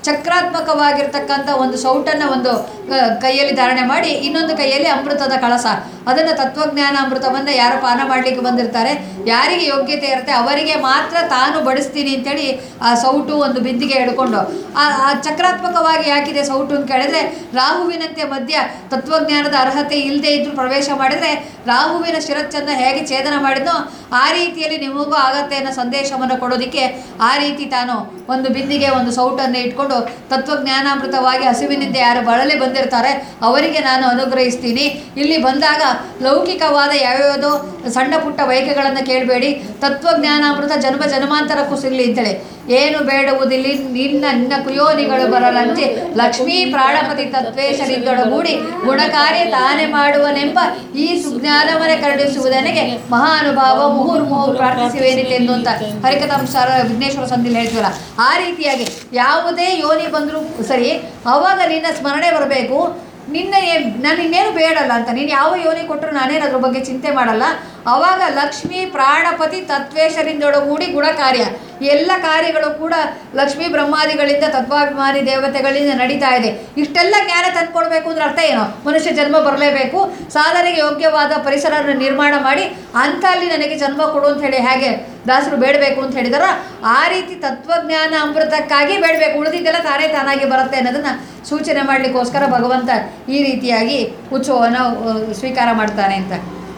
ಚಕ್ರಾತ್ಮಕವಾಗಿರ್ತಕ್ಕಂಥ ಒಂದು ಸೌಟನ್ನು ಒಂದು ಆ, ಕೈಯಲ್ಲಿ ಧಾರಣೆ ಮಾಡಿ ಇನ್ನೊಂದು ಕೈಯಲ್ಲಿ ಅಮೃತದ ಕಳಸ ಅದನ್ನು ತತ್ವಜ್ಞಾನ ಅಮೃತವನ್ನು ಯಾರು ಪಾನ ಮಾಡಲಿಕ್ಕೆ ಬಂದಿರ್ತಾರೆ ಯಾರಿಗೆ ಯೋಗ್ಯತೆ ಇರುತ್ತೆ ಅವರಿಗೆ ಮಾತ್ರ ತಾನು ಬಡಿಸ್ತೀನಿ ಅಂತೇಳಿ ಆ ಸೌಟು ಒಂದು ಬಿಂದಿಗೆ ಹಿಡ್ಕೊಂಡು ಆ ಆ ಚಕ್ರಾತ್ಮಕವಾಗಿ ಯಾಕಿದೆ ಸೌಟು ಅಂತ ಕೇಳಿದ್ರೆ ರಾಹುವಿನಂತೆ ಮಧ್ಯ ತತ್ವಜ್ಞಾನದ ಅರ್ಹತೆ ಇಲ್ಲದೆ ಇದ್ರೂ ಪ್ರವೇಶ ಮಾಡಿದರೆ ರಾಹುವಿನ ಶಿರಚ್ಛನ್ನ ಹೇಗೆ ಛೇದನ ಮಾಡಿದ್ನೋ ಆ ರೀತಿಯಲ್ಲಿ ನಿಮಗೂ ಆಗತ್ತೆ ಅನ್ನೋ ಸಂದೇಶವನ್ನು ಕೊಡೋದಕ್ಕೆ ಆ ರೀತಿ ತಾನು ಒಂದು ಬಿಂದಿಗೆ ಒಂದು ಸೌಟನ್ನು ಇಟ್ಕೊಂಡು ತತ್ವಜ್ಞಾನಾಮೃತವಾಗಿ ಹಸಿವಿನಿಂದ ಯಾರು ಬಳಲಿ ಬಂದಿರ್ತಾರೆ ಅವರಿಗೆ ನಾನು ಅನುಗ್ರಹಿಸ್ತೀನಿ ಇಲ್ಲಿ ಬಂದಾಗ ಲೌಕಿಕವಾದ ಯಾವ್ಯಾವುದೋ ಸಣ್ಣ ಪುಟ್ಟ ಬಯಕೆಗಳನ್ನು ಕೇಳಬೇಡಿ ತತ್ವಜ್ಞಾನಾಮೃತ ಜನ್ಮ ಜನ್ಮಾಂತರಕ್ಕೂ ಸಿಗಲಿ ಅಂತೇಳಿ ಏನು ಬೇಡುವುದಿಲ್ಲಿ ನಿನ್ನ ನಿನ್ನ ಕುಯೋನಿಗಳು ಬರಲಂತೆ ಲಕ್ಷ್ಮೀ ಪ್ರಾಣಪತಿ ತತ್ವೇಶರಿಂದೊಡಗೂಡಿ ಗುಣಕಾರ್ಯ ತಾನೇ ಮಾಡುವನೆಂಬ ಈ ಸುಜ್ಞಾನವನ್ನೇ ಕರುಣಿಸುವುದನಿಗೆ ಮಹಾನುಭಾವ ಮುಹುರ್ಮುಹು ಪ್ರಾರ್ಥಿಸುವೇನಿತೆಂದು ಅಂತ ಹರಿಕಥಾಂಸಾರ ವಿಘ್ನೇಶ್ವರ ಸಂಧಿಲಿ ಹೇಳ್ತೀವಲ್ಲ ಆ ರೀತಿಯಾಗಿ ಯಾವುದೇ ಯೋನಿ ಬಂದರೂ ಸರಿ ಅವಾಗ ನಿನ್ನ ಸ್ಮರಣೆ ಬರಬೇಕು ನಿನ್ನ ಏ- ನಾನು ಇನ್ನೇನು ಬೇಡಲ್ಲ ಅಂತ ನೀನು ಯಾವ ಯೋನಿ ಕೊಟ್ಟರು ನಾನೇನು ಅದ್ರ ಬಗ್ಗೆ ಚಿಂತೆ ಮಾಡಲ್ಲ ಅವಾಗ ಲಕ್ಷ್ಮೀ ಪ್ರಾಣಪತಿ ತತ್ವೇಶರಿಂದೊಡಗೂಡಿ ಗುಣ ಕಾರ್ಯ ಎಲ್ಲ ಕಾರ್ಯಗಳು ಕೂಡ ಲಕ್ಷ್ಮೀ ಬ್ರಹ್ಮಾದಿಗಳಿಂದ ತತ್ವಾಭಿಮಾನಿ ದೇವತೆಗಳಿಂದ ನಡೀತಾ ಇದೆ ಇಷ್ಟೆಲ್ಲ ಜ್ಞಾನ ತಂದ್ಕೊಡ್ಬೇಕು ಅಂದ್ರೆ ಅರ್ಥ ಏನು ಮನುಷ್ಯ ಜನ್ಮ ಬರಲೇಬೇಕು ಸಾಧನೆಗೆ ಯೋಗ್ಯವಾದ ಪರಿಸರ ನಿರ್ಮಾಣ ಮಾಡಿ ಅಂತ ಅಲ್ಲಿ ನನಗೆ ಜನ್ಮ ಕೊಡು ಅಂತ ಹೇಳಿ ಹೇಗೆ ದಾಸರು ಬೇಡಬೇಕು ಅಂತ ಹೇಳಿದಾರ ಆ ರೀತಿ ತತ್ವಜ್ಞಾನ ಅಮೃತಕ್ಕಾಗಿ ಬೇಡಬೇಕು ಉಳಿದಿದ್ದೆಲ್ಲ ತಾನೇ ತಾನಾಗಿ ಬರುತ್ತೆ ಅನ್ನೋದನ್ನು ಸೂಚನೆ ಮಾಡಲಿಕ್ಕೋಸ್ಕರ ಭಗವಂತ ಈ ರೀತಿಯಾಗಿ ಉತ್ಸವವನ್ನು ಆ, ಸ್ವೀಕಾರ ಮಾಡ್ತಾನೆ ಅಂತ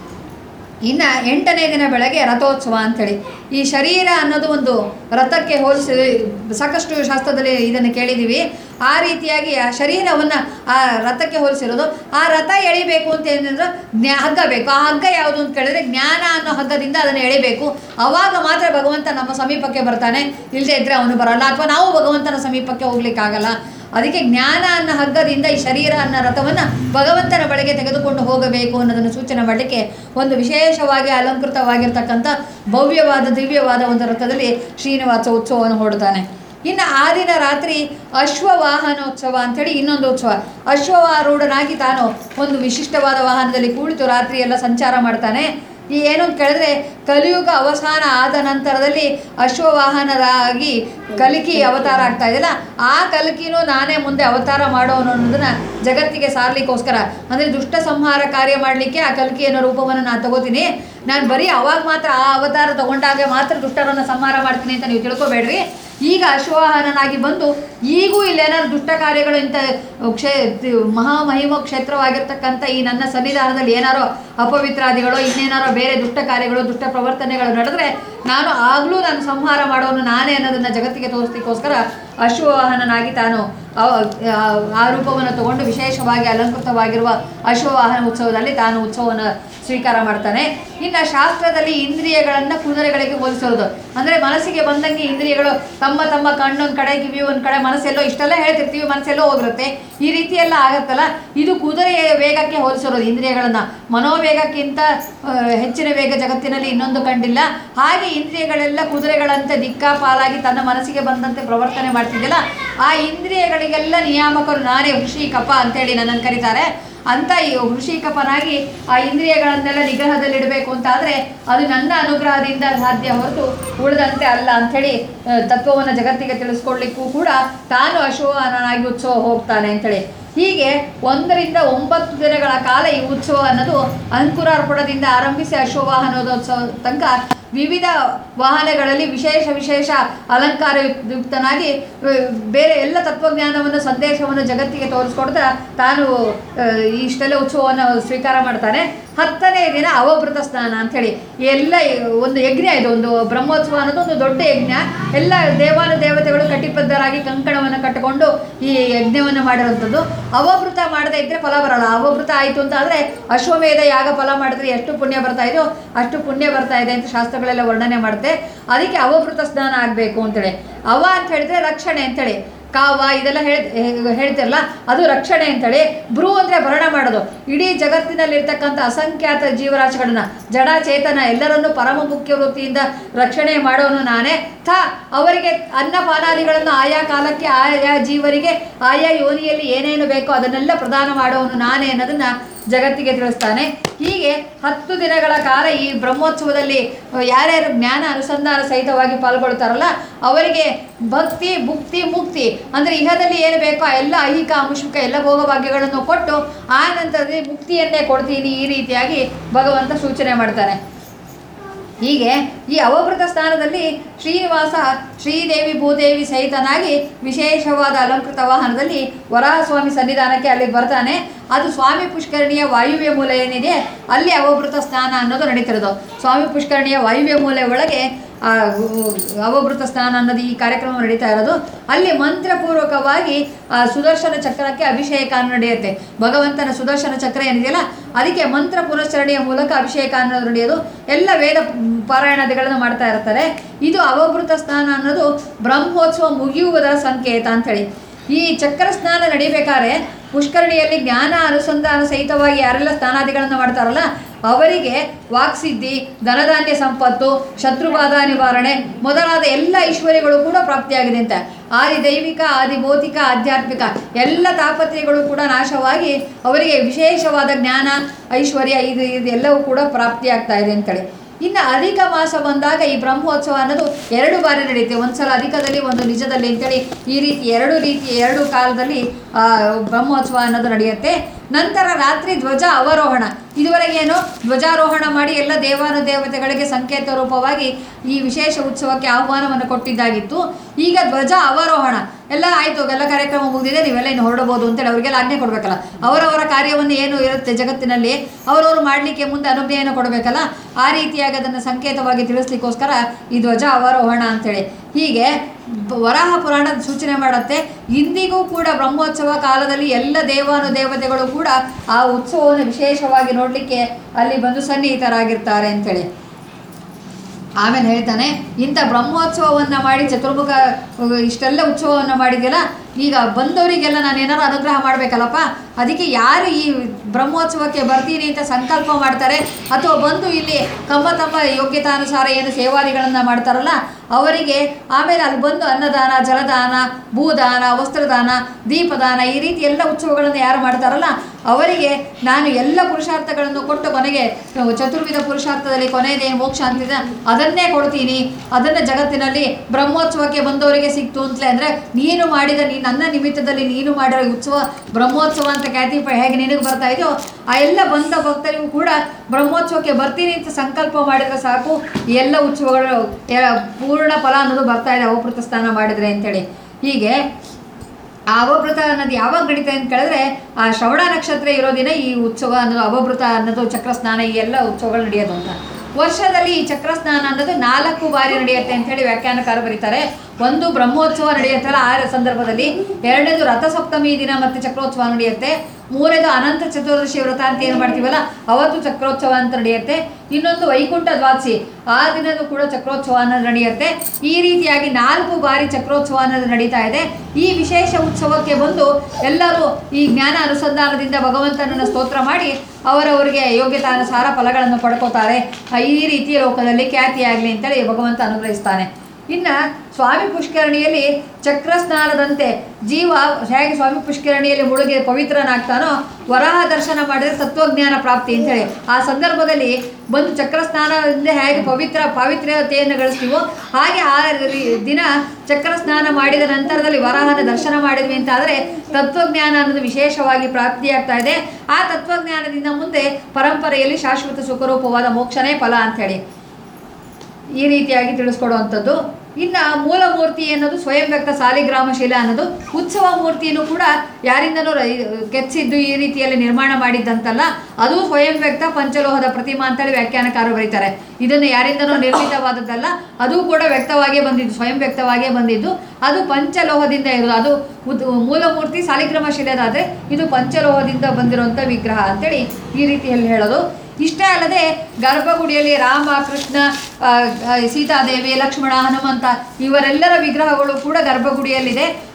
ಇನ್ನು ಎಂಟನೇ ದಿನ ಬೆಳಗ್ಗೆ ರಥೋತ್ಸವ ಅಂಥೇಳಿ ಈ ಶರೀರ ಅನ್ನೋದು ಒಂದು ರಥಕ್ಕೆ ಹೋಲಿಸಿ ಸಾಕಷ್ಟು ಶಾಸ್ತ್ರದಲ್ಲಿ ಇದನ್ನು ಕೇಳಿದ್ದೀವಿ ಆ ರೀತಿಯಾಗಿ ಆ ಶರೀರವನ್ನು ಆ ರಥಕ್ಕೆ ಹೋಲಿಸಿರೋದು ಆ ರಥ ಎಳಿಬೇಕು ಅಂತ ಏನಂದ್ರೆ ಜ್ಞಾ ಹಗ್ಗ ಬೇಕು ಆ ಹಗ್ಗ ಯಾವುದು ಅಂತ ಕೇಳಿದ್ರೆ ಜ್ಞಾನ ಅನ್ನೋ ಹಗ್ಗದಿಂದ ಅದನ್ನು ಎಳಿಬೇಕು ಅವಾಗ ಮಾತ್ರ ಭಗವಂತ ನಮ್ಮ ಸಮೀಪಕ್ಕೆ ಬರ್ತಾನೆ ಇಲ್ಲದೆ ಇದ್ದರೆ ಅವನು ಬರಲ್ಲ ಅಥವಾ ನಾವು ಭಗವಂತನ ಸಮೀಪಕ್ಕೆ ಹೋಗ್ಲಿಕ್ಕಾಗಲ್ಲ ಅದಕ್ಕೆ ಜ್ಞಾನ ಅನ್ನೋ ಹಗ್ಗದಿಂದ ಈ ಶರೀರ ಅನ್ನೋ ರಥವನ್ನು ಭಗವಂತನ ಬಳಿಗೆ ತೆಗೆದುಕೊಂಡು ಹೋಗಬೇಕು ಅನ್ನೋದನ್ನು ಸೂಚನೆ ಮಾಡಲಿಕ್ಕೆ ಒಂದು ವಿಶೇಷವಾಗಿ ಅಲಂಕೃತವಾಗಿರ್ತಕ್ಕಂಥ ಭವ್ಯವಾದ ದಿವ್ಯವಾದ ಒಂದು ರಥದಲ್ಲಿ ಶ್ರೀನಿವಾಸ ಉತ್ಸವವನ್ನು ಹೊಡ್ತಾನೆ ಇನ್ನು ಆ ದಿನ ರಾತ್ರಿ ಅಶ್ವವಾಹನೋತ್ಸವ ಅಂಥೇಳಿ ಇನ್ನೊಂದು ಉತ್ಸವ ಅಶ್ವವಾರೂಢನಾಗಿ ತಾನು ಒಂದು ವಿಶಿಷ್ಟವಾದ ವಾಹನದಲ್ಲಿ ಕುಳಿತು ರಾತ್ರಿ ಎಲ್ಲ ಸಂಚಾರ ಮಾಡ್ತಾನೆ ಈ ಏನು ಅಂತ ಕೇಳಿದ್ರೆ ಕಲಿಯುಗ ಅವಸಾನ ಆದ ನಂತರದಲ್ಲಿ ಅಶ್ವವಾಹನರಾಗಿ ಕಲಿಕಿ ಅವತಾರ ಆಗ್ತಾ ಇದೆಯಲ್ಲ ಆ ಕಲಿಕಿನೂ ನಾನೇ ಮುಂದೆ ಅವತಾರ ಮಾಡೋನು ಅನ್ನೋದನ್ನ ಜಗತ್ತಿಗೆ ಸಾರ್ಲಿಕ್ಕೋಸ್ಕರ ಅಂದರೆ ದುಷ್ಟ ಸಂಹಾರ ಕಾರ್ಯ ಮಾಡಲಿಕ್ಕೆ ಆ ಕಲಿಕೆ ಅನ್ನೋ ರೂಪವನ್ನು ನಾನು ತಗೋತೀನಿ ನಾನು ಬರೀ ಅವಾಗ ಮಾತ್ರ ಆ ಅವತಾರ ತಗೊಂಡಾಗ ಮಾತ್ರ ದುಷ್ಟರನ್ನು ಸಂಹಾರ ಮಾಡ್ತೀನಿ ಅಂತ ನೀವು ತಿಳ್ಕೊಬೇಡ್ರಿ ಈಗ ಅಶ್ವವಾಹನನಾಗಿ ಬಂದು ಈಗೂ ಇಲ್ಲೇನಾದ್ರು ದುಷ್ಟ ಕಾರ್ಯಗಳು ಇಂಥ ಕ್ಷೇ ಮಹಾಮಹಿಮ ಕ್ಷೇತ್ರವಾಗಿರ್ತಕ್ಕಂಥ ಈ ನನ್ನ ಸನ್ನಿಧಾನದಲ್ಲಿ ಏನಾರೋ ಅಪವಿತ್ರಾದಿಗಳು ಇನ್ನೇನಾರೋ ಬೇರೆ ದುಷ್ಟ ಕಾರ್ಯಗಳು ದುಷ್ಟ ಪ್ರವರ್ತನೆಗಳು ನಡೆದ್ರೆ ನಾನು ಆಗಲೂ ನಾನು ಸಂಹಾರ ಮಾಡೋನು ನಾನೇ ಅನ್ನೋದನ್ನು ಜಗತ್ತಿಗೆ ತೋರಿಸ್ಲಿಕ್ಕೋಸ್ಕರ ಅಶ್ವವಾಹನನಾಗಿ ತಾನು ಅವ- ಆ- ಆ ರೂಪವನ್ನು ತಗೊಂಡು ವಿಶೇಷವಾಗಿ ಅಲಂಕೃತವಾಗಿರುವ ಅಶ್ವವಾಹನ ಉತ್ಸವದಲ್ಲಿ ತಾನು ಉತ್ಸವವನ್ನು ಸ್ವೀಕಾರ ಮಾಡ್ತಾನೆ ಇನ್ನು ಶಾಸ್ತ್ರದಲ್ಲಿ ಇಂದ್ರಿಯಗಳನ್ನು ಕುದುರೆಗಳಿಗೆ ಹೋಲಿಸೋದು ಅಂದರೆ ಮನಸ್ಸಿಗೆ ಬಂದಂಗೆ ಇಂದ್ರಿಯಗಳು ತಮ್ಮ ತಮ್ಮ ಕಣ್ಣೊಂದು ಕಡೆ ಕಿವಿ ಒಂದು ಕಡೆ ಮನಸ್ಸೆಲ್ಲೋ ಇಷ್ಟೆಲ್ಲ ಹೇಳ್ತಿರ್ತೀವಿ ಮನಸ್ಸೆಲ್ಲೋ ಹೋಗಿರುತ್ತೆ ಈ ರೀತಿ ಎಲ್ಲ ಆಗತ್ತಲ್ಲ ಇದು ಕುದುರೆಯ ವೇಗಕ್ಕೆ ಹೋಲಿಸಿರೋದು ಇಂದ್ರಿಯಗಳನ್ನು ಮನೋವೇಗಕ್ಕಿಂತ ಆ, ಹೆಚ್ಚಿನ ವೇಗ ಜಗತ್ತಿನಲ್ಲಿ ಇನ್ನೊಂದು ಕಂಡಿಲ್ಲ ಹಾಗೆ ಇಂದ್ರಿಯಗಳೆಲ್ಲ ಕುದುರೆಗಳಂತೆ ದಿಕ್ಕಾಪಾಲಾಗಿ ತನ್ನ ಮನಸ್ಸಿಗೆ ಬಂದಂತೆ ಪ್ರವರ್ತನೆ ಮಾಡ್ತಿದ್ದಿಲ್ಲ ಆ ಇಂದ್ರಿಯಗಳಿಗೆಲ್ಲ ನಿಯಾಮಕರು ನಾನೇ ಋಷಿ ಕಪ ಅಂತೇಳಿ ನನ್ನನ್ನು ಕರೀತಾರೆ ಅಂತ ಈ ಋಷಿಕಪನಾಗಿ ಆ ಇಂದ್ರಿಯಗಳನ್ನೆಲ್ಲ ನಿಗ್ರಹದಲ್ಲಿಡಬೇಕು ಅಂತಾದರೆ ಅದು ನನ್ನ ಅನುಗ್ರಹದಿಂದ ಸಾಧ್ಯ ಹೊರತು ಉಳಿದಂತೆ ಅಲ್ಲ ಅಂಥೇಳಿ ತತ್ವವನ್ನು ಜಗತ್ತಿಗೆ ತಿಳಿಸ್ಕೊಡ್ಲಿಕ್ಕೂ ಕೂಡ ತಾನು ಅಶ್ವವಾಹನನಾಗಿ ಉತ್ಸವ ಹೋಗ್ತಾನೆ ಅಂಥೇಳಿ ಹೀಗೆ ಒಂದರಿಂದ ಒಂಬತ್ತು ದಿನಗಳ ಕಾಲ ಈ ಉತ್ಸವ ಅನ್ನೋದು ಅಂಕುರಾರ್ಪಣದಿಂದ ಆರಂಭಿಸಿ ಅಶ್ವವಾಹನೋತ್ಸವ ತನಕ ವಿವಿಧ ವಾಹನಗಳಲ್ಲಿ ವಿಶೇಷ ವಿಶೇಷ ಅಲಂಕಾರ ಯುಕ್ತನಾಗಿ ಆ, ಬೇರೆ ಎಲ್ಲ ತತ್ವಜ್ಞಾನವನ್ನು ಸಂದೇಶವನ್ನು ಜಗತ್ತಿಗೆ ತೋರಿಸ್ಕೊಡ್ತಾ ತಾನು ಆ, ಇಷ್ಟೆಲ್ಲ ಉತ್ಸವವನ್ನು ಸ್ವೀಕಾರ ಮಾಡ್ತಾನೆ ಹತ್ತನೇ ದಿನ ಅವಭೃತ ಸ್ನಾನ ಅಂಥೇಳಿ ಎಲ್ಲ ಒಂದು ಯಜ್ಞ ಇದು ಒಂದು ಬ್ರಹ್ಮೋತ್ಸವ ಅನ್ನೋದು ಒಂದು ದೊಡ್ಡ ಯಜ್ಞ ಎಲ್ಲ ದೇವಾನು ದೇವತೆಗಳು ಕಟಿಬದ್ಧರಾಗಿ ಕಂಕಣವನ್ನು ಕಟ್ಟಿಕೊಂಡು ಈ ಯಜ್ಞವನ್ನು ಮಾಡಿರುವಂಥದ್ದು ಅವಭೃತ ಮಾಡದೇ ಇದ್ದರೆ ಫಲ ಬರಲ್ಲ ಅವಭೃತ ಆಯಿತು ಅಂತ ಆದರೆ ಅಶ್ವಮೇಧ ಯಾಗ ಫಲ ಮಾಡಿದ್ರೆ ಎಷ್ಟು ಪುಣ್ಯ ಬರ್ತಾ ಇದೆಯೋ ಅಷ್ಟು ಪುಣ್ಯ ಬರ್ತಾ ಇದೆ ಅಂತ ಶಾಸ್ತ್ರಗಳೆಲ್ಲ ವರ್ಣನೆ ಮಾಡುತ್ತೆ ಅದಕ್ಕೆ ಅವಭೃತ ಸ್ನಾನ ಆಗಬೇಕು ಅಂತೇಳಿ ಅವ ಅಂತ ಹೇಳಿದ್ರೆ ರಕ್ಷಣೆ ಅಂತೇಳಿ ಕಾವ ಇದೆಲ್ಲ ಹೇಳ್ ಹೇಳ್ತಿರಲ್ಲ ಅದು ರಕ್ಷಣೆ ಅಂತೇಳಿ ಭ್ರೂ ಅಂದರೆ ಭರಣ ಮಾಡೋದು ಇಡೀ ಜಗತ್ತಿನಲ್ಲಿರ್ತಕ್ಕಂಥ ಅಸಂಖ್ಯಾತ ಜೀವರಾಶಿಗಳನ್ನ ಜಡ ಚೇತನ ಎಲ್ಲರನ್ನೂ ಪರಮ ಮುಖ್ಯ ವೃತ್ತಿಯಿಂದ ರಕ್ಷಣೆ ಮಾಡೋನು ನಾನೇ ಥ ಅವರಿಗೆ ಅನ್ನಪಾನಾದಿಗಳನ್ನು ಆಯಾ ಕಾಲಕ್ಕೆ ಆಯಾ ಜೀವರಿಗೆ ಆಯಾ ಯೋನಿಯಲ್ಲಿ ಏನೇನು ಬೇಕೋ ಅದನ್ನೆಲ್ಲ ಪ್ರದಾನ ಮಾಡೋನು ನಾನೇ ಅನ್ನೋದನ್ನ ಜಗತ್ತಿಗೆ ತಿಳಿಸ್ತಾನೆ ಹೀಗೆ ಹತ್ತು ದಿನಗಳ ಕಾಲ ಈ ಬ್ರಹ್ಮೋತ್ಸವದಲ್ಲಿ ಆ, ಯಾರ್ಯಾರು ಜ್ಞಾನ ಅನುಸಂಧಾನ ಸಹಿತವಾಗಿ ಪಾಲ್ಗೊಳ್ತಾರಲ್ಲ ಅವರಿಗೆ ಭಕ್ತಿ ಭುಕ್ತಿ ಮುಕ್ತಿ ಅಂದರೆ ಇಹದಲ್ಲಿ ಏನು ಬೇಕೋ ಆ ಎಲ್ಲ ಐಹಿಕ ಅಮುಷಿಕ ಎಲ್ಲ ಭೋಗಭಾಗ್ಯಗಳನ್ನು ಕೊಟ್ಟು ಆ ನಂತರದಲ್ಲಿ ಮುಕ್ತಿಯನ್ನೇ ಕೊಡ್ತೀನಿ ಈ ರೀತಿಯಾಗಿ ಭಗವಂತ ಸೂಚನೆ ಮಾಡ್ತಾನೆ ಹೀಗೆ ಈ ಅವಭೃತ ಸ್ಥಾನದಲ್ಲಿ ಶ್ರೀನಿವಾಸ ಶ್ರೀದೇವಿ ಭೂದೇವಿ ಸಹಿತನಾಗಿ ವಿಶೇಷವಾದ ಅಲಂಕೃತ ವಾಹನದಲ್ಲಿ ವರಾಹಸ್ವಾಮಿ ಸನ್ನಿಧಾನಕ್ಕೆ ಅಲ್ಲಿ ಬರ್ತಾನೆ ಅದು ಸ್ವಾಮಿ ಪುಷ್ಕರಣಿಯ ವಾಯುವ್ಯ ಮೂಲೆ ಏನಿದೆ ಅಲ್ಲಿ ಅವಭೃತ ಸ್ನಾನ ಅನ್ನೋದು ನಡೀತಿರೋದು ಸ್ವಾಮಿ ಪುಷ್ಕರಣಿಯ ವಾಯುವ್ಯ ಮೂಲೆ ಒಳಗೆ ಆ ಉ- ಅವಭೃತ ಸ್ನಾನ ಅನ್ನೋದು ಈ ಕಾರ್ಯಕ್ರಮ ನಡೀತಾ ಇರೋದು ಅಲ್ಲಿ ಮಂತ್ರಪೂರ್ವಕವಾಗಿ ಆ ಸುದರ್ಶನ ಚಕ್ರಕ್ಕೆ ಅಭಿಷೇಕ ಅನ್ನೋದು ನಡೆಯುತ್ತೆ ಭಗವಂತನ ಸುದರ್ಶನ ಚಕ್ರ ಏನಿದೆಯಲ್ಲ ಅದಕ್ಕೆ ಮಂತ್ರ ಪುನಶ್ಚರಣೆಯ ಮೂಲಕ ಅಭಿಷೇಕ ಅನ್ನೋದು ನಡೆಯೋದು ಎಲ್ಲ ವೇದ ಪಾರಾಯಣಾದಿಗಳನ್ನು ಮಾಡ್ತಾ ಇರ್ತಾರೆ ಇದು ಅವಭೃತ ಸ್ನಾನ ಅನ್ನೋದು ಬ್ರಹ್ಮೋತ್ಸವ ಮುಗಿಯುವುದರ ಸಂಕೇತ ಅಂಥೇಳಿ ಈ ಚಕ್ರ ಸ್ನಾನ ನಡಿಬೇಕಾದ್ರೆ ಪುಷ್ಕರಣಿಯಲ್ಲಿ ಜ್ಞಾನ ಅನುಸಂಧಾನ ಸಹಿತವಾಗಿ ಯಾರೆಲ್ಲ ಸ್ನಾನಾದಿಗಳನ್ನು ಮಾಡ್ತಾರಲ್ಲ ಅವರಿಗೆ ವಾಕ್ಸಿದ್ಧಿ ಧನಧಾನ್ಯ ಸಂಪತ್ತು ಶತ್ರುಬಾಧ ನಿವಾರಣೆ ಮೊದಲಾದ ಎಲ್ಲ ಐಶ್ವರ್ಯಗಳು ಕೂಡ ಪ್ರಾಪ್ತಿಯಾಗಿದೆ ಅಂತ ಆದಿ ದೈವಿಕ ಆದಿ ಭೌತಿಕ ಆಧ್ಯಾತ್ಮಿಕ ಎಲ್ಲ ತಾಪತ್ರೆಗಳು ಕೂಡ ನಾಶವಾಗಿ ಅವರಿಗೆ ವಿಶೇಷವಾದ ಜ್ಞಾನ ಐಶ್ವರ್ಯ ಇದು ಇದೆಲ್ಲವೂ ಕೂಡ ಪ್ರಾಪ್ತಿಯಾಗ್ತಾ ಇದೆ ಅಂತೇಳಿ ಇನ್ನು ಅಧಿಕ ಮಾಸ ಬಂದಾಗ ಈ ಬ್ರಹ್ಮೋತ್ಸವ ಅನ್ನೋದು ಎರಡು ಬಾರಿ ನಡೆಯುತ್ತೆ ಒಂದ್ಸಲ ಅಧಿಕದಲ್ಲಿ ಒಂದು ನಿಜದಲ್ಲಿ ಅಂತೇಳಿ ಈ ರೀತಿ ಎರಡು ರೀತಿ ಎರಡು ಕಾಲದಲ್ಲಿ ಆ, ಬ್ರಹ್ಮೋತ್ಸವ ಅನ್ನೋದು ನಡೆಯುತ್ತೆ ನಂತರ ರಾತ್ರಿ ಧ್ವಜ ಅವರೋಹಣ ಇದುವರೆಗೇನು ಧ್ವಜಾರೋಹಣ ಮಾಡಿ ಎಲ್ಲ ದೇವಾನುದೇವತೆಗಳಿಗೆ ಸಂಕೇತ ರೂಪವಾಗಿ ಈ ವಿಶೇಷ ಉತ್ಸವಕ್ಕೆ ಆಹ್ವಾನವನ್ನು ಕೊಟ್ಟಿದ್ದಾಗಿತ್ತು ಈಗ ಧ್ವಜ ಅವರೋಹಣ ಎಲ್ಲ ಆಯಿತು ಎಲ್ಲ ಕಾರ್ಯಕ್ರಮ ಮುಗಿದಿದೆ ನೀವೆಲ್ಲ ಇನ್ನು ಹೊರಡಬಹುದು ಅಂತೇಳಿ ಅವರಿಗೆಲ್ಲ ಆಜ್ಞೆ ಕೊಡಬೇಕಲ್ಲ ಅವರವರ ಕಾರ್ಯವನ್ನು ಏನು ಇರುತ್ತೆ ಜಗತ್ತಿನಲ್ಲಿ ಅವರವರು ಮಾಡಲಿಕ್ಕೆ ಮುಂದೆ ಅನುಜ್ಞೆಯನ್ನು ಕೊಡಬೇಕಲ್ಲ ಆ ರೀತಿಯಾಗಿ ಅದನ್ನು ಸಂಕೇತವಾಗಿ ತಿಳಿಸ್ಲಿಕ್ಕೋಸ್ಕರ ಈ ಧ್ವಜ ಅವರೋಹಣ ಅಂತೇಳಿ ಹೀಗೆ ಬ- ವರಾಹ ಪುರಾಣ ಸೂಚನೆ ಮಾಡುತ್ತೆ ಇಂದಿಗೂ ಕೂಡ ಬ್ರಹ್ಮೋತ್ಸವ ಕಾಲದಲ್ಲಿ ಎಲ್ಲ ದೇವಾನುದೇವತೆಗಳು ಕೂಡ ಆ ಉತ್ಸವವನ್ನು ವಿಶೇಷವಾಗಿ ನೋಡಲಿಕ್ಕೆ ಅಲ್ಲಿ ಬಂದು ಸನ್ನಿಹಿತರಾಗಿರ್ತಾರೆ ಅಂತೇಳಿ ಆಮೇಲೆ ಹೇಳ್ತಾನೆ ಇಂಥ ಬ್ರಹ್ಮೋತ್ಸವವನ್ನು ಮಾಡಿ ಚತುರ್ಮುಖ ಅಹ್, ಇಷ್ಟೆಲ್ಲ ಉತ್ಸವವನ್ನು ಮಾಡಿದೆಯಲ್ಲ ಈಗ ಬಂದವರಿಗೆಲ್ಲ ನಾನು ಏನಾರು ಅನುಗ್ರಹ ಮಾಡಬೇಕಲ್ಲಪ್ಪ ಅದಕ್ಕೆ ಯಾರು ಈ ಬ್ರಹ್ಮೋತ್ಸವಕ್ಕೆ ಬರ್ತೀನಿ ಅಂತ ಸಂಕಲ್ಪ ಮಾಡ್ತಾರೆ ಅಥವಾ ಬಂದು ಇಲ್ಲಿ ತಮ್ಮ ತಮ್ಮ ಯೋಗ್ಯತಾನುಸಾರ ಏನು ಸೇವಾದಿಗಳನ್ನು ಮಾಡ್ತಾರಲ್ಲ ಅವರಿಗೆ ಆಮೇಲೆ ಅಲ್ಲಿ ಬಂದು ಅನ್ನದಾನ ಜಲದಾನ ಭೂದಾನ ವಸ್ತ್ರದಾನ ದೀಪದಾನ ಈ ರೀತಿ ಎಲ್ಲ ಉತ್ಸವಗಳನ್ನು ಯಾರು ಮಾಡ್ತಾರಲ್ಲ ಅವರಿಗೆ ನಾನು ಎಲ್ಲ ಪುರುಷಾರ್ಥಗಳನ್ನು ಕೊಟ್ಟು ಕೊನೆಗೆ ಚತುರ್ವಿಧ ಪುರುಷಾರ್ಥದಲ್ಲಿ ಕೊನೆಯದೇನು ಮೋಕ್ಷ ಅಂತಿದೆ ಅದನ್ನೇ ಕೊಡ್ತೀನಿ ಅದನ್ನು ಜಗತ್ತಿನಲ್ಲಿ ಬ್ರಹ್ಮೋತ್ಸವಕ್ಕೆ ಬಂದವರಿಗೆ ಸಿಕ್ತು ಅಂತಲೇ ಅಂದರೆ ನೀನು ಮಾಡಿದ ನೀ ನನ್ನ ನಿಮಿತ್ತದಲ್ಲಿ ನೀನು ಮಾಡಿರೋ ಈ ಉತ್ಸವ ಬ್ರಹ್ಮೋತ್ಸವ ಅಂತ ಖ್ಯಾತಿ ಪ- ಹೇಗೆ ನಿನಗೆ ಬರ್ತಾ ಇದೆಯೋ ಆ ಎಲ್ಲ ಬಂದ ಭಕ್ತರಿಗೂ ಕೂಡ ಬ್ರಹ್ಮೋತ್ಸವಕ್ಕೆ ಬರ್ತೀನಿ ಅಂತ ಸಂಕಲ್ಪ ಮಾಡಿದ್ರೆ ಸಾಕು ಈ ಎಲ್ಲ ಉತ್ಸವಗಳು ಎ- ಪೂರ್ಣ ಫಲ ಅನ್ನೋದು ಬರ್ತಾ ಇದೆ ಅವಪೃತ ಸ್ನಾನ ಮಾಡಿದ್ರೆ ಅಂತೇಳಿ ಹೀಗೆ ಆ ಅವಭೃತ ಅನ್ನೋದು ಯಾವಾಗ ನಡೀತದೆ ಅಂತ ಕೇಳಿದ್ರೆ ಆ ಶ್ರವಣ ನಕ್ಷತ್ರ ಇರೋ ದಿನ ಈ ಉತ್ಸವ ಅನ್ನೋದು ಅವಭೃತ ಅನ್ನೋದು ಚಕ್ರ ಸ್ನಾನ ಈ ಎಲ್ಲ ಉತ್ಸವಗಳು ನಡೆಯೋದು ಅಂತ ವರ್ಷದಲ್ಲಿ ಈ ಚಕ್ರ ಸ್ನಾನ ಅನ್ನೋದು ನಾಲ್ಕು ಬಾರಿ ನಡೆಯುತ್ತೆ ಅಂತ ಹೇಳಿ ವ್ಯಾಖ್ಯಾನಕಾರ ಬರೀತಾರೆ ಒಂದು ಬ್ರಹ್ಮೋತ್ಸವ ನಡೆಯುತ್ತಲ್ಲ ಆ ಸಂದರ್ಭದಲ್ಲಿ ಎರಡನೇದು ರಥಸಪ್ತಮಿ ದಿನ ಮತ್ತೆ ಚಕ್ರೋತ್ಸವ ನಡೆಯುತ್ತೆ ಮೂರನೇದು ಅನಂತ ಚತುರ್ದಶಿ ವ್ರತ ಅಂತ ಏನು ಮಾಡ್ತೀವಲ್ಲ ಅವತ್ತು ಚಕ್ರೋತ್ಸವ ಅಂತ ನಡೆಯುತ್ತೆ ಇನ್ನೊಂದು ವೈಕುಂಠ ದ್ವಾದಶಿ ಆ ದಿನದ ಕೂಡ ಚಕ್ರೋತ್ಸವ ಅನ್ನೋದು ನಡೆಯುತ್ತೆ ಈ ರೀತಿಯಾಗಿ ನಾಲ್ಕು ಬಾರಿ ಚಕ್ರೋತ್ಸವ ಅನ್ನೋದು ನಡೀತಾ ಇದೆ ಈ ವಿಶೇಷ ಉತ್ಸವಕ್ಕೆ ಬಂದು ಎಲ್ಲರೂ ಈ ಜ್ಞಾನ ಅನುಸಂಧಾನದಿಂದ ಭಗವಂತನನ್ನು ಸ್ತೋತ್ರ ಮಾಡಿ ಅವರವರಿಗೆ ಯೋಗ್ಯತಾನುಸಾರ ಫಲಗಳನ್ನು ಪಡ್ಕೋತಾರೆ ಆ, ಈ ರೀತಿ ಲೋಕದಲ್ಲಿ ಖ್ಯಾತಿಯಾಗಲಿ ಅಂತೇಳಿ ಭಗವಂತ ಅನುಗ್ರಹಿಸ್ತಾನೆ ಇನ್ನು ಸ್ವಾಮಿ ಪುಷ್ಕರಣಿಯಲ್ಲಿ ಚಕ್ರ ಸ್ನಾನದಂತೆ ಜೀವ ಹೇಗೆ ಸ್ವಾಮಿ ಪುಷ್ಕರಣಿಯಲ್ಲಿ ಮುಳುಗಿ ಪವಿತ್ರನಾಗ್ತಾನೋ ವರಾಹ ದರ್ಶನ ಮಾಡಿದ್ರೆ ತತ್ವಜ್ಞಾನ ಪ್ರಾಪ್ತಿ ಅಂತೇಳಿ ಆ ಸಂದರ್ಭದಲ್ಲಿ ಬಂದು ಚಕ್ರ ಸ್ನಾನದಿಂದ ಹೇಗೆ ಪವಿತ್ರ ಪಾವಿತ್ರ್ಯತೆಯನ್ನು ಗಳಿಸ್ತೀವೋ ಹಾಗೆ ಆ ರಿ- ದಿನ ಚಕ್ರ ಸ್ನಾನ ಮಾಡಿದ ನಂತರದಲ್ಲಿ ವರಾಹನ ದರ್ಶನ ಮಾಡಿದ್ವಿ ಅಂತಾದರೆ ತತ್ವಜ್ಞಾನ ಅನ್ನೋದು ವಿಶೇಷವಾಗಿ ಪ್ರಾಪ್ತಿಯಾಗ್ತಾ ಇದೆ ಆ ತತ್ವಜ್ಞಾನದಿಂದ ಮುಂದೆ ಪರಂಪರೆಯಲ್ಲಿ ಶಾಶ್ವತ ಸುಖರೂಪವಾದ ಮೋಕ್ಷನೇ ಫಲ ಅಂಥೇಳಿ ಈ ರೀತಿಯಾಗಿ ತಿಳಿಸ್ಕೊಡುವಂಥದ್ದು ಇನ್ನು ಮೂಲ ಮೂರ್ತಿ ಅನ್ನೋದು ಸ್ವಯಂ ವ್ಯಕ್ತ ಸಾಲಿಗ್ರಾಮ ಶಿಲೆ ಅನ್ನೋದು ಉತ್ಸವ ಮೂರ್ತಿಯನ್ನು ಕೂಡ ಯಾರಿಂದನೂ ರೈ- ಕೆತ್ತಿಸಿದ್ದು ಈ ರೀತಿಯಲ್ಲಿ ನಿರ್ಮಾಣ ಮಾಡಿದ್ದಂತಲ್ಲ ಅದು ಸ್ವಯಂ ವ್ಯಕ್ತ ಪಂಚಲೋಹದ ಪ್ರತಿಮಾ ಅಂತೇಳಿ ವ್ಯಾಖ್ಯಾನಕಾರರು ಬರೀತಾರೆ ಇದನ್ನು ಯಾರಿಂದನೂ ನಿರ್ಮಿತವಾದದ್ದಲ್ಲ ಅದು ಕೂಡ ವ್ಯಕ್ತವಾಗಿಯೇ ಬಂದಿದ್ದು ಸ್ವಯಂ ವ್ಯಕ್ತವಾಗಿಯೇ ಬಂದಿದ್ದು ಅದು ಪಂಚಲೋಹದಿಂದ ಇರೋದು ಅದು ಉದ್- ಮೂಲ ಮೂರ್ತಿ ಸಾಲಿಗ್ರಾಮ ಶಿಲೆದಾದರೆ ಇದು ಪಂಚಲೋಹದಿಂದ ಬಂದಿರುವಂಥ ವಿಗ್ರಹ ಅಂತೇಳಿ ಈ ರೀತಿಯಲ್ಲಿ ಹೇಳೋದು ಇಷ್ಟೇ ಅಲ್ಲದೆ ಗರ್ಭಗುಡಿಯಲ್ಲಿ ರಾಮ ಕೃಷ್ಣ ಆ, ಆ, ಸೀತಾದೇವಿ ಲಕ್ಷ್ಮಣ ಹನುಮಂತ ಇವರೆಲ್ಲರ ವಿಗ್ರಹಗಳು ಕೂಡ ಗರ್ಭಗುಡಿಯಲ್ಲಿದೆ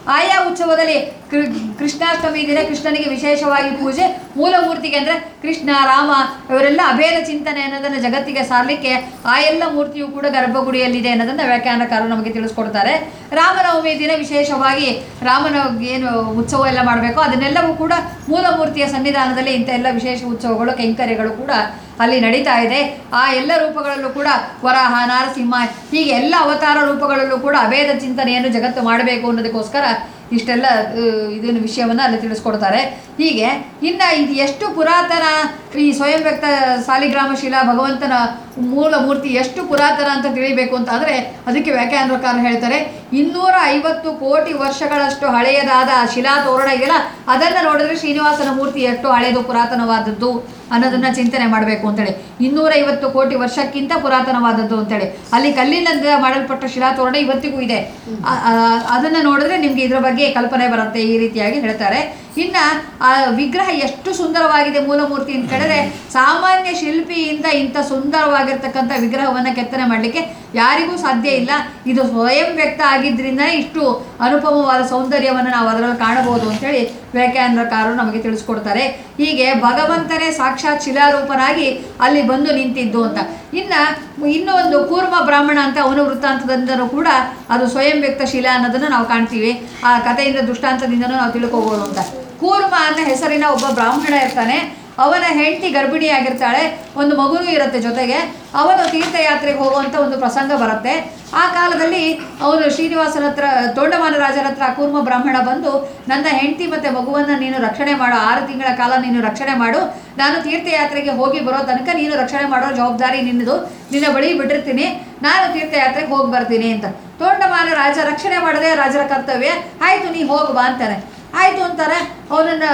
ಆಯಾ ಉತ್ಸವದಲ್ಲಿ ಕೃ- ಕೃಷ್ಣಾಷ್ಟಮಿ ದಿನ ಕೃಷ್ಣನಿಗೆ ವಿಶೇಷವಾಗಿ ಪೂಜೆ ಮೂಲ ಮೂರ್ತಿಗೆ ಅಂದರೆ ಕೃಷ್ಣ ರಾಮ ಇವರೆಲ್ಲ ಅಭೇದ ಚಿಂತನೆ ಅನ್ನೋದನ್ನು ಜಗತ್ತಿಗೆ ಸಾರಲಿಕ್ಕೆ ಆ ಎಲ್ಲ ಮೂರ್ತಿಯು ಕೂಡ ಗರ್ಭಗುಡಿಯಲ್ಲಿದೆ ಅನ್ನೋದನ್ನು ವ್ಯಾಖ್ಯಾನಕಾರರು ನಮಗೆ ತಿಳಿಸ್ಕೊಡ್ತಾರೆ ರಾಮನವಮಿ ದಿನ ವಿಶೇಷವಾಗಿ ರಾಮನ ಏನು ಉತ್ಸವ ಎಲ್ಲ ಮಾಡಬೇಕು ಅದನ್ನೆಲ್ಲವೂ ಕೂಡ ಮೂಲ ಮೂರ್ತಿಯ ಸನ್ನಿಧಾನದಲ್ಲಿ ಇಂಥ ಎಲ್ಲ ವಿಶೇಷ ಉತ್ಸವಗಳು ಕೈಂಕರ್ಯಗಳು ಕೂಡ ಅಲ್ಲಿ ನಡೀತಾ ಇದೆ ಆ ಎಲ್ಲ ರೂಪಗಳಲ್ಲೂ ಕೂಡ ವರಾಹ ನಾರಸಿಂಹ ಹೀಗೆ ಎಲ್ಲ ಅವತಾರ ರೂಪಗಳಲ್ಲೂ ಕೂಡ ಅಭೇದ ಚಿಂತನೆಯನ್ನು ಜಗತ್ತು ಮಾಡಬೇಕು ಅನ್ನೋದಕ್ಕೋಸ್ಕರ ಇಷ್ಟೆಲ್ಲ ಆ, ಇದನ್ನು ವಿಷಯವನ್ನು ಅಲ್ಲಿ ತಿಳಿಸ್ಕೊಡ್ತಾರೆ ಹೀಗೆ ಇನ್ನು ಇದು ಎಷ್ಟು ಪುರಾತನ ಈ ಸ್ವಯಂ ವ್ಯಕ್ತ ಸಾಲಿಗ್ರಾಮ ಶಿಲಾ ಭಗವಂತನ ಮೂಲ ಮೂರ್ತಿ ಎಷ್ಟು ಪುರಾತನ ಅಂತ ತಿಳಿಬೇಕು ಅಂತ ಆದರೆ ಅದಕ್ಕೆ ವ್ಯಾಖ್ಯಾನಕಾರ ಹೇಳ್ತಾರೆ ಇನ್ನೂರ ಐವತ್ತು ಕೋಟಿ ವರ್ಷಗಳಷ್ಟು ಹಳೆಯದಾದ ಆ ಶಿಲಾ ತೋರಣ ಇದೆಯಲ್ಲ ಅದನ್ನು ನೋಡಿದ್ರೆ ಶ್ರೀನಿವಾಸನ ಮೂರ್ತಿ ಎಷ್ಟು ಹಳೆಯದು ಪುರಾತನವಾದದ್ದು ಅನ್ನೋದನ್ನ ಚಿಂತನೆ ಮಾಡಬೇಕು ಅಂತೇಳಿ ಇನ್ನೂರೈವತ್ತು ಕೋಟಿ ವರ್ಷಕ್ಕಿಂತ ಪುರಾತನವಾದದ್ದು ಅಂತೇಳಿ ಅಲ್ಲಿ ಕಲ್ಲಿನಿಂದ ಮಾಡಲ್ಪಟ್ಟ ಶಿಲಾತೋರಣ ಇವತ್ತಿಗೂ ಇದೆ ಆ- ಆ- ಅದನ್ನ ನೋಡಿದ್ರೆ ನಿಮ್ಗೆ ಇದ್ರ ಬಗ್ಗೆ ಕಲ್ಪನೆ ಬರುತ್ತೆ ಈ ರೀತಿಯಾಗಿ ಹೇಳ್ತಾರೆ ಇನ್ನ ಆ ವಿಗ್ರಹ ಎಷ್ಟು ಸುಂದರವಾಗಿದೆ ಮೂಲಮೂರ್ತಿ ಅಂತ ಕೇಳಿದ್ರೆ ಸಾಮಾನ್ಯ ಶಿಲ್ಪಿಯಿಂದ ಇಂಥ ಸುಂದರವಾಗಿರ್ತಕ್ಕಂಥ ವಿಗ್ರಹವನ್ನ ಕೆತ್ತನೆ ಮಾಡಲಿಕ್ಕೆ ಯಾರಿಗೂ ಸಾಧ್ಯ ಇಲ್ಲ ಇದು ಸ್ವಯಂ ವ್ಯಕ್ತ ಆಗಿದ್ರಿಂದ ಇಷ್ಟು ಅನುಪಮವಾದ ಸೌಂದರ್ಯವನ್ನು ನಾವು ಅದರಲ್ಲಿ ಕಾಣಬಹುದು ಅಂತೇಳಿ ವ್ಯಾಖ್ಯಾನಕಾರರು ನಮಗೆ ತಿಳಿಸ್ಕೊಡ್ತಾರೆ ಹೀಗೆ ಭಗವಂತನೇ ಸಾಕ್ಷಾತ್ ಶಿಲಾರೂಪನಾಗಿ ಅಲ್ಲಿ ಬಂದು ನಿಂತಿದ್ದು ಅಂತ ಇನ್ನ ಇನ್ನೂ ಒಂದು ಕೂರ್ಮ ಬ್ರಾಹ್ಮಣ ಅಂತ ಅವನು ವೃತ್ತಾಂತದಿಂದನೂ ಕೂಡ ಅದು ಸ್ವಯಂ ವ್ಯಕ್ತ ಶಿಲಾ ಅನ್ನೋದನ್ನು ನಾವು ಕಾಣ್ತೀವಿ ಆ ಕಥೆಯಿಂದ ದೃಷ್ಟಾಂತದಿಂದನೂ ನಾವು ತಿಳ್ಕೋಬಹುದು ಅಂತ ಕೂರ್ಮ ಅನ್ನೋ ಹೆಸರಿನ ಒಬ್ಬ ಬ್ರಾಹ್ಮಣ ಇರ್ತಾನೆ ಅವನ ಹೆಂಡತಿ ಗರ್ಭಿಣಿಯಾಗಿರ್ತಾಳೆ ಒಂದು ಮಗುನೂ ಇರುತ್ತೆ ಜೊತೆಗೆ ಅವನು ತೀರ್ಥಯಾತ್ರೆಗೆ ಹೋಗುವಂಥ ಒಂದು ಪ್ರಸಂಗ ಬರುತ್ತೆ ಆ ಕಾಲದಲ್ಲಿ ಅವನು ಶ್ರೀನಿವಾಸನ ಹತ್ರ ತೋಂಡಮಾನ ರಾಜರ ಹತ್ರ ಆ ಕೂರ್ಮ ಬ್ರಾಹ್ಮಣ ಬಂದು ನನ್ನ ಹೆಂಡತಿ ಮತ್ತು ಮಗುವನ್ನು ನೀನು ರಕ್ಷಣೆ ಮಾಡು ಆರು ತಿಂಗಳ ಕಾಲ ನೀನು ರಕ್ಷಣೆ ಮಾಡು ನಾನು ತೀರ್ಥಯಾತ್ರೆಗೆ ಹೋಗಿ ಬರೋ ತನಕ ನೀನು ರಕ್ಷಣೆ ಮಾಡೋ ಜವಾಬ್ದಾರಿ ನಿನ್ನದು ನಿನ್ನ ಬಳಿ ಬಿಟ್ಟಿರ್ತೀನಿ ನಾನು ತೀರ್ಥಯಾತ್ರೆಗೆ ಹೋಗಿ ಬರ್ತೀನಿ ಅಂತ ತೋಂಡಮಾನ ರಾಜ ರಕ್ಷಣೆ ಮಾಡದೆ ರಾಜರ ಕರ್ತವ್ಯ ಆಯಿತು ನೀ ಹೋಗಿ ಬಾ ಅಂತಾನೆ ಆಯಿತು ಅಂತಾರೆ ಅವನನ್ನು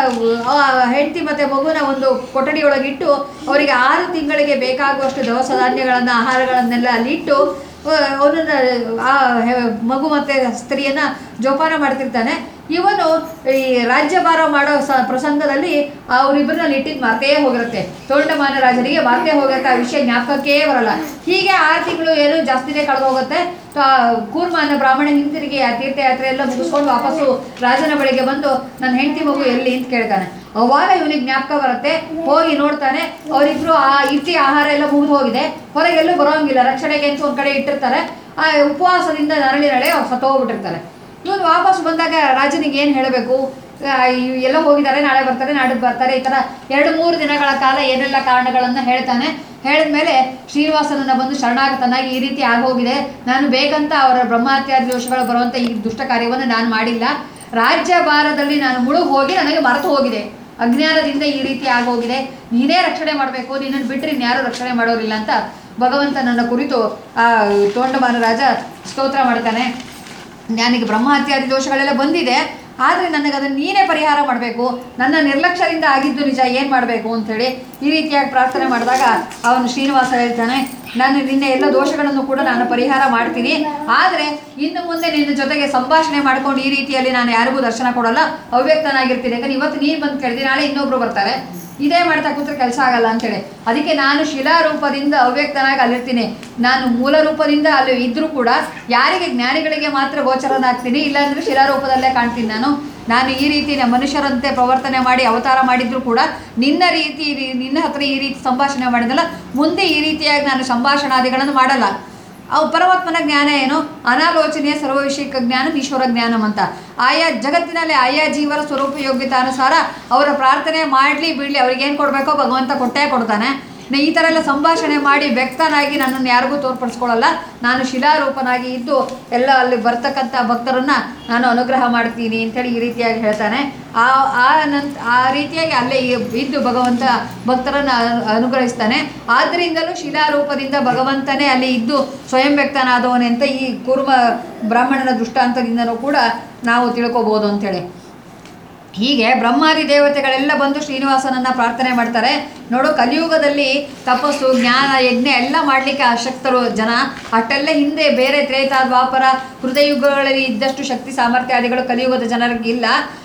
ಹೆಂಡತಿ ಮತ್ತು ಮಗುನ ಒಂದು ಕೊಠಡಿಯೊಳಗಿಟ್ಟು ಅವರಿಗೆ ಆರು ತಿಂಗಳಿಗೆ ಬೇಕಾಗುವಷ್ಟು ದವಸ ಧಾನ್ಯಗಳನ್ನು ಆಹಾರಗಳನ್ನೆಲ್ಲ ಅಲ್ಲಿಟ್ಟು ಅವನನ್ನು ಆ ಹೆ- ಮಗು ಮತ್ತು ಸ್ತ್ರೀಯನ್ನು ಜೋಪಾನ ಮಾಡ್ತಿರ್ತಾನೆ ಇವನು ಈ ರಾಜ್ಯಭಾರ ಮಾಡೋ ಸ ಪ್ರಸಂಗದಲ್ಲಿ ಅವರಿಬ್ಬರನ್ನ ಇಟ್ಟಿದ್ದು ಮರ್ತೇ ಹೋಗಿರುತ್ತೆ ತೋಂಡಮಾನ ರಾಜನಿಗೆ ಮರ್ತೇ ಹೋಗುತ್ತೆ ಆ ವಿಷಯ ಜ್ಞಾಪಕಕ್ಕೇ ಬರಲ್ಲ ಹೀಗೆ ಆರು ತಿಂಗಳು ಏನು ಜಾಸ್ತಿನೇ ಕಳೆದು ಹೋಗುತ್ತೆ ಆ ಕೂರ್ಮ ಅನ್ನೋ ಬ್ರಾಹ್ಮಣ ಹಿಂತಿರುಗಿ ಆ ತೀರ್ಥಯಾತ್ರೆ ಎಲ್ಲ ಮುಗಿಸ್ಕೊಂಡು ವಾಪಸ್ಸು ರಾಜನ ಬಳಿಗೆ ಬಂದು ನನ್ನ ಹೆಂಡತಿ ಮಗು ಎಲ್ಲಿ ಅಂತ ಕೇಳ್ತಾನೆ ಅವಾಗ ಇವನಿಗೆ ಜ್ಞಾಪಕ ಬರುತ್ತೆ ಹೋಗಿ ನೋಡ್ತಾನೆ ಅವರಿಬ್ರು ಆ ಇಟ್ಟಿ ಆಹಾರ ಎಲ್ಲ ಮುಗಿದು ಹೋಗಿದೆ ಹೊರಗೆಲ್ಲೂ ಬರೋಂಗಿಲ್ಲ ರಕ್ಷಣೆಗೆ ಅಂತ ಒಂದ್ ಕಡೆ ಇಟ್ಟಿರ್ತಾರೆ ಆ ಉಪವಾಸದಿಂದ ನರಳಿ ನಡೆ ಅವ್ರು ಸತ್ತೋಗ್ಬಿಟ್ಟಿರ್ತಾರೆ ಇವನು ವಾಪಸ್ ಬಂದಾಗ ರಾಜನಿಗೆ ಏನು ಹೇಳಬೇಕು ಎಲ್ಲ ಹೋಗಿದ್ದಾರೆ ನಾಳೆ ಬರ್ತಾರೆ ನಾಡಿದ್ದು ಬರ್ತಾರೆ ಈ ಥರ ಎರಡು ಮೂರು ದಿನಗಳ ಕಾಲ ಏನೆಲ್ಲ ಕಾರಣಗಳನ್ನು ಹೇಳ್ತಾನೆ ಹೇಳಿದ್ಮೇಲೆ ಶ್ರೀನಿವಾಸನನ್ನ ಬಂದು ಶರಣಾಗತನಾಗಿ ಈ ರೀತಿ ಆಗೋಗಿದೆ ನಾನು ಬೇಕಂತ ಅವರ ಬ್ರಹ್ಮಹತ್ಯಾದಿ ದೋಷಗಳು ಬರುವಂಥ ಈ ದುಷ್ಟ ಕಾರ್ಯವನ್ನು ನಾನು ಮಾಡಿಲ್ಲ ರಾಜ್ಯಭಾರದಲ್ಲಿ ನಾನು ಮುಳುಗಿ ಹೋಗಿ ನನಗೆ ಮರೆತು ಹೋಗಿದೆ ಅಜ್ಞಾನದಿಂದ ಈ ರೀತಿ ಆಗೋಗಿದೆ ನೀನೇ ರಕ್ಷಣೆ ಮಾಡಬೇಕು ನಿನ್ನನ್ನು ಬಿಟ್ಟರೆ ಇನ್ಯಾರೂ ರಕ್ಷಣೆ ಮಾಡೋರಿಲ್ಲ ಅಂತ ಭಗವಂತನನ್ನ ಕುರಿತು ಆ ತೋಂಡಮಾನ ರಾಜ ಸ್ತೋತ್ರ ಮಾಡ್ತಾನೆ ನನಗೆ ಬ್ರಹ್ಮಹತ್ಯಾದಿ ದೋಷಗಳೆಲ್ಲ ಬಂದಿದೆ ಆದರೆ ನನಗೆ ಅದನ್ನು ನೀನೇ ಪರಿಹಾರ ಮಾಡಬೇಕು ನನ್ನ ನಿರ್ಲಕ್ಷ್ಯದಿಂದ ಆಗಿದ್ದು ನಿಜ ಏನು ಮಾಡಬೇಕು ಅಂಥೇಳಿ ಈ ರೀತಿಯಾಗಿ ಪ್ರಾರ್ಥನೆ ಮಾಡಿದಾಗ ಅವನು ಶ್ರೀನಿವಾಸ ಹೇಳ್ತಾನೆ ನಾನು ನಿನ್ನ ಎಲ್ಲ ದೋಷಗಳನ್ನು ಕೂಡ ನಾನು ಪರಿಹಾರ ಮಾಡ್ತೀನಿ ಆದರೆ ಇನ್ನು ಮುಂದೆ ನಿನ್ನ ಜೊತೆಗೆ ಸಂಭಾಷಣೆ ಮಾಡ್ಕೊಂಡು ಈ ರೀತಿಯಲ್ಲಿ ನಾನು ಯಾರಿಗೂ ದರ್ಶನ ಕೊಡಲ್ಲ ಅವ್ಯಕ್ತನಾಗಿರ್ತೀನಿ ಯಾಕಂದ್ರೆ ಇವತ್ತು ನೀನು ಬಂದು ಕೇಳಿದಿ ನಾಳೆ ಇನ್ನೊಬ್ರು ಬರ್ತಾರೆ ಇದೇ ಮಾಡ್ತಾ ಕೂತ್ರೆ ಕೆಲಸ ಆಗಲ್ಲ ಅಂತೇಳಿ ಅದಕ್ಕೆ ನಾನು ಶಿಲಾರೂಪದಿಂದ ಅವ್ಯಕ್ತನಾಗಿ ಅಲ್ಲಿರ್ತೀನಿ ನಾನು ಮೂಲ ರೂಪದಿಂದ ಅಲ್ಲಿ ಇದ್ರೂ ಕೂಡ ಯಾರಿಗೆ ಜ್ಞಾನಿಗಳಿಗೆ ಮಾತ್ರ ಗೋಚರನಾಗ್ತೀನಿ ಇಲ್ಲಾಂದ್ರೆ ಶಿಲಾರೂಪದಲ್ಲೇ ಕಾಣ್ತೀನಿ ನಾನು ನಾನು ಈ ರೀತಿ ನ- ಮನುಷ್ಯರಂತೆ ಪ್ರವರ್ತನೆ ಮಾಡಿ ಅವತಾರ ಮಾಡಿದ್ರು ಕೂಡ ನಿನ್ನ ರೀತಿ ನಿನ್ನ ಹತ್ರ ಈ ರೀತಿ ಸಂಭಾಷಣೆ ಮಾಡಿದಲ್ಲ ಮುಂದೆ ಈ ರೀತಿಯಾಗಿ ನಾನು ಸಂಭಾಷಣಾದಿಗಳನ್ನು ಮಾಡಲ್ಲ ಅವು ಪರಮಾತ್ಮನ ಜ್ಞಾನ ಏನು ಅನಾಲೋಚನೆಯ ಸರ್ವವಿಷಯಕ ಜ್ಞಾನ ಈಶ್ವರ ಜ್ಞಾನಂ ಅಂತ ಆಯಾ ಜಗತ್ತಿನಲ್ಲಿ ಆಯಾ ಜೀವರ ಸ್ವರೂಪ ಯೋಗ್ಯತಾನುಸಾರ ಅವರ ಪ್ರಾರ್ಥನೆ ಮಾಡಲಿ ಬಿಡಲಿ ಅವ್ರಿಗೆ ಏನು ಕೊಡಬೇಕೋ ಭಗವಂತ ಕೊಟ್ಟೇ ಕೊಡ್ತಾನೆ ನ- ಈ ಥರ ಎಲ್ಲ ಸಂಭಾಷಣೆ ಮಾಡಿ ವ್ಯಕ್ತನಾಗಿ ನನ್ನನ್ನು ಯಾರಿಗೂ ತೋರ್ಪಡಿಸ್ಕೊಳ್ಳಲ್ಲ ನಾನು ಶಿಲಾರೂಪನಾಗಿ ಇದ್ದು ಎಲ್ಲ ಅಲ್ಲಿ ಬರ್ತಕ್ಕಂಥ ಭಕ್ತರನ್ನ ನಾನು ಅನುಗ್ರಹ ಮಾಡ್ತೀನಿ ಅಂತೇಳಿ ಈ ರೀತಿಯಾಗಿ ಹೇಳ್ತಾನೆ ಆ ಆ ನಂತ ಆ ರೀತಿಯಾಗಿ ಅಲ್ಲೇ ಇ- ಇದ್ದು ಭಗವಂತ ಭಕ್ತರನ್ನು ಅನು- ಅನುಗ್ರಹಿಸ್ತಾನೆ ಆದ್ದರಿಂದಲೂ ಶಿಲಾರೂಪದಿಂದ ಭಗವಂತನೇ ಅಲ್ಲಿ ಇದ್ದು ಸ್ವಯಂ ವ್ಯಕ್ತನಾದವನೇ ಅಂತ ಈ ಕೂರ್ಮ ಬ್ರಾಹ್ಮಣನ ದೃಷ್ಟಾಂತದಿಂದನೂ ಕೂಡ ನಾವು ತಿಳ್ಕೊಬೋದು ಅಂತೇಳಿ ಹೀಗೆ ಬ್ರಹ್ಮಾದಿ ದೇವತೆಗಳೆಲ್ಲ ಬಂದು ಶ್ರೀನಿವಾಸನನ್ನ ಪ್ರಾರ್ಥನೆ ಮಾಡ್ತಾರೆ ನೋಡು ಕಲಿಯುಗದಲ್ಲಿ ತಪಸ್ಸು ಜ್ಞಾನ ಯಜ್ಞ ಎಲ್ಲ ಮಾಡಲಿಕ್ಕೆ ಅಶಕ್ತರು ಜನ ಅಷ್ಟೆಲ್ಲ ಹಿಂದೆ ಬೇರೆ ತ್ರೇತ ದ್ವಾಪರ ಹೃದಯುಗಗಳಲ್ಲಿ ಇದ್ದಷ್ಟು ಶಕ್ತಿ ಸಾಮರ್ಥ್ಯಾದಿಗಳು ಕಲಿಯುಗದ ಜನರಿಗೆ ಇಲ್ಲ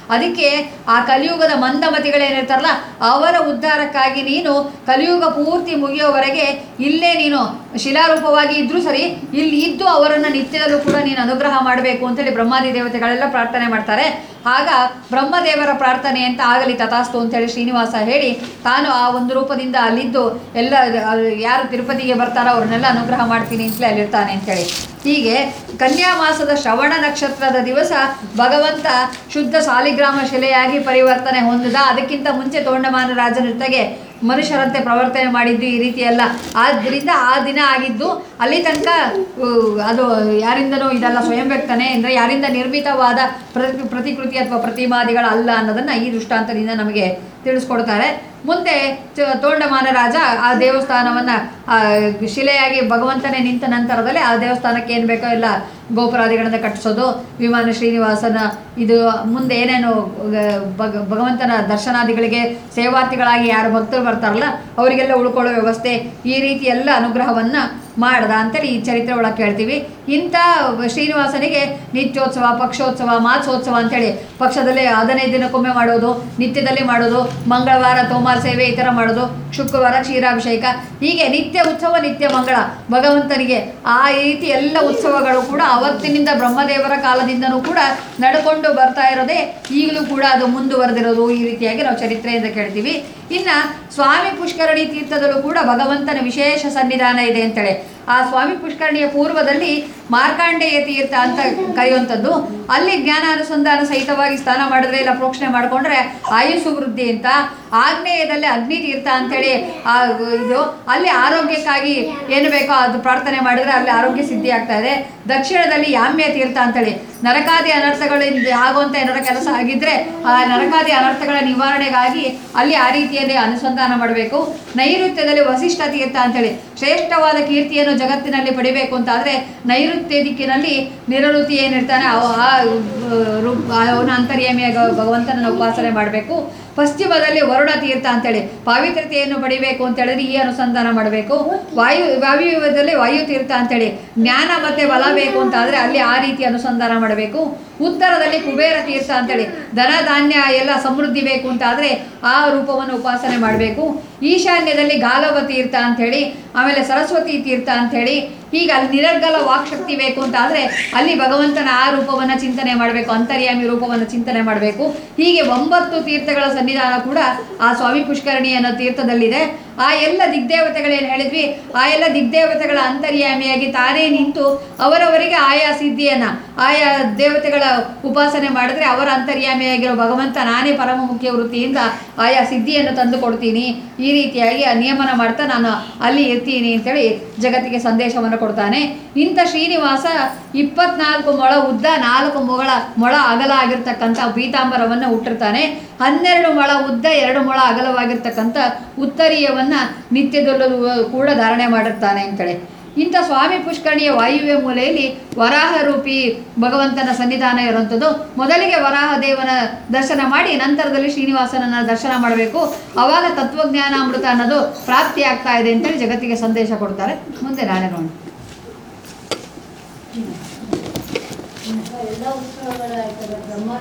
ಅದಕ್ಕೆ ಆ ಕಲಿಯುಗದ ಮಂದಮತಿಗಳೇನಿರ್ತಾರಲ್ಲ ಅವರ ಉದ್ಧಾರಕ್ಕಾಗಿ ನೀನು ಕಲಿಯುಗ ಪೂರ್ತಿ ಮುಗಿಯೋವರೆಗೆ ಇಲ್ಲೇ ನೀನು ಶಿಲಾರೂಪವಾಗಿ ಇದ್ರೂ ಸರಿ ಇಲ್ಲಿ ಇದ್ದು ಅವರನ್ನು ನಿತ್ಯದಲ್ಲೂ ಕೂಡ ನೀನು ಅನುಗ್ರಹ ಮಾಡಬೇಕು ಅಂತೇಳಿ ಬ್ರಹ್ಮಾದಿ ದೇವತೆಗಳೆಲ್ಲ ಪ್ರಾರ್ಥನೆ ಮಾಡ್ತಾರೆ ಆಗ ಬ್ರಹ್ಮದೇವರ ಪ್ರಾರ್ಥನೆ ಅಂತ ಆಗಲಿ ತಥಾಸ್ತು ಅಂತೇಳಿ ಶ್ರೀನಿವಾಸ ಹೇಳಿ ತಾನು ಆ ಒಂದು ರೂಪದಿಂದ ಅಲ್ಲಿದ್ದು ಎಲ್ಲ ಅದು ಯಾರು ತಿರುಪತಿಗೆ ಬರ್ತಾರೋ ಅವ್ರನ್ನೆಲ್ಲ ಅನುಗ್ರಹ ಮಾಡ್ತೀನಿ ಅಂತಲೇ ಅಲ್ಲಿರ್ತಾನೆ ಅಂತೇಳಿ ಹೀಗೆ ಕನ್ಯಾ ಮಾಸದ ಶ್ರವಣ ನಕ್ಷತ್ರದ ದಿವಸ ಭಗವಂತ ಶುದ್ಧ ಸಾಲಿಗ್ರಾಮ ಶಿಲೆಯಾಗಿ ಪರಿವರ್ತನೆ ಹೊಂದಿದ ಅದಕ್ಕಿಂತ ಮುಂಚೆ ತೋಂಡಮಾನ ರಾಜನ ಜೊತೆಗೆ ಮನುಷ್ಯರಂತೆ ಪ್ರವರ್ತನೆ ಮಾಡಿದ್ದು ಈ ರೀತಿ ಎಲ್ಲ ಆದ್ದರಿಂದ ಆ ದಿನ ಆಗಿದ್ದು ಅಲ್ಲಿ ತನಕ ಉ, ಅದು ಯಾರಿಂದನೂ ಇದಲ್ಲ ಸ್ವಯಂ ವ್ಯಕ್ತನೆ ಅಂದರೆ ಯಾರಿಂದ ನಿರ್ಮಿತವಾದ ಪ್ರತಿ ಪ್ರತಿಕೃತಿ ಅಥವಾ ಪ್ರತಿಮಾದಿಗಳ ಅಲ್ಲ ಅನ್ನೋದನ್ನು ಈ ದೃಷ್ಟಾಂತದಿಂದ ನಮಗೆ ತಿಳಿಸ್ಕೊಡ್ತಾರೆ ಮುಂದೆ ಚ- ತೋಂಡಮಾನ ರಾಜ ಆ ದೇವಸ್ಥಾನವನ್ನು ಶಿಲೆಯಾಗಿ ಭಗವಂತನೇ ನಿಂತ ನಂತರದಲ್ಲಿ ಆ ದೇವಸ್ಥಾನಕ್ಕೆ ಏನು ಬೇಕೋ ಎಲ್ಲ ಗೋಪುರಾದಿಗಳನ್ನು ಕಟ್ಟಿಸೋದು ವಿಮಾನ ಶ್ರೀನಿವಾಸನ ಇದು ಮುಂದೆ ಏನೇನು ಅಹ್, ಭಗ ಭಗವಂತನ ದರ್ಶನಾದಿಗಳಿಗೆ ಸೇವಾರ್ಥಿಗಳಾಗಿ ಯಾರು ಭಕ್ತರು ಬರ್ತಾರಲ್ಲ ಅವರಿಗೆಲ್ಲ ಉಳ್ಕೊಳ್ಳೋ ವ್ಯವಸ್ಥೆ ಈ ರೀತಿ ಎಲ್ಲ ಅನುಗ್ರಹವನ್ನು ಮಾಡ್ದ ಅಂತೇಳಿ ಈ ಚರಿತ್ರೆ ಒಳಗೆ ಕೇಳ್ತೀವಿ ಇಂಥ ಶ್ರೀನಿವಾಸನಿಗೆ ನಿತ್ಯೋತ್ಸವ ಪಕ್ಷೋತ್ಸವ ಮಾಸೋತ್ಸವ ಅಂತೇಳಿ ಪಕ್ಷದಲ್ಲಿ ಹದಿನೈದು ದಿನಕ್ಕೊಮ್ಮೆ ಮಾಡೋದು ನಿತ್ಯದಲ್ಲಿ ಮಾಡೋದು ಮಂಗಳವಾರ ತೋಮಾರ ಸೇವೆ ಈ ಥರ ಮಾಡೋದು ಶುಕ್ರವಾರ ಕ್ಷೀರಾಭಿಷೇಕ ಹೀಗೆ ನಿತ್ಯ ಉತ್ಸವ ನಿತ್ಯ ಮಂಗಳ ಭಗವಂತನಿಗೆ ಆ ರೀತಿ ಎಲ್ಲ ಉತ್ಸವಗಳು ಕೂಡ ಅವತ್ತಿನಿಂದ ಬ್ರಹ್ಮದೇವರ ಕಾಲದಿಂದನೂ ಕೂಡ ನಡ್ಕೊಂಡು ಬರ್ತಾ ಇರೋದೇ ಈಗಲೂ ಕೂಡ ಅದು ಮುಂದುವರೆದಿರೋದು ಈ ರೀತಿಯಾಗಿ ನಾವು ಚರಿತ್ರೆಯಿಂದ ಕೇಳ್ತೀವಿ ಇನ್ನು ಸ್ವಾಮಿ ಪುಷ್ಕರಣಿ ತೀರ್ಥದಲ್ಲೂ ಕೂಡ ಭಗವಂತನ ವಿಶೇಷ ಸನ್ನಿಧಾನ ಇದೆ ಅಂತೇಳಿ ಆ ಸ್ವಾಮಿ ಪುಷ್ಕರಣಿಯ ಪೂರ್ವದಲ್ಲಿ ಮಾರ್ಕಾಂಡೇಯ ತೀರ್ಥ ಅಂತ ಕರೆಯುವಂಥದ್ದು ಅಲ್ಲಿ ಜ್ಞಾನಾನುಸಂಧಾನ ಸಹಿತವಾಗಿ ಸ್ನಾನ ಮಾಡಿದ್ರೆ ಇಲ್ಲ ಪ್ರೋಕ್ಷಣೆ ಮಾಡಿಕೊಂಡ್ರೆ ಆಯುಸ್ಸು ವೃದ್ಧಿ ಅಂತ ಆಗ್ನೇಯದಲ್ಲಿ ಅಗ್ನಿ ತೀರ್ಥ ಅಂತೇಳಿ ಆ ಇದು ಅಲ್ಲಿ ಆರೋಗ್ಯಕ್ಕಾಗಿ ಏನು ಬೇಕೋ ಅದು ಪ್ರಾರ್ಥನೆ ಮಾಡಿದ್ರೆ ಅಲ್ಲಿ ಆರೋಗ್ಯ ಸಿದ್ಧಿ ಆಗ್ತಾ ಇದೆ ದಕ್ಷಿಣದಲ್ಲಿ ಯಾಮ್ಯ ತೀರ್ಥ ಅಂತೇಳಿ ನರಕಾದಿ ಅನರ್ಥಗಳಿಂದ ಆಗುವಂಥ ಏನಾರ ಕೆಲಸ ಆಗಿದ್ರೆ ಆ ನರಕಾದಿ ಅನರ್ಥಗಳ ನಿವಾರಣೆಗಾಗಿ ಅಲ್ಲಿ ಆ ರೀತಿಯಲ್ಲಿ ಅನುಸಂಧಾನ ಮಾಡಬೇಕು ನೈಋತ್ಯದಲ್ಲಿ ವಸಿಷ್ಠ ತೀರ್ಥ ಅಂತೇಳಿ ಶ್ರೇಷ್ಠವಾದ ಕೀರ್ತಿಯನ್ನು ಜಗತ್ತಿನಲ್ಲಿ ಪಡಿಬೇಕು ಅಂತಾದರೆ ನೈಋತ್ಯ ದಿಕ್ಕಿನಲ್ಲಿ ನಿರಋತಿ ಏನಿರ್ತಾನೆ ಅವ- ಆ ರು- ಅವನ ಅಂತರ್ಯಾಮಿಯಾಗ ಭಗವಂತನ ಉಪಾಸನೆ ಮಾಡಬೇಕು ಪಶ್ಚಿಮದಲ್ಲಿ ವರುಣ ತೀರ್ಥ ಅಂತೇಳಿ ಪಾವಿತ್ರತೆಯನ್ನು ಪಡಿಬೇಕು ಅಂತ ಹೇಳಿದ್ರೆ ಈ ಅನುಸಂಧಾನ ಮಾಡಬೇಕು ವಾಯು ವಾಯುವ್ಯದಲ್ಲಿ ವಾಯು ತೀರ್ಥ ಅಂತೇಳಿ ಜ್ಞಾನ ಮತ್ತೆ ಬಲ ಬೇಕು ಅಂತ ಆದರೆ ಅಲ್ಲಿ ಆ ರೀತಿ ಅನುಸಂಧಾನ ಮಾಡಬೇಕು ಉತ್ತರದಲ್ಲಿ ಕುಬೇರ ತೀರ್ಥ ಅಂತೇಳಿ ಧನ ಧಾನ್ಯ ಎಲ್ಲ ಸಮೃದ್ಧಿ ಬೇಕು ಅಂತ ಆದರೆ ಆ ರೂಪವನ್ನು ಉಪಾಸನೆ ಮಾಡಬೇಕು ಈಶಾನ್ಯದಲ್ಲಿ ಗಾಲವ ತೀರ್ಥ ಅಂಥೇಳಿ ಆಮೇಲೆ ಸರಸ್ವತಿ ತೀರ್ಥ ಅಂಥೇಳಿ ಹೀಗೆ ಅಲ್ಲಿ ನಿರರ್ಗಲ ವಾಕ್ಶಕ್ತಿ ಬೇಕು ಅಂತ ಆದರೆ ಅಲ್ಲಿ ಭಗವಂತನ ಆ ರೂಪವನ್ನು ಚಿಂತನೆ ಮಾಡಬೇಕು ಅಂತರ್ಯಾಮಿ ರೂಪವನ್ನು ಚಿಂತನೆ ಮಾಡಬೇಕು ಹೀಗೆ ಒಂಬತ್ತು ತೀರ್ಥಗಳ ಸನ್ನಿಧಾನ ಕೂಡ ಆ ಸ್ವಾಮಿ ಪುಷ್ಕರಣಿ ಅನ್ನೋ ತೀರ್ಥದಲ್ಲಿದೆ ಆ ಎಲ್ಲ ದಿಗ್ದೇವತೆಗಳೇನು ಹೇಳಿದ್ವಿ ಆ ಎಲ್ಲ ದಿಗ್ದೇವತೆಗಳ ಅಂತರ್ಯಾಮಿಯಾಗಿ ತಾನೇ ನಿಂತು ಅವರವರಿಗೆ ಆಯಾ ಸಿದ್ಧಿಯನ್ನು ಆಯಾ ದೇವತೆಗಳ ಉಪಾಸನೆ ಮಾಡಿದ್ರೆ ಅವರ ಅಂತರ್ಯಾಮಿಯಾಗಿರೋ ಭಗವಂತ ನಾನೇ ಪರಮ ಮುಖ್ಯ ವೃತ್ತಿಯಿಂದ ಆಯಾ ಸಿದ್ಧಿಯನ್ನು ತಂದು ಕೊಡ್ತೀನಿ ಈ ರೀತಿಯಾಗಿ ಆ ನಿಯಮನ ಮಾಡ್ತಾ ನಾನು ಅಲ್ಲಿ ಇರ್ತೀನಿ ಅಂತೇಳಿ ಜಗತ್ತಿಗೆ ಸಂದೇಶವನ್ನು ಕೊಡ್ತಾನೆ ಇಂಥ ಶ್ರೀನಿವಾಸ ಇಪ್ಪತ್ನಾಲ್ಕು ಮೊಳ ಉದ್ದ ನಾಲ್ಕು ಮೊಗಳ ಮೊಳ ಅಗಲ ಆಗಿರ್ತಕ್ಕಂಥ ಪೀತಾಂಬರವನ್ನು ಹುಟ್ಟಿರ್ತಾನೆ ಹನ್ನೆರಡು ಮೊಳ ಉದ್ದ ಎರಡು ಮೊಳ ಅಗಲವಾಗಿರ್ತಕ್ಕಂಥ ಉತ್ತರೀಯವನ್ನು ನಿತ್ಯದಲ್ಲೂ ಕೂಡ ಧಾರಣೆ ಮಾಡಿರ್ತಾನೆ ಅಂತೇಳಿ ಇಂಥ ಸ್ವಾಮಿ ಪುಷ್ಕರಣಿಯ ವಾಯುವ್ಯ ಮೂಲೆಯಲ್ಲಿ ವರಾಹ ರೂಪಿ ಭಗವಂತನ ಸನ್ನಿಧಾನ ಇರುವಂಥದ್ದು ಮೊದಲಿಗೆ ವರಾಹ ದೇವನ ದರ್ಶನ ಮಾಡಿ ನಂತರದಲ್ಲಿ ಶ್ರೀನಿವಾಸನನ್ನ ದರ್ಶನ ಮಾಡಬೇಕು ಆವಾಗ ತತ್ವಜ್ಞಾನಾಮೃತ ಅನ್ನೋದು ಪ್ರಾಪ್ತಿ ಆಗ್ತಾ ಇದೆ ಅಂತೇಳಿ ಜಗತ್ತಿಗೆ ಸಂದೇಶ ಕೊಡ್ತಾರೆ ಮುಂದೆ ನಾಳೆ ನೋಡೋಣ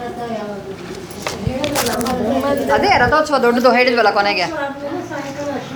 ಅದೇ ರಥೋತ್ಸವ ದೊಡ್ಡದು ಹೇಳಿದ್ವಲ್ಲ ಕೊನೆಗೆ